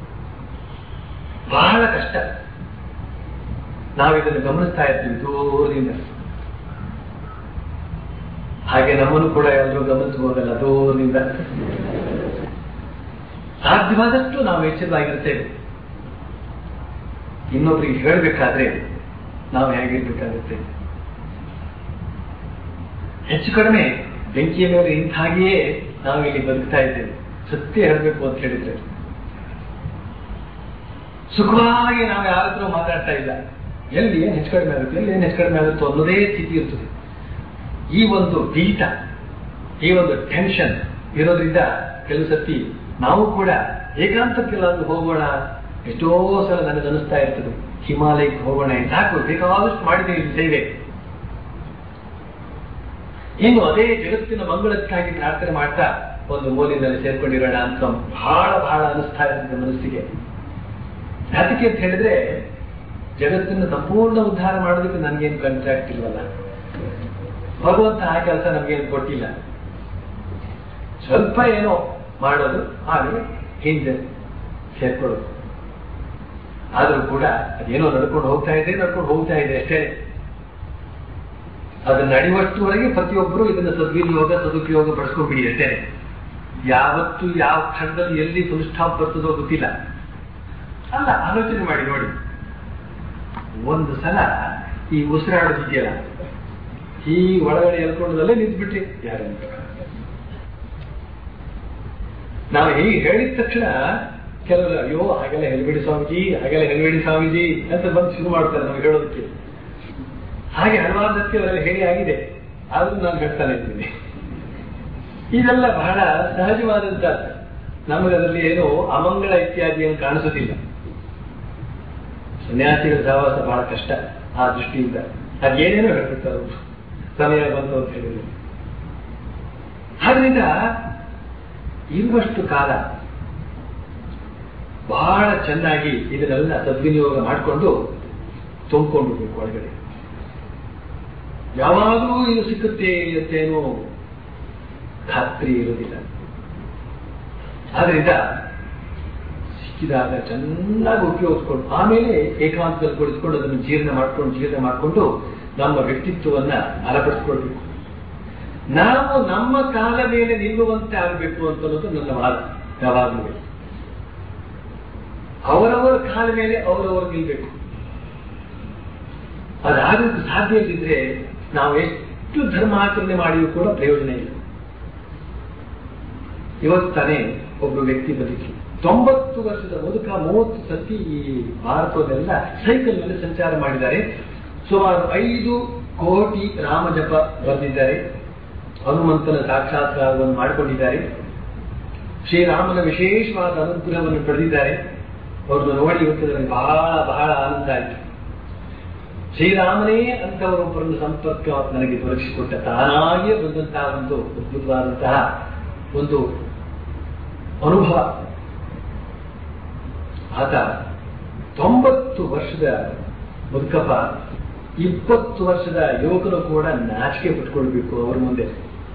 ಬಹಳ ಕಷ್ಟ ನಾವಿದನ್ನು ಗಮನಿಸ್ತಾ ಇರ್ತೀವಿ ದೂರದಿಂದ ಹಾಗೆ ನಮ್ಮನ್ನು ಕೂಡ ಎಲ್ಲರೂ ಗಮನಿಸಬಹುದಲ್ಲ ದೂರದಿಂದ ಸಾಧ್ಯವಾದಷ್ಟು ನಾವು ಎಚ್ಚರವಾಗಿರ್ತೇವೆ ಇನ್ನೊಬ್ರಿಗೆ ಹೇಳಬೇಕಾದ್ರೆ ನಾವು ಹೇಗಿರ್ಬೇಕಾಗುತ್ತೆ ಹೆಚ್ಚು ಕಡಿಮೆ ಬೆಂಕಿಯ ಮೇಲೆ ಇಂಥ ಹಾಗೆಯೇ ನಾವು ಇಲ್ಲಿ ಬದುಕ್ತಾ ಇದ್ದೇವೆ ಸತ್ಯ ಹೇಳಬೇಕು ಅಂತ ಹೇಳಿದ್ರೆ ಸುಖವಾಗಿ ನಾವು ಯಾರ ಹತ್ರ ಮಾತಾಡ್ತಾ ಇಲ್ಲ ಎಲ್ಲಿ ಏನ್ ಹೆಚ್ಚು ಕಡಿಮೆ ಆಗುತ್ತೆ ಎಲ್ಲಿ ಏನ್ ಹೆಚ್ಚು ಕಡಿಮೆ ಆಗುತ್ತೋ ಅನ್ನೋದೇ ಸ್ಥಿತಿ ಇರ್ತದೆ ಈ ಒಂದು ಬೀಟ ಈ ಒಂದು ಟೆನ್ಷನ್ ಇರೋದ್ರಿಂದ ಕೆಲವು ಸತಿ ನಾವು ಕೂಡ ಏಕಾಂತಕ್ಕೆಲ್ಲಾದ್ರೂ ಹೋಗೋಣ ಎಷ್ಟೋ ಸಲ ನನಗೆ ಅನಿಸ್ತಾ ಇರ್ತದೆ ಹಿಮಾಲಯಕ್ಕೆ ಹೋಗೋಣ ಸಾಕು ಬೇಕಾದಷ್ಟು ಮಾಡಿದೆ ಇಲ್ಲಿ ಸೇವೆ ಇನ್ನು ಅದೇ ಜಗತ್ತಿನ ಮಂಗಳಕ್ಕಾಗಿ ಪ್ರಾರ್ಥನೆ ಮಾಡ್ತಾ ಒಂದು ಮೂಲಿನಲ್ಲಿ ಸೇರ್ಕೊಂಡಿರೋಣ ಅಂತ ಬಹಳ ಬಹಳ ಅನಿಸ್ತಾ ಇರ್ತದೆ ಮನಸ್ಸಿಗೆ ಯಾತಕ್ಕೆ ಅಂತ ಹೇಳಿದ್ರೆ ಜಗತ್ತನ್ನು ಸಂಪೂರ್ಣ ಉದ್ಧಾರ ಮಾಡೋದಕ್ಕೆ ನನಗೇನು ಕಾಂಟ್ರಾಕ್ಟ್ ಇಲ್ವಲ್ಲ ಭಗವಂತ ಆ ಕೆಲಸ ನಮ್ಗೇನು ಕೊಟ್ಟಿಲ್ಲ ಸ್ವಲ್ಪ ಏನೋ ಮಾಡೋದು ಹಾಗೆ ಹಿಂದೆ ಸೇರ್ಕೊಳ್ಳೋದು ಆದ್ರೂ ಕೂಡ ಅದೇನೋ ನಡ್ಕೊಂಡು ಹೋಗ್ತಾ ಇದೆ ನಡ್ಕೊಂಡು ಹೋಗ್ತಾ ಇದೆ ಅಷ್ಟೇ ಅದನ್ನ ನಡೆಯುವಷ್ಟುವರೆಗೆ ಪ್ರತಿಯೊಬ್ಬರು ಇದನ್ನ ಸದ್ವಿನಿಯೋಗ ಸದುಪಯೋಗ ಪಡಿಸ್ಕೊಂಡ್ಬಿಡಿ ಅಷ್ಟೇ ಯಾವತ್ತು ಯಾವ ಕ್ಷಣದಲ್ಲಿ ಎಲ್ಲಿ ಫುಲ್ ಸ್ಟಾಪ್ ಬರ್ತದೋ ಗೊತ್ತಿಲ್ಲ ಅಲ್ಲ ಆಲೋಚನೆ ಮಾಡಿ ನೋಡಿ ಒಂದು ಸಲ ಈ ಉಸಿರಾಡೋದಿದೆಯಲ್ಲ ಈ ಒಳಗಡೆ ಎಲ್ಕೊಂಡದಲ್ಲೇ ನಿಂತ್ಬಿಟ್ರಿ ಯಾರು ನಾವು ಹೀಗೆ ಹೇಳಿದ ತಕ್ಷಣ ಕೆಲವರು ಅಯ್ಯೋ ಹಾಗೆಲ್ಲ ಹೆಲ್ಬೇಡಿ ಸ್ವಾಮೀಜಿ ಹಾಗೆಲ್ಲ ಹೆಲ್ಬೇಡಿ ಸ್ವಾಮೀಜಿ ಅಂತ ಬಂದು ಶುರು ಮಾಡ್ತಾರೆ ನಾವು ಹೇಳೋದಕ್ಕೆ ಹಾಗೆ ಹಲವಾರು ಸತ್ಯ ಅವರೆಲ್ಲ ಹೇಳಿ ಆಗಿದೆ ಆದ್ರೂ ನಾನು ಹೇಳ್ತಾನೆ ಇದ್ದೀನಿ ಇದೆಲ್ಲ ಬಹಳ ಸಹಜವಾದಂತ ನಮಗೆ ಅದರಲ್ಲಿ ಏನು ಅಮಂಗಳ ಇತ್ಯಾದಿ ಏನು ಕಾಣಿಸೋದಿಲ್ಲ ಸನ್ಯಾಸಿಗಳ ಸಹವಾಸ ಬಹಳ ಕಷ್ಟ ಆ ದೃಷ್ಟಿಯಿಂದ ಅದೇನೇನೋ ಹೇಳ್ಬಿಡ್ತಾರೆ ಅವ್ರು. ಸಮಯ ಬಂತು ಅಂತ ಹೇಳಿದ್ರು ಆದ್ರಿಂದ ಇರುವಷ್ಟು ಕಾಲ ಬಹಳ ಚೆನ್ನಾಗಿ ಇದನ್ನೆಲ್ಲ ಸದ್ವಿನಿಯೋಗ ಮಾಡಿಕೊಂಡು ತುಂಬಿಕೊಂಡು ಬೇಕು ಒಳಗಡೆ ಯಾವಾಗಲೂ ಇದು ಸಿಕ್ಕುತ್ತೆ ಅಂತೇನೋ ಖಾತ್ರಿ ಇರುವುದಿಲ್ಲ ಆದ್ರಿಂದ ಸಿಕ್ಕಿದಾಗ ಚೆನ್ನಾಗಿ ಉಪಯೋಗಿಸ್ಕೊಂಡು ಆಮೇಲೆ ಏಕಾಂತದಲ್ಲಿ ಕುಳಿತುಕೊಂಡು ಅದನ್ನು ಜೀರ್ಣ ಮಾಡ್ಕೊಂಡು ಜೀರ್ಣ ಮಾಡಿಕೊಂಡು ನಮ್ಮ ವ್ಯಕ್ತಿತ್ವವನ್ನ ಬಲಪಡಿಸ್ಕೊಳ್ಬೇಕು ನಾವು ನಮ್ಮ ಕಾಲ ಮೇಲೆ ನಿಲ್ಲುವಂತೆ ಆಗಬೇಕು ಅಂತ ಅನ್ನೋದು ನನ್ನ ವಾದ ಯಾವಾಗಲೂ ಅವರವರ ಕಾಲ ಮೇಲೆ ಅವರವರು ನಿಲ್ಬೇಕು ಅದಾಗೋದು ಸಾಧ್ಯ ಇದ್ದಿದ್ರೆ ನಾವು ಎಷ್ಟು ಧರ್ಮಾಚರಣೆ ಮಾಡಿಯೂ ಕೂಡ ಪ್ರಯೋಜನ ಇಲ್ಲ ಇವತ್ತು ತಾನೇ ಒಬ್ಬ ವ್ಯಕ್ತಿ ಬದುಕಿ ತೊಂಬತ್ತು ವರ್ಷದ ಮುದುಕ ಮೂವತ್ತು ಸತಿ ಈ ಭಾರತದೆಲ್ಲ ಸೈಕಲ್ ಮೇಲೆ ಸಂಚಾರ ಮಾಡಿದ್ದಾರೆ ಸುಮಾರು ಐದು ಕೋಟಿ ರಾಮಜಪ ಬರೆದಿದ್ದಾರೆ ಹನುಮಂತನ ಸಾಕ್ಷಾತ್ಕಾರವನ್ನು ಮಾಡಿಕೊಂಡಿದ್ದಾರೆ ಶ್ರೀರಾಮನ ವಿಶೇಷವಾದ ಅನುಗ್ರಹವನ್ನು ಪಡೆದಿದ್ದಾರೆ ಅವ್ರನ್ನ ನೋಡಿ ಇವತ್ತು ನನಗೆ ಬಹಳ ಬಹಳ ಆನಂದ ಆಯಿತು ಶ್ರೀರಾಮನೇ ಅಂತವರೊಬ್ಬರನ್ನು ಸಂಪರ್ಕ ನನಗೆ ದೊರಕಿಸಿಕೊಟ್ಟ ತಾನಾಗಿಯೇ ಬಂದಂತಹ ಒಂದು ಅದ್ಭುತವಾದಂತಹ ಒಂದು ಅನುಭವ ಆತ ತೊಂಬತ್ತು ವರ್ಷದ ಮುದುಕಪ್ಪ ಇಪ್ಪತ್ತು ವರ್ಷದ ಯುವಕರು ಕೂಡ ನಾಚಿಕೆ ಬಿಟ್ಕೊಳ್ಬೇಕು ಅವ್ರ ಮುಂದೆ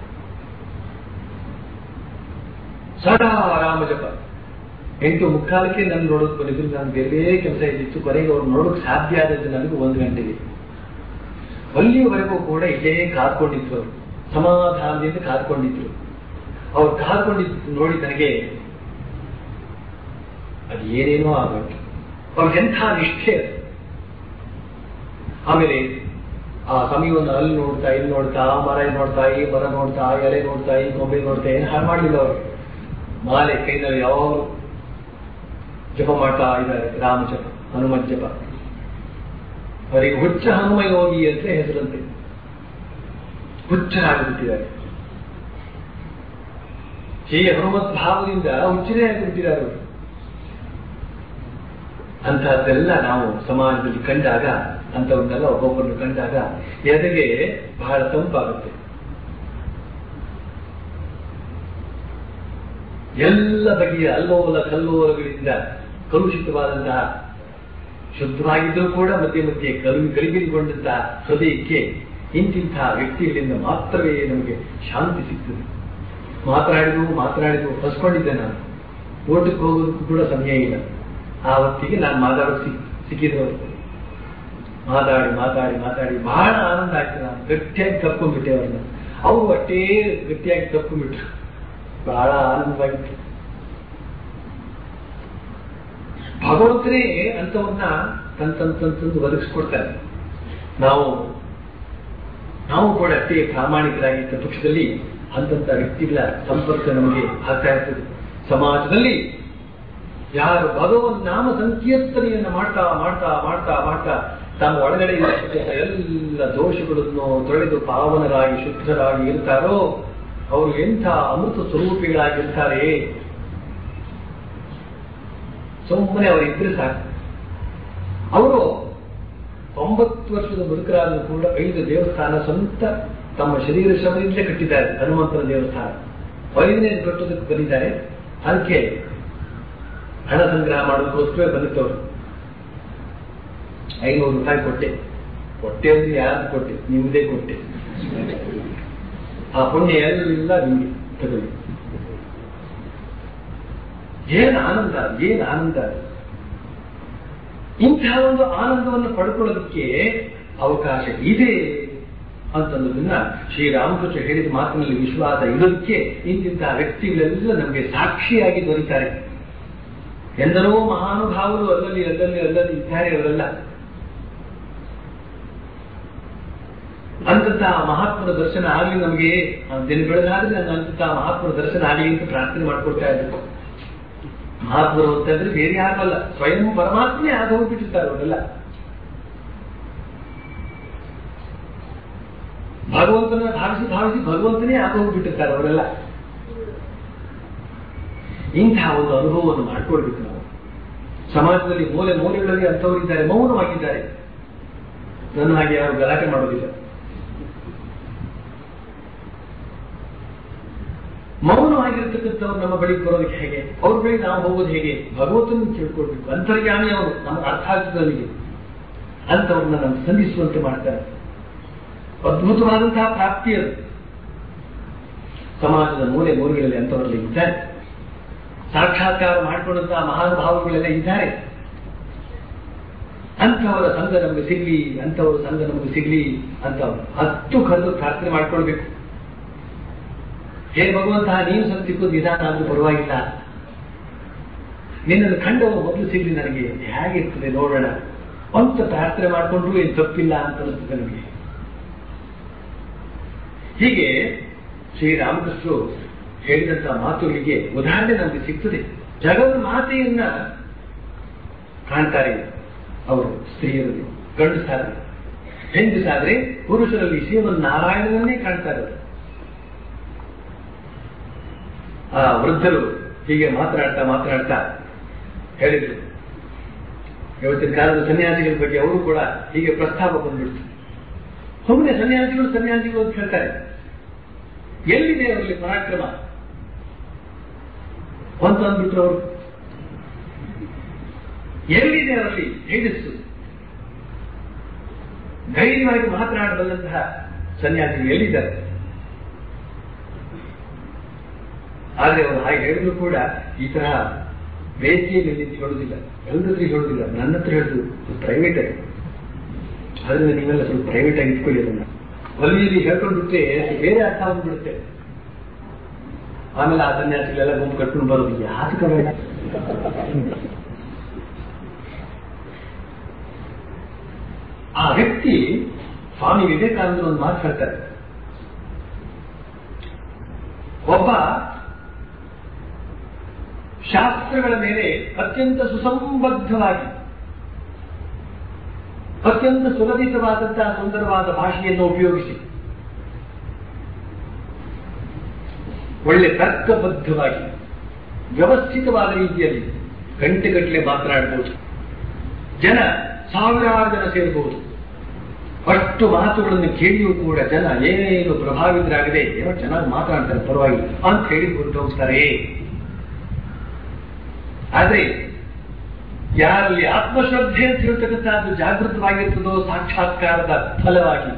ಸದಾ ರಾಮ ಜಪ ಎಂಟು ಮುಕ್ಕಾಲಕ್ಕೆ ನನ್ನ ನೋಡೋಕೆ ಬಂದಿದ್ರು ನಾನು ಬೇರೆ ಬೇರೆ ಕೆಲಸ ಇದ್ದಿತ್ತು ಕೊನೆಗೆ ಅವ್ರು ನೋಡೋಕೆ ಸಾಧ್ಯ ಆದದ್ದು ನನಗೆ ಒಂದು ಗಂಟೆಗೆ ಅಲ್ಲಿವರೆಗೂ ಕೂಡ ಇಲ್ಲೇ ಕಾದ್ಕೊಂಡಿದ್ರು ಅವರು ಸಮಾಧಾನದಿಂದ ಕಾದ್ಕೊಂಡಿದ್ರು ಅವ್ರು ಕಾದ್ಕೊಂಡಿದ್ದು ನೋಡಿ ನನಗೆ ಅದು ಏನೇನೋ ಆಗೋಯ್ತು ಅವ್ರಿಗೆಂಥ ನಿಷ್ಠೆ ಅದು ಆಮೇಲೆ ಆ ಸಮಯವನ್ನು ಅಲ್ಲಿ ನೋಡ್ತಾ ಇಲ್ಲಿ ನೋಡ್ತಾ ಆ ಮರ ನೋಡ್ತಾ ಈ ಮರ ನೋಡ್ತಾ ಆ ಎಲೆ ನೋಡ್ತಾ ಈ ಗೊಂಬೆ ನೋಡ್ತಾ ಏನು ಹಾಳು ಮಾಡಲಿಲ್ಲ ಅವರು ಮಾಲೆ ಕೈನಲ್ಲಿ ಯಾವಾಗಲೂ ಜಪ ಮಾಡ್ತಾ ಇದ್ದಾರೆ ರಾಮ ಜಪ ಹನುಮತ್ ಜಪ ಅವರಿಗೆ ಹುಚ್ಚ ಹನುಮ ಯೋಗಿ ಅಂತ ಹೆಸರಂತೆ ಹುಚ್ಚರಾಗಿಬಿಟ್ಟಿದ್ದಾರೆ ಹೀ ಹನುಮತ್ ಭಾವದಿಂದ ಹುಚ್ಚರೇ ಆಗಿಬಿಟ್ಟಿದ್ದಾರೆ ಅವರು ಅಂತಹದ್ದೆಲ್ಲ ನಾವು ಸಮಾಜದಲ್ಲಿ ಕಂಡಾಗ ಅಂತವನ್ನೆಲ್ಲ ಒಬ್ಬೊಬ್ಬರನ್ನು ಕಂಡಾಗ ಎದೆಗೆ ಬಹಳ ತಂಪಾಗುತ್ತೆ ಎಲ್ಲ ಬಗೆಯ ಅಲ್ಲೋಲ ಕಲ್ಲೋಲಗಳಿಂದ ಕಲುಷಿತವಾದಂತಹ ಶುದ್ಧವಾಗಿದ್ರೂ ಕೂಡ ಮಧ್ಯೆ ಮಧ್ಯೆ ಕಲಿ ಕಲಿಗಿರಿಗೊಂಡಂತಹ ಹೃದಯಕ್ಕೆ ಇಂತಿಂಥ ವ್ಯಕ್ತಿಗಳಿಂದ ಮಾತ್ರವೇ ನಮಗೆ ಶಾಂತಿ ಸಿಗ್ತದೆ ಮಾತನಾಡಿದ್ವು ಮಾತನಾಡಿದ್ವು ಹಸ್ಕೊಂಡಿದ್ದೆ ನಾನು ಓಟಕ್ಕೆ ಹೋಗೋದಕ್ಕೂ ಕೂಡ ಸಮಯ ಇಲ್ಲ ಆ ಹೊತ್ತಿಗೆ ನಾನು ಮಾತಾಡೋದು ಸಿಕ್ ಸಿಕ್ಕಿದ್ರು ಮಾತಾಡಿ ಮಾತಾಡಿ ಮಾತಾಡಿ ಬಹಳ ಆನಂದ ಆಯ್ತು ನಾನು ಗಟ್ಟಿಯಾಗಿ ತಪ್ಕೊಂಡ್ಬಿಟ್ಟೆ ಅವ್ರನ್ನ ಅವರು ಅಷ್ಟೇ ಗಟ್ಟಿಯಾಗಿ ತಪ್ಕೊಂಡ್ಬಿಟ್ರು ಬಹಳ ಆನಂದವಾಗಿತ್ತು ಭಗವಂತನೇ ಅಂತವನ್ನ ತನ್ ತನ್ ತನ್ ತಂದು ಒದಗಿಸ್ಕೊಡ್ತಾನೆ ನಾವು ನಾವು ಕೂಡ ಅಷ್ಟೇ ಪ್ರಾಮಾಣಿಕರಾಗಿದ್ದ ಪಕ್ಷದಲ್ಲಿ ಅಂತಂತ ವ್ಯಕ್ತಿಗಳ ಸಂಪರ್ಕ ನಮಗೆ ಆಗ್ತಾ ಇರ್ತದೆ ಸಮಾಜದಲ್ಲಿ ಯಾರು ಭಗವನ್ ನಾಮ ಸಂಕೀರ್ತನೆಯನ್ನ ಮಾಡ್ತಾ ಮಾಡ್ತಾ ಮಾಡ್ತಾ ಮಾಡ್ತಾ ತಮ್ಮ ಒಳಗಡೆ ಇರತಕ್ಕಂಥ ಎಲ್ಲ ದೋಷಗಳನ್ನು ತೊಳೆದು ಪಾವನರಾಗಿ ಶುದ್ಧರಾಗಿ ಇರ್ತಾರೋ ಅವರು ಎಂಥ ಅಮೃತ ಸ್ವರೂಪಿಗಳಾಗಿರ್ತಾರೆ ಸುಮ್ಮನೆ ಅವರಿದ್ರೆ ಸಾಕು ಅವರು ಒಂಬತ್ತು ವರ್ಷದ ಮುದುಕರಾದರೂ ಕೂಡ ಐದು ದೇವಸ್ಥಾನ ಸ್ವಂತ ತಮ್ಮ ಶರೀರ ಶ್ರಮದಿಂದಲೇ ಕಟ್ಟಿದ್ದಾರೆ ಹನುಮಂತನ ದೇವಸ್ಥಾನ ಐದನೇ ಕಟ್ಟೋದಕ್ಕೆ ಬಂದಿದ್ದಾರೆ ಅದಕ್ಕೆ ಹಣ ಸಂಗ್ರಹ ಮಾಡೋದಕ್ಕೋಸ್ಕರ ಬಂದಿದ್ದವರು ಐನೂರು ರೂಪಾಯಿ ಕೊಟ್ಟೆ ಕೊಟ್ಟೆ ಅಂದ್ರೆ ಯಾರು ಕೊಟ್ಟೆ ನಿಮ್ದೇ ಕೊಟ್ಟೆ ಆ ಪುಣ್ಯ ಎಲ್ಲ ನಿಮ್ಗೆ ತಗೊಳ್ಳಿ ಏನ್ ಆನಂದ ಏನ್ ಆನಂದ ಇಂತಹ ಒಂದು ಆನಂದವನ್ನು ಪಡ್ಕೊಳ್ಳೋದಕ್ಕೆ ಅವಕಾಶ ಇದೆ ಅಂತನ್ನೋದನ್ನ ಶ್ರೀರಾಮಕೃಷ್ಣ ಹೇಳಿದ ಮಾತಿನಲ್ಲಿ ವಿಶ್ವಾಸ ಇರೋದಕ್ಕೆ ಇಂತಿಂತಹ ವ್ಯಕ್ತಿಗಳೆಲ್ಲ ನಮಗೆ ಸಾಕ್ಷಿಯಾಗಿ ದೊರೀತಾರೆ ಎಂದರೋ ಮಹಾನುಭಾವರು ಅಲ್ಲಲ್ಲಿ ಅಲ್ಲಲ್ಲಿ ಅಲ್ಲಲ್ಲಿ ಇದ್ದಾರೆ ಅವರೆಲ್ಲ ಅಂತಹ ಮಹಾತ್ಮನ ದರ್ಶನ ಆಗಲಿ ನಮಗೆ ದಿನ ಬೆಳಗಾದ್ರೆ ನಾನು ಅಂತಹ ಮಹಾತ್ಮನ ದರ್ಶನ ಆಗಲಿ ಅಂತ ಪ್ರಾರ್ಥನೆ ಮಾಡ್ಕೊಳ್ತಾ ಇದ್ದರು ಮಹಾತ್ಮರು ಅಂತಂದ್ರೆ ಬೇರೆ ಯಾರಲ್ಲ ಸ್ವಯಂ ಪರಮಾತ್ಮನೇ ಆಗ ಹೋಗ್ಬಿಟ್ಟಿರ್ತಾರೆ ಅವರೆಲ್ಲ ಭಗವಂತನ ಭಾವಿಸಿ ಭಾವಿಸಿ ಭಗವಂತನೇ ಆಗ ಹೋಗ್ಬಿಟ್ಟಿರ್ತಾರೆ ಅವರೆಲ್ಲ ಇಂತಹ ಒಂದು ಅನುಭವವನ್ನು ಮಾಡ್ಕೊಳ್ಬೇಕು ನಾವು ಸಮಾಜದಲ್ಲಿ ಮೂಲೆ ಮೂಲೆಗಳಲ್ಲಿ ಅಂಥವರಿದ್ದಾರೆ ಮೌನವಾಗಿದ್ದಾರೆ ನನ್ನ ಹಾಗೆ ಯಾರು ಗಲಾಟೆ ಮಾಡೋದಿಲ್ಲ ಮೌನವಾಗಿರ್ತಕ್ಕಂಥವ್ರು ನಮ್ಮ ಬಳಿಗೆ ಬರೋದಕ್ಕೆ ಹೇಗೆ ಅವ್ರ ಬಳಿ ನಾವು ಹೋಗೋದು ಹೇಗೆ ಭಗವಂತನ ತಿಳ್ಕೊಳ್ಬೇಕು ಅಂತರ್ಯಾಮಿ ಅವರು ನಮಗೆ ಅರ್ಥ ಆಗ್ತದಲ್ಲಿಗೆ ಅಂತವ್ರನ್ನ ನಾವು ಸಂಧಿಸುವಂತೆ ಮಾಡ್ತಾರೆ ಅದ್ಭುತವಾದಂತಹ ಪ್ರಾಪ್ತಿ ಅದು ಸಮಾಜದ ಮೂಲೆ ಮೂಲೆಗಳಲ್ಲಿ ಅಂತವರಲ್ಲಿ ಇದ್ದಾರೆ ಸಾಕ್ಷಾತ್ಕಾರ ಮಾಡಿಕೊಂಡಂತಹ ಮಹಾನುಭಾವಗಳೆಲ್ಲ ಇದ್ದಾರೆ ಅಂಥವರ ಸಂಘ ನಮಗೆ ಸಿಗ್ಲಿ ಅಂಥವರ ಸಂಘ ನಮಗೆ ಸಿಗ್ಲಿ ಅಂತ ಹತ್ತು ಕರೆದು ಪ್ರಾರ್ಥನೆ ಮಾಡ್ಕೊಳ್ಬೇಕು ಹೇ ಭಗವಂತ ನೀನು ಸ್ವಲ್ಪ ಸಿಕ್ಕೋದು ನಿಧಾನ ಆದ್ರೂ ಪರವಾಗಿಲ್ಲ ನಿನ್ನನ್ನು ಕಂಡವರು ಮೊದಲು ಸಿಗ್ಲಿ ನನಗೆ ಹೇಗಿರ್ತದೆ ನೋಡೋಣ ಅಂತ ಪ್ರಾರ್ಥನೆ ಮಾಡಿಕೊಂಡ್ರು ಏನು ತಪ್ಪಿಲ್ಲ ಅಂತ ಅನಿಸ್ತದೆ ನನಗೆ ಹೀಗೆ ಶ್ರೀರಾಮಕೃಷ್ಣರು ಹೇಳಿದಂತ ಮಾತುಗಳಿಗೆ ಉದಾಹರಣೆ ನಮಗೆ ಸಿಗ್ತದೆ ಜಗನ್ ಮಾತೆಯನ್ನ ಕಾಣ್ತಾರೆ ಅವರು ಸ್ತ್ರೀಯರಲ್ಲಿ ಗಂಡಸಾದ್ರೆ ಹೆಂಗಸಾದ್ರೆ ಪುರುಷರಲ್ಲಿ ಶ್ರೀಮನ್ ನಾರಾಯಣನನ್ನೇ ಕಾಣ್ತಾರೆ ಅವರು ಆ ವೃದ್ಧರು ಹೀಗೆ ಮಾತನಾಡ್ತಾ ಮಾತನಾಡ್ತಾ ಹೇಳಿದ್ರು ಇವತ್ತಿನ ಕಾಲದ ಸನ್ಯಾಸಿಗಳ ಬಗ್ಗೆ ಅವರು ಕೂಡ ಹೀಗೆ ಪ್ರಸ್ತಾಪ ಬಂದ್ಬಿಡ್ತು ಸುಮ್ಮನೆ ಸನ್ಯಾಸಿಗಳು ಸನ್ಯಾಸಿಗಳು ಅಂತ ಹೇಳ್ತಾರೆ ಎಲ್ಲಿದೆ ಅವರಲ್ಲಿ ಪರಾಕ್ರಮ ಅಂತ ಅಂದ್ಬಿಟ್ರು ಅವರು ಎಲ್ಲಿದೆ ಅವರಲ್ಲಿ ತೇಜಸ್ಸು ಧೈರ್ಯವಾಗಿ ಮಾತನಾಡಬಲ್ಲಂತಹ ಸನ್ಯಾಸಿಗಳು ಎಲ್ಲಿದ್ದಾರೆ ಆದ್ರೆ ಅವರು ಹಾಗೆ ಹೇಳಿದ್ರು ಕೂಡ ಈ ತರಹ ವೇದಿಕೆಯಲ್ಲಿ ನಿಂತು ಹೇಳುದಿಲ್ಲ ಎಲ್ಲರ ಹತ್ರ ಹೇಳುದಿಲ್ಲ ನನ್ನ ಹತ್ರ ಹೇಳುದು ಪ್ರೈವೇಟ್ ಆಗಿ ಅದರಿಂದ ನೀವೆಲ್ಲ ಸ್ವಲ್ಪ ಪ್ರೈವೇಟ್ ಆಗಿ ಇಟ್ಕೊಳ್ಳಿ ಅದನ್ನ ಒಲಿಯಲ್ಲಿ ಹೇಳ್ಕೊಂಡು ಬಿಟ್ರೆ ಬೇರೆ ಅರ್ಥ ಆಗ್ಬಿಡುತ್ತೆ ಆಮೇಲೆ ಆ ಸನ್ಯಾಸಿಗಳೆಲ್ಲ ಗುಂಪು ಕಟ್ಕೊಂಡು ಬರೋದು ಯಾತಕ ಬೇಡ ಆ ವ್ಯಕ್ತಿ ಸ್ವಾಮಿ ವಿವೇಕಾನಂದರು ಒಂದು ಮಾತು ಹೇಳ್ತಾರೆ ಒಬ್ಬ ಶಾಸ್ತ್ರಗಳ ಮೇಲೆ ಅತ್ಯಂತ ಸುಸಂಬದ್ಧವಾಗಿ ಅತ್ಯಂತ ಸುಲಭಿತವಾದಂತಹ ಸುಂದರವಾದ ಭಾಷೆಯನ್ನು ಉಪಯೋಗಿಸಿ ಒಳ್ಳೆ ತರ್ಕಬದ್ಧವಾಗಿ ವ್ಯವಸ್ಥಿತವಾದ ರೀತಿಯಲ್ಲಿ ಗಂಟೆಗಟ್ಟಲೆ ಮಾತನಾಡಬಹುದು ಜನ ಸಾವಿರಾರು ಜನ ಸೇರಬಹುದು ಅಷ್ಟು ಮಾತುಗಳನ್ನು ಕೇಳಿಯೂ ಕೂಡ ಜನ ಏನೇನು ಪ್ರಭಾವಿತರಾಗದೆ ಏನೋ ಚೆನ್ನಾಗಿ ಮಾತನಾಡ್ತಾರೆ ಪರವಾಗಿಲ್ಲ ಅಂತ ಹೇಳಿ ಹೊರಟು ಹೋಗ್ತಾರೆ ಆದ್ರೆ ಯಾರಲ್ಲಿ ಆತ್ಮಶ್ರದ್ಧೆ ಅಂತ ಹೇಳ್ತಕ್ಕಂಥದ್ದು ಜಾಗೃತವಾಗಿರ್ತದೋ ಸಾಕ್ಷಾತ್ಕಾರದ ಫಲವಾಗಿ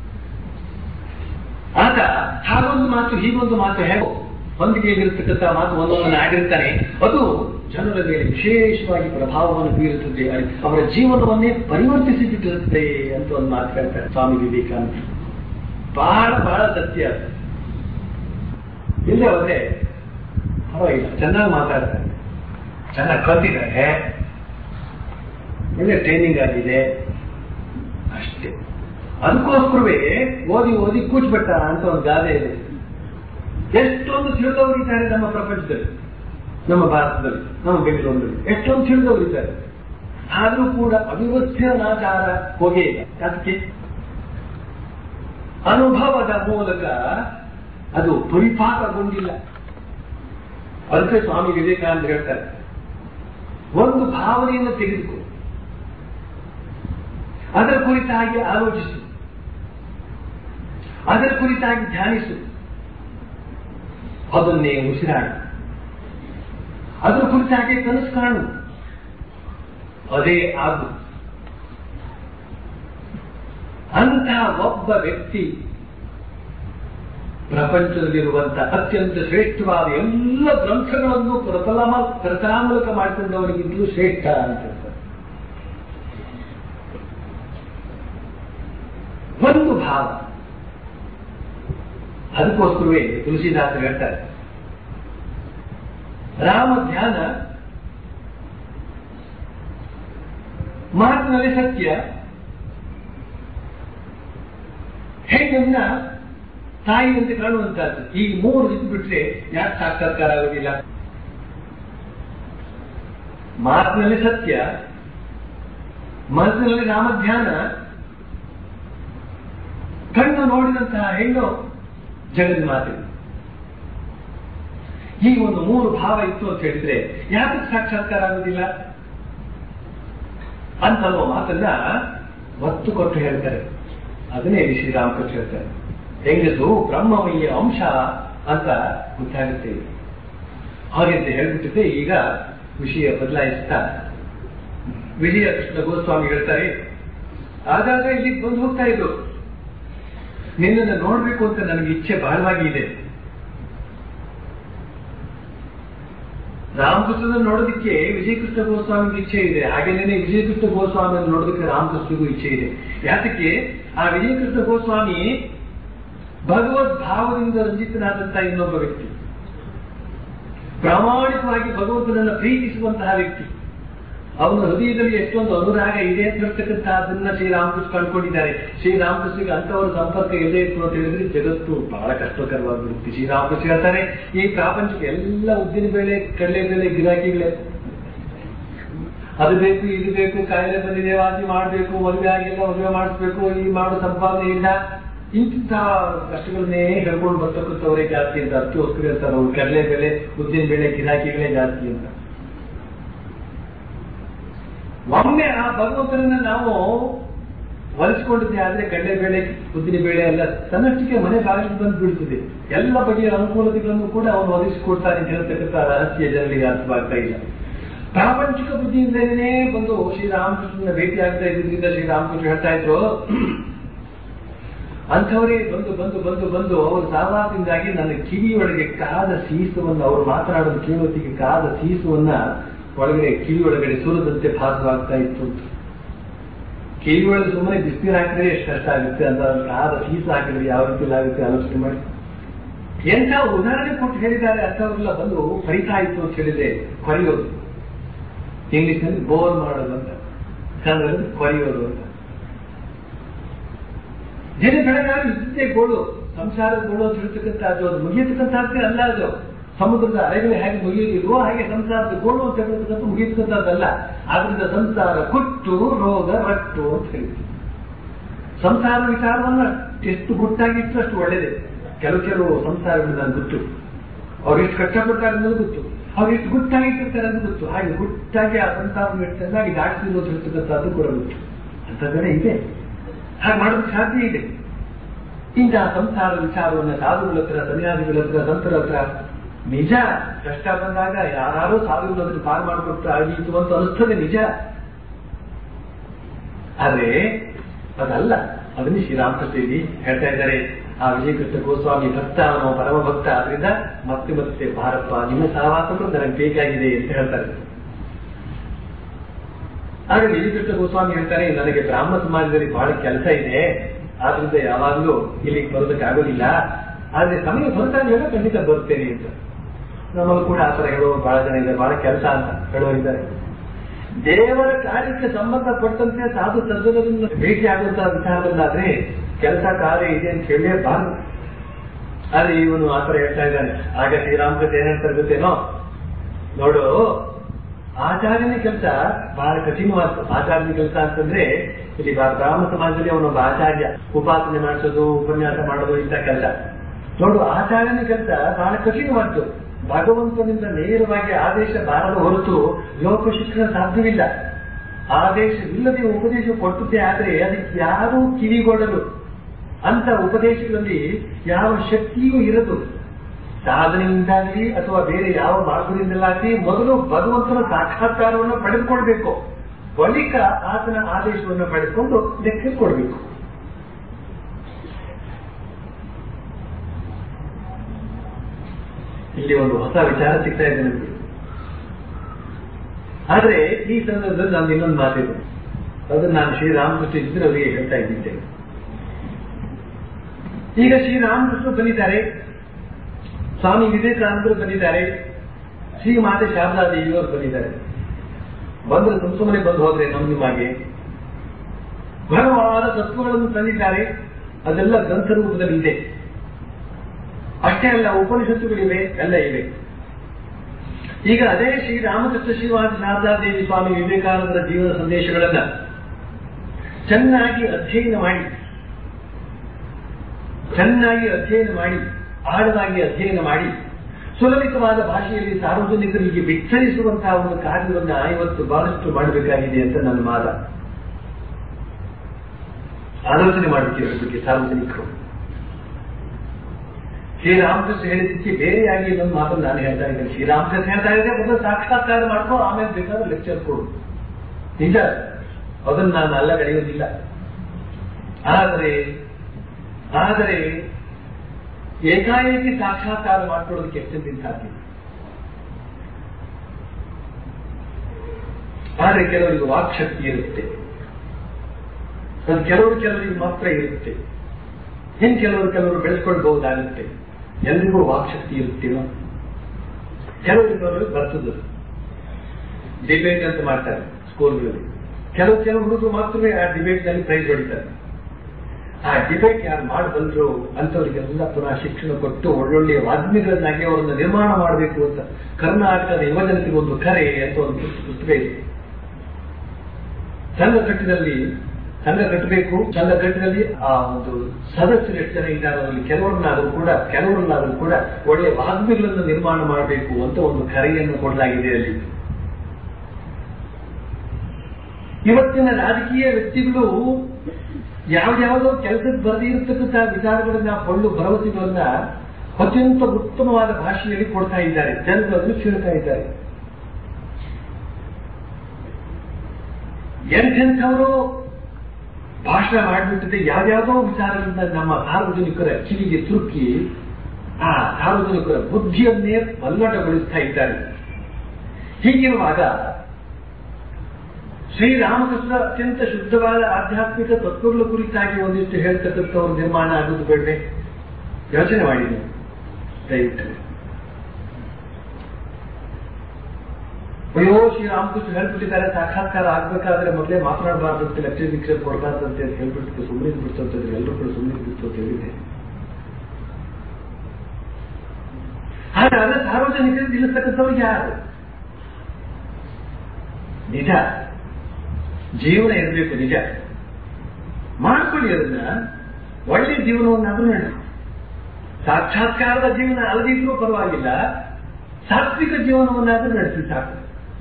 ಆತ ಹಾಗೊಂದು ಮಾತು ಹೀಗೊಂದು ಮಾತು ಹೇಗೋ ಹೊಂದಿಗೆಯಲ್ಲಿರ್ತಕ್ಕಂಥ ಮಾತು ಒಂದೊಂದನ್ನು ಆಡಿರ್ತಾನೆ ಅದು ಜನರ ಮೇಲೆ ವಿಶೇಷವಾಗಿ ಪ್ರಭಾವವನ್ನು ಬೀರುತ್ತದೆ ಅವರ ಜೀವನವನ್ನೇ ಪರಿವರ್ತಿಸಿ ಬಿಟ್ಟಿರುತ್ತದೆ ಅಂತ ಒಂದು ಮಾತು ಹೇಳ್ತಾರೆ ಸ್ವಾಮಿ ವಿವೇಕಾನಂದ ಬಹಳ ಬಹಳ ಸತ್ಯ ಅದು. ಇಲ್ಲೇ ಹೋದ್ರೆ ಪರವಾಗಿಲ್ಲ ಚೆನ್ನಾಗಿ ಮಾತಾಡ್ತಾರೆ ಚೆನ್ನಾಗಿ ಕಲ್ತಿದ್ದಾರೆ ಒಳ್ಳೆ ಟ್ರೈನಿಂಗ್ ಆಗಿದೆ ಅಷ್ಟೇ ಅದಕ್ಕೋಸ್ಕರವೇ ಓದಿ ಓದಿ ಕೂಚ್ಬಿಟ್ಟ ಅಂತ ಒಂದು ಗಾದೆ ಇದೆ ಎಷ್ಟೊಂದು ತಿಳಿದವರಿದ್ದಾರೆ ನಮ್ಮ ಪ್ರಪಂಚದಲ್ಲಿ ನಮ್ಮ ಭಾರತದಲ್ಲಿ ನಮ್ಮ ಬೆಂಗಳೂರಿನಲ್ಲಿ ಎಷ್ಟೊಂದು ತಿಳಿದವರಿದ್ದಾರೆ ಆದರೂ ಕೂಡ ಅವಿವಸ್ಥನಾಚಾರ ಹೋಗೇ ಇಲ್ಲ ಅದಕ್ಕೆ ಅನುಭವದ ಮೂಲಕ ಅದು ಪರಿಪಾಕಗೊಂಡಿಲ್ಲ ಅದಕ್ಕೆ ಸ್ವಾಮಿ ವಿವೇಕಾನಂದ ಹೇಳ್ತಾರೆ ಒಂದು ಭಾವನೆಯನ್ನು ತೆಗೆದುಕೋ ಅದರ ಕುರಿತಾಗಿ ಆಲೋಚಿಸು ಅದರ ಕುರಿತಾಗಿ ಧ್ಯಾನಿಸು ಅದನ್ನೇ ಉಸಿರಾಡು ಅದರ ಕುರಿತಾಗಿ ಕನಸು ಕಾಣು ಅದೇ ಆಗು ಅಂತ ಒಬ್ಬ ವ್ಯಕ್ತಿ ಪ್ರಪಂಚದಲ್ಲಿರುವಂತಹ ಅತ್ಯಂತ ಶ್ರೇಷ್ಠವಾದ ಎಲ್ಲ ಗ್ರಂಥಗಳನ್ನು ಪ್ರತಲಾಮ ಪ್ರತಲಾಮೂಲಕ ಮಾಡಿಕೊಂಡವನಿಗಿಂತಲೂ ಶ್ರೇಷ್ಠ ಅಂತ ಹೇಳ್ತಾರೆ ಒಂದು ಭಾವ ಅದಕ್ಕೋಸ್ಕರವೇ ತುಳಸಿದಾಸರು ಹೇಳ್ತಾರೆ ರಾಮ ಧ್ಯಾನ ಮಾತಿನಲ್ಲಿ ಸತ್ಯ ಹೆಣ್ಣನ್ನ ತಾಯಿಯಂತೆ ಕಾಣುವಂತಹದ್ದು ಈ ಮೂರು ಇದ್ದು ಬಿಟ್ರೆ ಯಾಕೆ ಸಾಕ್ಷಾತ್ಕಾರ ಆಗೋದಿಲ್ಲ ಮಾತಿನಲ್ಲಿ ಸತ್ಯ ಮನಸ್ಸಿನಲ್ಲಿ ರಾಮಧ್ಯಾನ ಕಣ್ಣು ನೋಡಿದಂತಹ ಹೆಣ್ಣು ಜಗದ ಮಾತು ಈ ಒಂದು ಮೂರು ಭಾವ ಇತ್ತು ಅಂತ ಹೇಳಿದ್ರೆ ಯಾಕೆ ಸಾಕ್ಷಾತ್ಕಾರ ಆಗುದಿಲ್ಲ ಅಂತನ್ನುವ ಮಾತನ್ನ ಒತ್ತು ಕೊಟ್ಟು ಹೇಳ್ತಾರೆ ಅದನ್ನೇ ಇಲ್ಲಿ ಶ್ರೀರಾಮಕೃಷ್ಣ ಹೇಳ್ತಾರೆ ಹೆಂಗಸು ಬ್ರಹ್ಮಮಯ್ಯ ಅಂಶ ಅಂತ ಗೊತ್ತಾಗುತ್ತೆ ಹಾಗೆ ಅಂತ ಹೇಳ್ಬಿಟ್ಟಿದ್ದೆ ಈಗ ವಿಷಯ ಬದಲಾಯಿಸ್ತಾ ವಿಜಯ ಕೃಷ್ಣ ಗೋಸ್ವಾಮಿ ಹೇಳ್ತಾರೆ ಆಗಾಗ ಇಲ್ಲಿಗೆ ಬಂದು ಹೋಗ್ತಾ ಇದ್ರು ನಿನ್ನನ್ನು ನೋಡ್ಬೇಕು ಅಂತ ನನಗೆ ಇಚ್ಛೆ ಬಹಳವಾಗಿ ಇದೆ ರಾಮಕೃಷ್ಣನ ನೋಡೋದಕ್ಕೆ ವಿಜಯಕೃಷ್ಣ ಗೋಸ್ವಾಮಿಗೆ ಇಚ್ಛೆ ಇದೆ ಹಾಗೇನೇ ವಿಜಯಕೃಷ್ಣ ಗೋಸ್ವಾಮಿಯನ್ನು ನೋಡೋದಕ್ಕೆ ರಾಮಕೃಷ್ಣಗೂ ಇಚ್ಛೆ ಇದೆ ಯಾತಕ್ಕೆ ಆ ವಿಜಯಕೃಷ್ಣ ಗೋಸ್ವಾಮಿ ಭಗವದ್ ಭಾವದಿಂದ ರಂಜಿತನಾದಂತಹ ಇನ್ನೊಬ್ಬ ವ್ಯಕ್ತಿ ಪ್ರಾಮಾಣಿಕವಾಗಿ ಭಗವಂತನನ್ನ ಪ್ರೀತಿಸುವಂತಹ ವ್ಯಕ್ತಿ ಅವನ ಹೃದಯದಲ್ಲಿ ಎಷ್ಟೊಂದು ಅನುರಾಗ ಇದೆ ಅಂತ ಹೇಳ್ತಕ್ಕಂತಹದನ್ನ ಶ್ರೀರಾಮಕೃಷ್ಣ ಕಂಡುಕೊಂಡಿದ್ದಾರೆ ಶ್ರೀರಾಮಕೃಷ್ಣಗೆ ಅಂತವರ ಸಂಪರ್ಕ ಎಲ್ಲೇ ಇತ್ತು ಅಂತ ಹೇಳಿದ್ರೆ ಜಗತ್ತು ಬಹಳ ಕಷ್ಟಕರವಾಗಿರುತ್ತೆ ಶ್ರೀರಾಮಕೃಷ್ಣ ಹೇಳ್ತಾರೆ ಈ ಪ್ರಾಪಂಚಕ್ಕೆ ಎಲ್ಲ ಉದ್ದಿನ ಬೇಳೆ ಕಡಲೆ ಬೇಳೆ ಗಿರಾಕಿಗಳೇ ಅದು ಬೇಕು ಇದು ಬೇಕು ಕಾಯಿಲೆ ಬಂದಿದೆ ವಾಸಿ ಮಾಡಬೇಕು ಮದುವೆ ಆಗಿಲ್ಲ ಮದುವೆ ಮಾಡಿಸ್ಬೇಕು ಈ ಮಾಡೋ ಸಂಪಾದನೆ ಇಲ್ಲ ಇಂಥ ಕಷ್ಟಗಳನ್ನೇ ಹೇಳ್ಕೊಂಡು ಬರ್ತಕ್ಕಂಥವರೇ ಜಾಸ್ತಿ ಅಂತ ಅದಕ್ಕೋಸ್ಕರ ಹೇಳ್ತಾರೆ ಅವ್ರು ಕಡಲೆ ಬೆಳೆ ಉದ್ದಿನ ಬೆಳೆ ಗಿರಾಕಿಗಳೇ ಜಾಸ್ತಿ ಅಂತ ಒಮ್ಮೆ ಆ ಭಗವಂತನನ್ನ ನಾವು ಒಲಿಸಿಕೊಂಡಿದ್ದೆ ಆದ್ರೆ ಕಡಲೆ ಬೇಳೆ ಉದ್ದಿನ ಬೇಳೆ ಎಲ್ಲ ತನ್ನಷ್ಟಕ್ಕೆ ಮನೆ ಬಾಗಿಲಿಗೆ ಬಂದು ಬೀಳ್ತದೆ ಎಲ್ಲ ಬಗೆಯ ಅನುಕೂಲತೆಗಳನ್ನು ಕೂಡ ಅವನು ಒದಗಿಸಿಕೊಡ್ತಾನೆ ಅಂತ ಹೇಳ್ತಕ್ಕಂಥ ರಹಸ್ಯ ಜನರಿಗೆ ಅರ್ಥವಾಗ್ತಾ ಇಲ್ಲ ಪ್ರಾಪಂಚಿಕ ಬುದ್ಧಿಯಿಂದಲೇ ಬಂದು ಶ್ರೀರಾಮಕೃಷ್ಣನ ಭೇಟಿ ಆಗ್ತಾ ಇದ್ರಿಂದ ಶ್ರೀರಾಮಕೃಷ್ಣ ಹೇಳ್ತಾ ಇದ್ರು ಅಂಥವರೇ ಬಂದು ಬಂದು ಬಂದು ಬಂದು ಅವರ ಸಹವಾಸದಿಂದಾಗಿ ನನ್ನ ಕಿವಿಯೊಳಗೆ ಕಾದ ಸೀಸವನ್ನು ಅವರು ಮಾತನಾಡೋದು ಕೇಳೋತಿಗೆ ಕಾದ ಸೀಸವನ್ನ ಒಳಗಡೆ ಕಿವಿ ಒಳಗಡೆ ಸುರದಂತೆ ಭಾಸವಾಗ್ತಾ ಇತ್ತು ಕಿವಿ ಒಳಗೆ ಸುಮ್ಮನೆ ಬಿಸಿನೀರು ಹಾಕಿದ್ರೆ ಎಷ್ಟು ಕಷ್ಟ ಆಗುತ್ತೆ ಅಂತ ಕಾದ ಸೀಸು ಹಾಕಿದ್ರೆ ಯಾವ ರೀತಿ ಆಗುತ್ತೆ ಆಲೋಚನೆ ಮಾಡಿ ಎಂಥ ಉದಾಹರಣೆ ಕೊಟ್ಟು ಹೇಳಿದ್ದಾರೆ ಅಂಥವರೆಲ್ಲ ಬಂದು ಕರಿತಾ ಇತ್ತು ಅಂತ ಹೇಳಿದ್ರೆ ಕೊರೆಯೋದು ಇಂಗ್ಲಿಷ್ನಲ್ಲಿ ಬೋರ್ ಮಾಡೋದು ಅಂತ ಕನ್ನಡದಲ್ಲಿ ಕೊರೆಯೋದು ಅಂತ ದಿನ ಬೆಳಗಾವಿ ಇದ್ದೇ ಗೋಳು ಸಂಸಾರದ ಗೋಳು ಅಂತ ಹೇಳ್ತಕ್ಕಂಥದ್ದು ಅದು ಮುಗಿಯತಕ್ಕಂಥದ್ದೇ ಅಲ್ಲ ಅದು ಸಮುದ್ರದ ಅಲೆಗಳು ಹೇಗೆ ಮುಗಿಯುವುದಿಲ್ವೋ ಹಾಗೆ ಸಂಸಾರದ ಗೋಳು ಅಂತ ಹೇಳ್ತಕ್ಕಂಥ ಮುಗಿಯತಕ್ಕಂಥದ್ದಲ್ಲ ಆದ್ರಿಂದ ಸಂಸಾರ ಕುಟ್ಟು ರೋಗ ರಟ್ಟು ಅಂತ ಹೇಳ್ತೀವಿ ಸಂಸಾರ ವಿಚಾರವನ್ನ ಎಷ್ಟು ಗುಟ್ಟಾಗಿತ್ತು ಅಷ್ಟು ಒಳ್ಳೇದೇ ಕೆಲವು ಕೆಲವು ಸಂಸಾರಗಳು ನಾನು ಗೊತ್ತು ಅವ್ರು ಎಷ್ಟು ಕಷ್ಟಪಡ್ತಾರೆ ಅನ್ನೋದು ಗೊತ್ತು ಅವ್ರು ಎಷ್ಟು ಗುಟ್ಟಾಗಿಟ್ಟಿರ್ತಾರೆ ಅನ್ನೋದು ಗೊತ್ತು ಹಾಗೆ ಗುಟ್ಟಾಗಿ ಆ ಸಂಸಾರವನ್ನು ಎಷ್ಟು ಚೆನ್ನಾಗಿ ದಾಟಿಸಿದ್ರು ಅಂತ ಹೇಳ್ತಕ್ಕಂಥದ್ದು ಕೂಡ ಗೊತ್ತು ಅಂಥದ್ದೇನೆ ಇದೆ ಹಾಗೆ ಮಾಡೋದಕ್ಕೆ ಸಾಧ್ಯ ಇದೆ ಇಂತಹ ಸಂಸಾರ ವಿಚಾರವನ್ನು ಸಾಧುಗಳ ಹತ್ರ ಸನ್ಯಾಸಿಗಳ ಹತ್ರ ಸಂತರ ಹತ್ರ ನಿಜ ಕಷ್ಟ ಬಂದಾಗ ಯಾರು ಸಾವಿರ ಅದನ್ನು ಪಾರು ಮಾಡಿಕೊಟ್ರೆ ಆಗಿತ್ತು ಅಂತ ಅನಿಸ್ತದೆ ನಿಜ ಆದ್ರೆ ಅದಲ್ಲ ಅದನ್ನು ಶ್ರೀರಾಮಕೃಷ್ಣಿ ಹೇಳ್ತಾ ಇದ್ದಾರೆ ಆ ವಿಜಯಕೃಷ್ಣ ಗೋಸ್ವಾಮಿ ಭಕ್ತ ಅವನು ಪರಮ ಭಕ್ತ ಆದ್ರಿಂದ ಮತ್ತೆ ಮತ್ತೆ ಭಾರಪ್ಪ ನಿಮ್ಮ ಸಹವಾಸಗಳು ನನಗೆ ಬೇಕಾಗಿದೆ ಅಂತ ಹೇಳ್ತಾರೆ ಆಗ ವಿಜಯಕೃಷ್ಣ ಗೋಸ್ವಾಮಿ ಹೇಳ್ತಾರೆ ನನಗೆ ಬ್ರಾಹ್ಮ ಸಮಾಜದಲ್ಲಿ ಬಹಳ ಕೆಲಸ ಇದೆ ಆದ್ರಿಂದ ಯಾವಾಗಲೂ ಇಲ್ಲಿಗೆ ಬರೋದಕ್ಕಾಗೋದಿಲ್ಲ ಆದ್ರೆ ಸಮಯ ಬಂದಾಗ ಹೇಳೋ ಖಂಡಿತ ಬರ್ತೇನೆ ಅಂತ ನಮ್ಮಲ್ಲಿ ಕೂಡ ಆತರ ಹೇಳುವ ಬಹಳ ಜನ ಇದೆ ಬಹಳ ಕೆಲಸ ಅಂತ ಹೇಳುವರಿದ್ದಾರೆ ದೇವರ ಕಾರ್ಯಕ್ಕೆ ಸಂಬಂಧಪಟ್ಟಂತೆ ಸಾಧು ಸಜ್ಜನರನ್ನು ಭೇಟಿ ಆಗುವಂತಹ ವಿಚಾರದಲ್ಲಾದ್ರೆ ಕೆಲಸ ಕಾರ್ಯ ಇದೆ ಅಂತ ಹೇಳಲೇಬಾರದು ಆದ್ರೆ ಇವನು ಆತರ ಹೇಳ್ತಾ ಇದ್ದಾನೆ ಆಗ ಶ್ರೀರಾಮಕೃಷ್ಣ ಏನ್ ಹೇಳ್ತಾರೆ ಗೊತ್ತೇನೋ ನೋಡು ಆಚಾರ್ಯನ ಕೆಲಸ ಬಹಳ ಕಠಿಣವಾದ ಆಚಾರ್ಯನ ಕೆಲಸ ಅಂತಂದ್ರೆ ಇಲ್ಲಿ ಬಾ- ಬ್ರಾಹ್ಮ ಸಮಾಜದಲ್ಲಿ ಅವನೊಬ್ಬ ಆಚಾರ್ಯ ಉಪಾಸನೆ ಮಾಡಿಸೋದು ಉಪನ್ಯಾಸ ಮಾಡೋದು ಇಂಥ ಕೆಲಸ ನೋಡು ಆಚಾರ್ಯನ ಕೆಲಸ ಬಹಳ ಕಠಿಣವಾದ್ದು ಭಗವಂತನಿಂದ ನೇರವಾಗಿ ಆದೇಶ ಬಾರದ ಹೊರತು ಲೋಕ ಶಿಕ್ಷಣ ಸಾಧ್ಯವಿಲ್ಲ ಆದೇಶವಿಲ್ಲದೆ ಉಪದೇಶ ಕೊಟ್ಟದ್ದೇ ಆದ್ರೆ ಅದಕ್ಕೆ ಯಾರೂ ಕಿವಿಗೊಡಲು ಅಂತ ಉಪದೇಶಗಳಲ್ಲಿ ಯಾವ ಶಕ್ತಿಯೂ ಇರದು ಸಾಧನೆಯಿಂದಾಗಲಿ ಅಥವಾ ಬೇರೆ ಯಾವ ಮಾರ್ಗದಿಂದಲಾಗಲಿ ಮೊದಲು ಭಗವಂತನ ಸಾಕ್ಷಾತ್ಕಾರವನ್ನು ಪಡೆದುಕೊಳ್ಬೇಕು ಬಳಿಕ ಆತನ ಆದೇಶವನ್ನು ಪಡೆದುಕೊಂಡು ಲೆಕ್ಕ ಕೊಡಬೇಕು ಇಲ್ಲಿ ಒಂದು ಹೊಸ ವಿಚಾರ ಸಿಗ್ತಾ ಇದೆ ನಮಗೆ ಆದ್ರೆ ಈ ಸಂದರ್ಭದಲ್ಲಿ ನಾನು ಇನ್ನೊಂದು ಮಾತಿದೆ ಅದನ್ನು ನಾನು ಶ್ರೀರಾಮಕೃಷ್ಣ ಇದ್ರೆ ಅವರಿಗೆ ಹೇಳ್ತಾ ಇದ್ದಿದ್ದೇನೆ ಈಗ ಶ್ರೀರಾಮಕೃಷ್ಣ ಬಂದಿದ್ದಾರೆ ಸ್ವಾಮಿ ವಿವೇಕಾನಂದರು ಬಂದಿದ್ದಾರೆ ಶ್ರೀ ಮಾತೆ ಶಾರದಾ ದೇವಿಯವರು ಬಂದಿದ್ದಾರೆ ಬಂದ್ರೆ ಸುಮ್ ಸುಮ್ಮನೆ ಬಂದು ಹೋದ್ರೆ ನಮ್ಮ ನಿಮಗೆ ಘನವಾದ ತತ್ವಗಳನ್ನು ತಂದಿದ್ದಾರೆ ಅದೆಲ್ಲ ಗ್ರಂಥ ರೂಪದಲ್ಲಿ ಇದೆ ಅಷ್ಟೇ ಅಲ್ಲ ಉಪನಿಷತ್ತುಗಳಿವೆ ಎಲ್ಲ ಇವೆ ಈಗ ಅದೇ ಶ್ರೀ ರಾಮಕೃಷ್ಣ ಶ್ರೀವಾದ ಶಾರದಾದೇವಿ ಸ್ವಾಮಿ ವಿವೇಕಾನಂದರ ಜೀವನ ಸಂದೇಶಗಳನ್ನ ಚೆನ್ನಾಗಿ ಅಧ್ಯಯನ ಮಾಡಿ ಚೆನ್ನಾಗಿ ಅಧ್ಯಯನ ಮಾಡಿ ಆಳವಾಗಿ ಅಧ್ಯಯನ ಮಾಡಿ ಸುಲಲಿತವಾದ ಭಾಷೆಯಲ್ಲಿ ಸಾರ್ವಜನಿಕರಿಗೆ ಬಿತ್ತರಿಸುವಂತಹ ಒಂದು ಕಾರ್ಯವನ್ನು ಇವತ್ತು ಬಹಳಷ್ಟು ಮಾಡಬೇಕಾಗಿದೆ ಅಂತ ನನ್ನ ಮಾತ ಆಲೋಚನೆ ಮಾಡಬೇಕು ಇದರ ಬಗ್ಗೆ ಸಾರ್ವಜನಿಕರು ಶ್ರೀರಾಮಕೃಷ್ಣ ಹೇಳಿದ್ದಕ್ಕೆ ಬೇರೆಯಾಗಿ ಇನ್ನೊಂದು ಮಾತನ್ನು ನಾನು ಹೇಳ್ತಾ ಇದ್ದೇನೆ ಶ್ರೀರಾಮಕೃಷ್ಣ ಹೇಳ್ತಾ ಇದ್ದೆ ಮೊದಲು ಸಾಕ್ಷಾತ್ಕಾರ ಮಾಡ್ಕೋ ಆಮೇಲೆ ಬೇಕಾದ್ರೆ ಲೆಕ್ಚರ್ ಕೊಡು ನಿಜ ಅದನ್ನು ನಾನು ಅಲ್ಲ ಕಳೆಯೋದಿಲ್ಲ ಆದರೆ ಆದರೆ ಏಕಾಏಕಿ ಸಾಕ್ಷಾತ್ಕಾರ ಮಾಡ್ಕೊಳ್ಳೋದಕ್ಕೆ ಎಷ್ಟೊಂದಿನ ಸಾಧ್ಯ ಆದರೆ ಕೆಲವರಿಗೆ ವಾಕ್ಶಕ್ತಿ ಇರುತ್ತೆ ಅದು ಕೆಲವರು ಕೆಲವರಿಗೆ ಮಾತ್ರ ಇರುತ್ತೆ ಇನ್ ಕೆಲವರು ಕೆಲವರು ಬೆಳೆಸ್ಕೊಳ್ಬಹುದಾಗುತ್ತೆ ಎಲ್ರಿಗೂ ವಾಕ್ಶಕ್ತಿ ಇರುತ್ತೇನೋ ಕೆಲವರು ಕೆಲವರು ಬರ್ತದೆ ಡಿಬೇಟ್ ಅಂತ ಮಾಡ್ತಾರೆ ಸ್ಕೂಲ್ಗಳಲ್ಲಿ ಕೆಲವು ಕೆಲವು ಹುಡುಗರು ಮಾತ್ರವೇ ಆ ಡಿಬೇಟ್ ನಲ್ಲಿ ಪ್ರೈಸ್ ಹೊಡಿತಾರೆ ಆ ಡಿಬೇಟ್ ಯಾರು ಮಾಡಬಲ್ಲರು ಅಂತವರಿಗೆಲ್ಲ ಪುನಃ ಶಿಕ್ಷಣ ಕೊಟ್ಟು ಒಳ್ಳೊಳ್ಳೆಯ ವಾಗ್ಮಿಗಳನ್ನಾಗಿ ಅವರನ್ನು ನಿರ್ಮಾಣ ಮಾಡಬೇಕು ಅಂತ ಕರ್ನಾಟಕದ ಯುವಜನತೆಗೆ ಒಂದು ಕರೆ ಅಂತ ಒಂದು ಪುಸ್ತಕ ಇದೆ ಸಂಘ ಕಟ್ಟಿದಲ್ಲಿ ಸಂಘ ಕಟ್ಟಬೇಕು ಸಂಘ ಕಟ್ಟಿದಲ್ಲಿ ಆ ಒಂದು ಸದಸ್ಯರು ಎಷ್ಟು ಜನ ಇದ್ದಾರೆ ಅದರಲ್ಲಿ ಕೆಲವರನ್ನಾದರೂ ಕೂಡ ಕೆಲವರನ್ನಾದರೂ ಕೂಡ ಒಳ್ಳೆಯ ವಾಗ್ಮಿಗಳನ್ನು ನಿರ್ಮಾಣ ಮಾಡಬೇಕು ಅಂತ ಒಂದು ಕರೆಯನ್ನು ಕೊಡಲಾಗಿದೆ ಅಲ್ಲಿ ಇವತ್ತಿನ ರಾಜಕೀಯ ವ್ಯಕ್ತಿಗಳು ಯಾವ್ದಾವುದೋ ಕೆಲಸಕ್ಕೆ ಬರದೇ ಇರತಕ್ಕಂತಹ ವಿಚಾರಗಳನ್ನ ಕೊಳ್ಳು ಭರವಸೆಗಳನ್ನ ಅತ್ಯಂತ ಉತ್ತಮವಾದ ಭಾಷೆಯಲ್ಲಿ ಕೊಡ್ತಾ ಇದ್ದಾರೆ ಜನರು ಅದನ್ನು ಕೇಳ್ತಾ ಇದ್ದಾರೆ ಎಂಥೆಂಥವರು ಭಾಷಣ ಮಾಡಿಬಿಟ್ಟಿದೆ ಯಾವ್ಯಾವುದೋ ವಿಚಾರಗಳಿಂದ ನಮ್ಮ ಸಾರ್ವಜನಿಕರ ಕಿವಿಗೆ ತುರುಕಿ ಆ ಸಾರ್ವಜನಿಕರ ಬುದ್ಧಿಯನ್ನೇ ಪಲ್ಲಟಗೊಳಿಸ್ತಾ ಇದ್ದಾರೆ ಹೀಗಿರುವಾಗ ಶ್ರೀರಾಮಕೃಷ್ಣ ಅತ್ಯಂತ ಶುದ್ಧವಾದ ಆಧ್ಯಾತ್ಮಿಕ ತತ್ವಗಳ ಕುರಿತಾಗಿ ಒಂದಿಷ್ಟು ಹೇಳ್ತಕ್ಕಂಥವ್ರು ನಿರ್ಮಾಣ ಆಗುವುದು ಬೇಡವೆ ಯೋಚನೆ ಮಾಡಿ ನೀವು ದಯವಿಟ್ಟು ಅಯ್ಯೋ ಶ್ರೀರಾಮಕೃಷ್ಣ ಹೇಳ್ಬಿಟ್ಟಿದ್ದಾರೆ ಸಾಕ್ಷಾತ್ಕಾರ ಆಗ್ಬೇಕಾದ್ರೆ ಮೊದಲೇ ಮಾತನಾಡಬಾರ್ದಂತೆ ಲೆಕ್ಚರ್ ಗಿಕ್ಚರ್ ಕೊಡಬಾರ್ದಂತೆ ಅಂತ ಹೇಳ್ಬಿಟ್ಟು ಸುಮ್ಮನೆ ಬಿಡ್ತಂತಂದ್ರೆ ಎಲ್ಲರೂ ಕೂಡ ಸುಮ್ಮನೆ ಬಿಡ್ತು ಅಂತ ಹೇಳಿದೆ ಹಾಗಾದ್ರೆ ಸಾರ್ವಜನಿಕರಿಗೆ ನಿಲ್ಲಿಸ್ತಕ್ಕಂಥವ್ರು ಯಾರು ನಿಜ ಜೀವನ ಇರಬೇಕು ನಿಜ ಮಾಡ್ಕೊಳ್ಳಿ ಅದನ್ನ ಒಳ್ಳೆ ಜೀವನವನ್ನಾದ್ರೂ ನಡೆಸಿ ಸಾಕ್ಷಾತ್ಕಾರದ ಜೀವನ ಅಲ್ಲದಿದ್ರೂ ಪರವಾಗಿಲ್ಲ ಸಾತ್ವಿಕ ಜೀವನವನ್ನಾದ್ರೂ ನಡೆಸಿ ಸಾಕು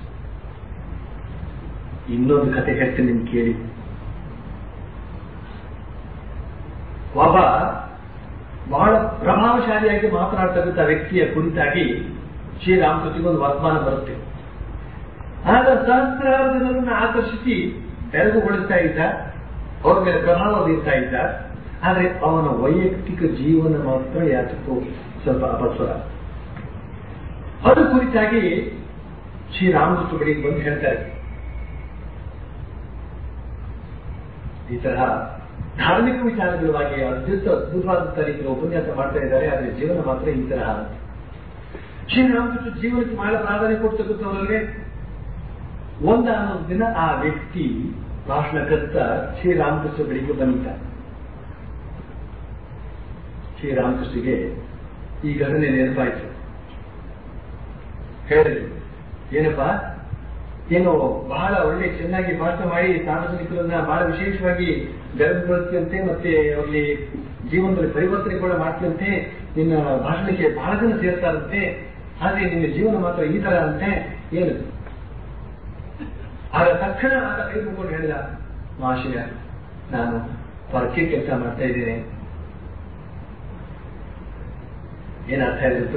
ಇನ್ನೊಂದು ಕತೆ ಹೇಳ್ತೀನಿ ನಿಮ್ಗೆ ಕೇಳಿ ಒಬ್ಬ ಬಹಳ ಪ್ರಭಾವಶಾಲಿಯಾಗಿ ಮಾತನಾಡ್ತಕ್ಕಂಥ ವ್ಯಕ್ತಿಯ ಕುರಿತಾಗಿ ಶ್ರೀರಾಮಕೃಷ್ಣಿಗೆ ಒಂದು ವರ್ತಮಾನ ಬರುತ್ತೆ ಆಗ ಸಹಸ್ರಾರು ಜನರನ್ನು ಆಕರ್ಷಿಸಿ ಬೆರಗುಗೊಳಿಸ್ತಾ ಇದ್ದ ಅವ್ರ ಮೇಲೆ ಪ್ರಭಾವ ಬೀರ್ತಾ ಇದ್ದ ಆದ್ರೆ ಅವನ ವೈಯಕ್ತಿಕ ಜೀವನ ಮಾತ್ರ ಯಾತಕ್ಕೂ ಸ್ವಲ್ಪ ಅಪಸ್ವರ ಅದು ಕುರಿತಾಗಿ ಶ್ರೀರಾಮಕೃಷ್ಣ ಬಳಿಗೆ ಬಂದು ಹೇಳ್ತಾರೆ ಈ ತರಹ ಧಾರ್ಮಿಕ ವಿಚಾರಗಳವಾಗಿ ಅತ್ಯಂತ ಅದ್ಭುತವಾದಂತ ರೀತಿಯ ಉಪನ್ಯಾಸ ಮಾಡ್ತಾ ಇದ್ದಾರೆ ಆದ್ರೆ ಜೀವನ ಮಾತ್ರ ಈ ತರಹ ಶ್ರೀರಾಮಕೃಷ್ಣ ಜೀವನಕ್ಕೆ ಬಹಳ ಪ್ರಾಧಾನ್ಯ ಕೊಡ್ತಕ್ಕಂಥವರಲ್ಲಿ ಒಂದಾನೊಂದು ದಿನ ಆ ವ್ಯಕ್ತಿ ಭಾಷಣಕರ್ತ ಶ್ರೀರಾಮಕೃಷ್ಣ ಬಳಿಗೆ ಬಂದಿದ್ದ ಶ್ರೀರಾಮಕೃಷ್ಣಗೆ ಈ ಘಟನೆ ನೆನಪಾಯಿತು ಹೇಳಿದ್ರು ಏನಪ್ಪಾ ಏನು ಬಹಳ ಒಳ್ಳೆ ಚೆನ್ನಾಗಿ ಭಾಷಣ ಮಾಡಿ ಸಾರ್ವಜನಿಕರನ್ನ ಬಹಳ ವಿಶೇಷವಾಗಿ ಬೆರಗುಗೊಳಿಸಿದಂತೆ ಮತ್ತೆ ಅವರಲ್ಲಿ ಜೀವನದಲ್ಲಿ ಪರಿವರ್ತನೆ ಕೂಡ ಮಾಡ್ತಿದಂತೆ ನಿನ್ನ ಭಾಷಣಕ್ಕೆ ಬಹಳ ಜನ ಸೇರ್ತಾರಂತೆ ಆದ್ರೆ ನಿನ್ನ ಜೀವನ ಮಾತ್ರ ಈ ತರ ಅಂತೆ ಏನು ಆಗ ತಕ್ಷಣ ಆತ ಕೈ ಮುಗ್ಕೊಂಡು ಹೇಳಿದ ಮಹಾಶಯ ನಾನು ಪರಕೆ ಕೆಲಸ ಮಾಡ್ತಾ ಇದ್ದೇನೆ ಏನ್ ಅರ್ಥ ಇರುತ್ತು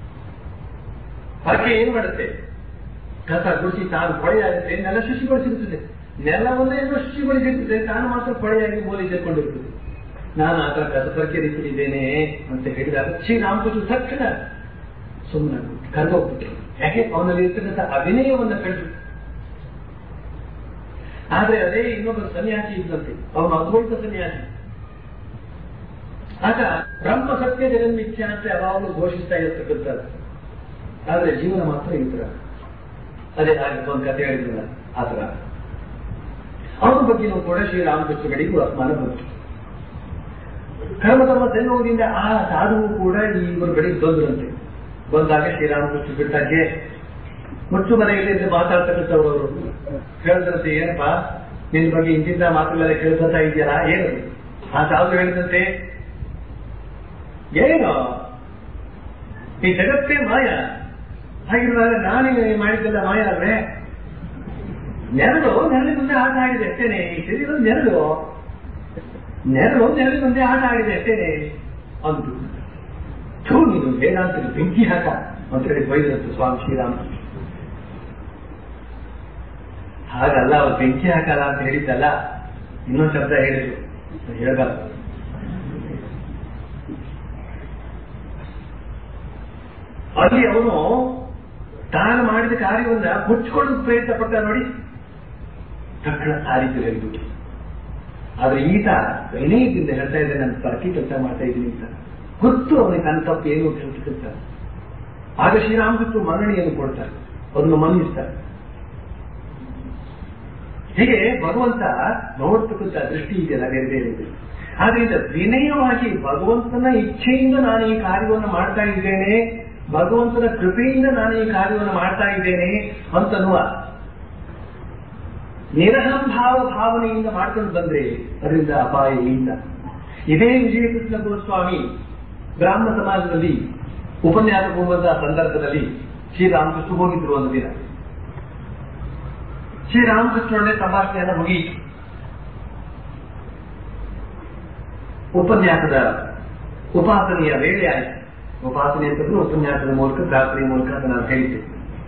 ಪರಕೆ ಏನ್ ಮಾಡುತ್ತೆ ಕಸ ಗುಡಿಸಿ ತಾನು ಕೊಳೆಯಾಗುತ್ತೆ ನೆಲ ಶುಚಿಗೊಳಿಸಿರುತ್ತದೆ ನೆಲವನ್ನೇ ಏನೋ ಶುಚಿಗೊಳಿಸಿರ್ತದೆ ತಾನು ಮಾತ್ರ ಕೊಳೆಯಾಗಿ ಮೂಲೆ ಸೇರ್ಕೊಂಡಿರ್ತದೆ ನಾನು ಆತ ಕಸ ಪರಕೆ ರೀತಿಲಿದ್ದೇನೆ ಅಂತ ಹೇಳಿದಾಗ ಶ್ರೀರಾಮಕೃಷ್ಣ ತಕ್ಷಣ ಸುಮ್ಮನೆ ಕರ್ಗೋಗ್ಬಿಟ್ರು ಯಾಕೆ ಅವನಲ್ಲಿ ಇರ್ತಕ್ಕಂಥ ಅಭಿನಯವನ್ನ ಕಳೆದು ಆದ್ರೆ ಅದೇ ಇನ್ನೊಬ್ಬ ಸನ್ಯಾಸಿ ಇದ್ದಂತೆ ಅವನು ಅದ್ವೈತ ಸನ್ಯಾಸಿ ಆಗ ಬ್ರಹ್ಮ ಸತ್ಯ ಜಗನ್ಮಿಥ್ಯ ಅಂತ ಯಾವಾಗಲೂ ಘೋಷಿಸ್ತಾ ಇರತಕ್ಕಂಥದ್ದು ಆದ್ರೆ ಜೀವನ ಮಾತ್ರ ಈ ತರ ಅದೇ ಹಾಗೆ ಒಂದು ಕಥೆ ಹೇಳಿದ್ರಲ್ಲ ಆ ತರ ಅವನ ಬಗ್ಗೆನೂ ಕೂಡ ಶ್ರೀರಾಮಕೃಷ್ಣಗಳಿಗೆ ವರ್ತಮಾನ ಬಂತು ಕರ್ಮಧರ್ಮ ತೆನ್ನುವುದರಿಂದ ಆ ಸಾಧುವು ಕೂಡ ಈ ಇಬ್ಬರು ಬಳಿಗೆ ಬಂದ್ರಂತೆ ಬಂದಾಗ ಶ್ರೀರಾಮಕೃಷ್ಣ ಬಿಟ್ಟಾಗೆ ಮುಚ್ಚು ಮನೆಯಲ್ಲಿ ಮಾತಾಡ್ತಕ್ಕಂಥವ್ರು ಅವರು ಹೇಳಿದ್ರಂತೆ ಏನಪ್ಪಾ ನಿನ್ ಬಗ್ಗೆ ಇಂತಿಂತ ಮಾತುಗಳೆಲ್ಲ ಕೇಳ್ಕೊತಾ ಇದೆಯಲ್ಲ ಏನು ಆ ಸಾಧು ಹೇಳಿದಂತೆ ಏನು ಈ ಜಗತ್ತೇ ಮಾಯ ಹಾಗಿರುವಾಗ ನಾನೇ ಮಾಡಿದ್ದೆಲ್ಲ ಮಾಯ ಅಲ್ವೇ ನೆರಳು ನೆರಳಿ ಮುಂದೆ ಆಟ ಆಗಿದೆ ಅಷ್ಟೇನೆ ಈ ಶರೀರ ನೆರಳು ನೆರಳು ನೆರಳಿ ಮುಂದೆ ಆಟ ಆಗಿದೆ ಅಷ್ಟೇನೆ ಅಂತು ಥೂ ನೀನು ವೇದಾಂತ ಬೆಂಕಿ ಹಾಕ ಅಂತ ಹೇಳಿ ಬೈದ್ರಂತು ಸ್ವಾಮಿ ಶ್ರೀರಾಮ ಹಾಗಲ್ಲ ಅವ್ರು ಬೆಂಕಿ ಹಾಕಲ್ಲ ಅಂತ ಹೇಳಿದ್ದಲ್ಲ ಇನ್ನೊಂದು ಶಬ್ದ ಹೇಳಿದ್ರು ಹೇಳ್ಬಾರ್ದು ಅಲ್ಲಿ ಅವನು ತಾನು ಮಾಡಿದ ಕಾರ್ಯವನ್ನ ಮುಚ್ಚಿಕೊಳ್ಳಲು ಪ್ರಯತ್ನ ಪಟ್ಟ ನೋಡಿ ತಕ್ಷಣ ಸಾರಿತು ಹೇಳಿಬಿಟ್ಟು ಆದ್ರೆ ಈತ ವಿನಯದಿಂದ ಹೇಳ್ತಾ ಇದ್ದೆ ನಾನು ಪರಕಿ ಕೆಲಸ ಮಾಡ್ತಾ ಇದ್ದೀನಿ ಅಂತ ಗೊತ್ತು ಅವನಿಗೆ ತನ್ನ ತಪ್ಪು ಏನು ಹೇಳ್ತಕ್ಕಂಥ ಆಗ ಶ್ರೀರಾಮಕೃಷ್ಣ ಮನ್ನಣೆಯನ್ನು ಕೊಡ್ತಾರೆ ಅದನ್ನು ಮನ್ನಿಸ್ತಾರೆ ಹೀಗೆ ಭಗವಂತ ನೋಡ್ತಕ್ಕಂಥ ದೃಷ್ಟಿ ಇದೆಯಲ್ಲ ಬೇರೆ ಬೇರೆ ಇದೆ ಆದ್ರಿಂದ ವಿನಯವಾಗಿ ಭಗವಂತನ ಇಚ್ಛೆಯಿಂದ ನಾನು ಈ ಕಾರ್ಯವನ್ನು ಮಾಡ್ತಾ ಇದ್ದೇನೆ ಭಗವಂತನ ಕೃಪೆಯಿಂದ ನಾನು ಈ ಕಾರ್ಯವನ್ನು ಮಾಡ್ತಾ ಇದ್ದೇನೆ ಅಂತನ್ನುವ ನಿರಹಂಭಾವ ಭಾವನೆಯಿಂದ ಮಾಡ್ಕೊಂಡು ಬಂದ್ರೆ ಅದರಿಂದ ಅಪಾಯ ಇಲ್ಲ ಇದೇ ವಿಜಯಕೃಷ್ಣ ಗೋಸ್ವಾಮಿ ಬ್ರಾಹ್ಮಣ ಸಮಾಜದಲ್ಲಿ ಉಪನ್ಯಾಸ ಹೋಗುವಂತಹ ಸಂದರ್ಭದಲ್ಲಿ ಶ್ರೀರಾಮಕೃಷ್ಣ ಹೋಗಿದ್ರು ಒಂದು ದಿನ ಶ್ರೀರಾಮಕೃಷ್ಣರೊಡನೆ ಸಂಭಾಷಣೆಯನ್ನು ಮುಗಿಯಿತು ಉಪನ್ಯಾಸದ ಉಪಾಸನೆಯ ವೇಳೆ ಆಯಿತು ಉಪಾಸನೆ ಅಂತಂದ್ರೆ ಉಪನ್ಯಾಸದ ಮೂಲಕ ಪ್ರಾರ್ಥನೆ ಮೂಲಕ ಅಂತ ನಾನು ಹೇಳಿದ್ದೆ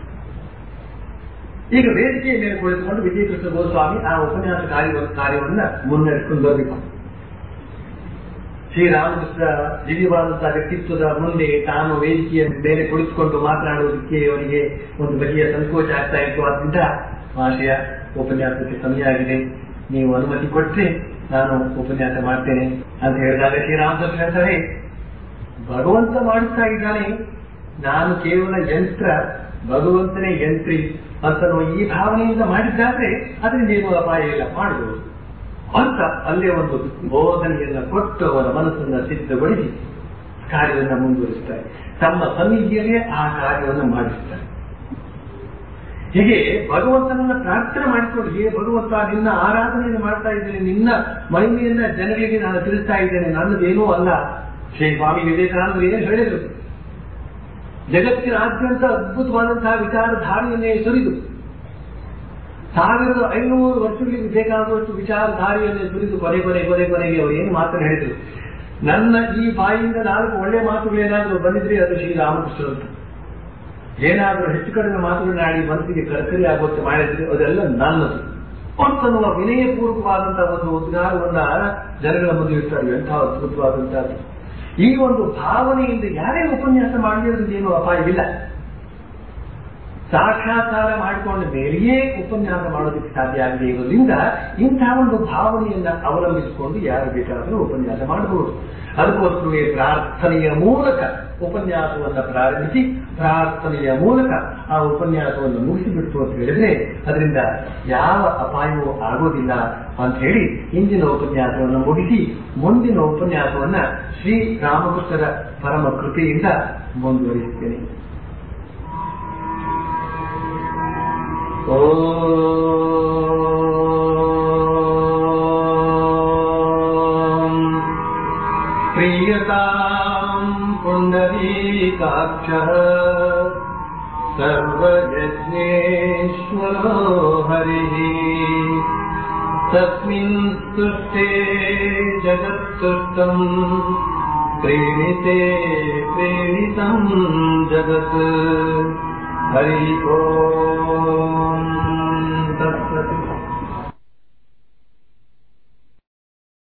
ಈಗ ವೇದಿಕೆಯ ಮೇಲೆ ಕುಳಿತುಕೊಂಡು ವಿಜಯಕೃಷ್ಣ ಗೋಸ್ವಾಮಿ ಆ ಉಪನ್ಯಾಸ ಕಾರ್ಯ ಕಾರ್ಯವನ್ನ ಮುನ್ನಡೆಸಿಕೊಂಡು ಬರಬೇಕು ಶ್ರೀರಾಮಕೃಷ್ಣ ದಿವ್ಯವಾದಂತಹ ವ್ಯಕ್ತಿತ್ವದ ಮುಂದೆ ತಾನು ವೇದಿಕೆಯ ಮೇಲೆ ಕುಳಿತುಕೊಂಡು ಮಾತನಾಡುವುದಕ್ಕೆ ಅವರಿಗೆ ಒಂದು ಬಗೆಯ ಸಂಕೋಚ ಆಗ್ತಾ ಇತ್ತು ಆದ್ರಿಂದ ಮಹಾಶಯ ಉಪನ್ಯಾಸಕ್ಕೆ ಸಮಯ ಆಗಿದೆ ನೀವು ಅನುಮತಿ ಕೊಟ್ಟರೆ ನಾನು ಉಪನ್ಯಾಸ ಮಾಡ್ತೇನೆ ಅಂತ ಹೇಳಿದಾಗ ಶ್ರೀರಾಮಕೃಷ್ಣ ಹೇಳ್ತಾರೆ ಭಗವಂತ ಮಾಡುತ್ತಾ ಇದ್ದಾನೆ ನಾನು ಕೇವಲ ಯಂತ್ರ ಭಗವಂತನೇ ಯಂತ್ರಿ ಅಂತ ಈ ಭಾವನೆಯಿಂದ ಮಾಡಿದ್ದಾದ್ರೆ ಅದರಿಂದ ಏನು ಅಪಾಯ ಇಲ್ಲ ಮಾಡಬಹುದು ಅಂತ ಅಲ್ಲೇ ಒಂದು ಬೋಧನೆಯನ್ನ ಕೊಟ್ಟು ಅವರ ಮನಸ್ಸನ್ನ ಸಿದ್ಧಗೊಳಿಸಿ ಕಾರ್ಯವನ್ನು ಮುಂದುವರಿಸ್ತಾರೆ ತಮ್ಮ ಸನ್ನಿಧಿಯಲ್ಲೇ ಆ ಕಾರ್ಯವನ್ನು ಮಾಡಿಸ್ತಾರೆ ಹೀಗೆ ಭಗವಂತನನ್ನ ಪ್ರಾರ್ಥನೆ ಮಾಡಿಕೊಂಡು ಹೇ ಭಗವಂತ ನಿನ್ನ ಆರಾಧನೆಯನ್ನು ಮಾಡ್ತಾ ಇದ್ದೇನೆ ನಿನ್ನ ಮಹಿಮೆಯನ್ನ ಜನರಿಗೆ ನಾನು ತಿಳಿಸ್ತಾ ಇದ್ದೇನೆ ನನ್ನದೇನೂ ಅಲ್ಲ ಶ್ರೀ ಸ್ವಾಮಿ ವಿವೇಕಾನಂದರು ಏನು ಹೇಳಿದರು ಜಗತ್ತಿನಾದ್ಯಂತ ಅದ್ಭುತವಾದಂತಹ ವಿಚಾರಧಾರೆಯನ್ನೇ ಸುರಿದು ಸಾವಿರದ ಐನೂರು ವರ್ಷಗಳಿಗೆ ಬೇಕಾಗುವಷ್ಟು ವಿಚಾರಧಾರೆಯನ್ನೇ ಸುರಿದು ಕೊನೆ ಕೊನೆ ಕೊನೆ ಕೊನೆಗೆ ಅವರು ಏನು ಮಾತನ್ನು ಹೇಳಿದರು ನನ್ನ ಈ ಬಾಯಿಂದ ನಾಲ್ಕು ಒಳ್ಳೆ ಮಾತುಗಳೇನಾದರೂ ಬಂದಿದ್ರೆ ಅದು ಶ್ರೀರಾಮಕೃಷ್ಣರಂತ ಏನಾದರೂ ಹೆಚ್ಚು ಕಡಿಮೆ ಮಾತುಗಳನ್ನಾಡಿ ಮನಸ್ಸಿಗೆ ಕರ್ತರಿ ಆಗುವಂತೆ ಮಾಡಿದ್ರೆ ಅದೆಲ್ಲ ನನ್ನದು ಅಂತನ್ನುವ ವಿನಯಪೂರ್ವಕವಾದಂತಹ ಒಂದು ಉದ್ಗಾರವನ್ನ ಜನಗಳ ಮುಂದೆ ಇರ್ತಾರೆ ಎಂಥ ಅದ್ಭುತವಾದಂತಹದ್ದು ಈ ಒಂದು ಭಾವನೆಯಿಂದ ಯಾರೇ ಉಪನ್ಯಾಸ ಮಾಡಿದ್ರಿಂದ ಏನು ಅಪಾಯವಿಲ್ಲ ಸಾಕ್ಷಾತ್ಕಾರ ಮಾಡಿಕೊಂಡ ಮೇಲೆಯೇ ಉಪನ್ಯಾಸ ಮಾಡೋದಕ್ಕೆ ಸಾಧ್ಯ ಆಗದೆ ಇರೋದ್ರಿಂದ ಇಂತಹ ಒಂದು ಭಾವನೆಯನ್ನ ಅವಲಂಬಿಸಿಕೊಂಡು ಯಾರು ಬೇಕಾದರೂ ಉಪನ್ಯಾಸ ಮಾಡಬಹುದು ಅದಕ್ಕೋಸ್ಕರವೇ ಪ್ರಾರ್ಥನೆಯ ಮೂಲಕ ಉಪನ್ಯಾಸವನ್ನು ಪ್ರಾರಂಭಿಸಿ ಪ್ರಾರ್ಥನೆಯ ಮೂಲಕ ಆ ಉಪನ್ಯಾಸವನ್ನು ಮುಗಿಸಿಬಿಡ್ತು ಅಂತ ಹೇಳಿದ್ರೆ ಅದರಿಂದ ಯಾವ ಅಪಾಯವೂ ಆಗೋದಿಲ್ಲ ಅಂತ ಹೇಳಿ ಇಂದಿನ ಉಪನ್ಯಾಸವನ್ನು ಮುಗಿಸಿ ಮುಂದಿನ ಉಪನ್ಯಾಸವನ್ನ ಶ್ರೀ ರಾಮಕೃಷ್ಣರ ಪರಮ ಕೃಪೆಯಿಂದ ಮುಂದುವರಿಸುತ್ತೇನೆ ॐ प्रीयताम् पुण्डरीकाक्षः सर्वयज्ञेश्वरो हरिः तस्मिन् तुष्टे जगत्तुष्टम् प्रेणिते प्रेणितम् जगत् हरि ओम्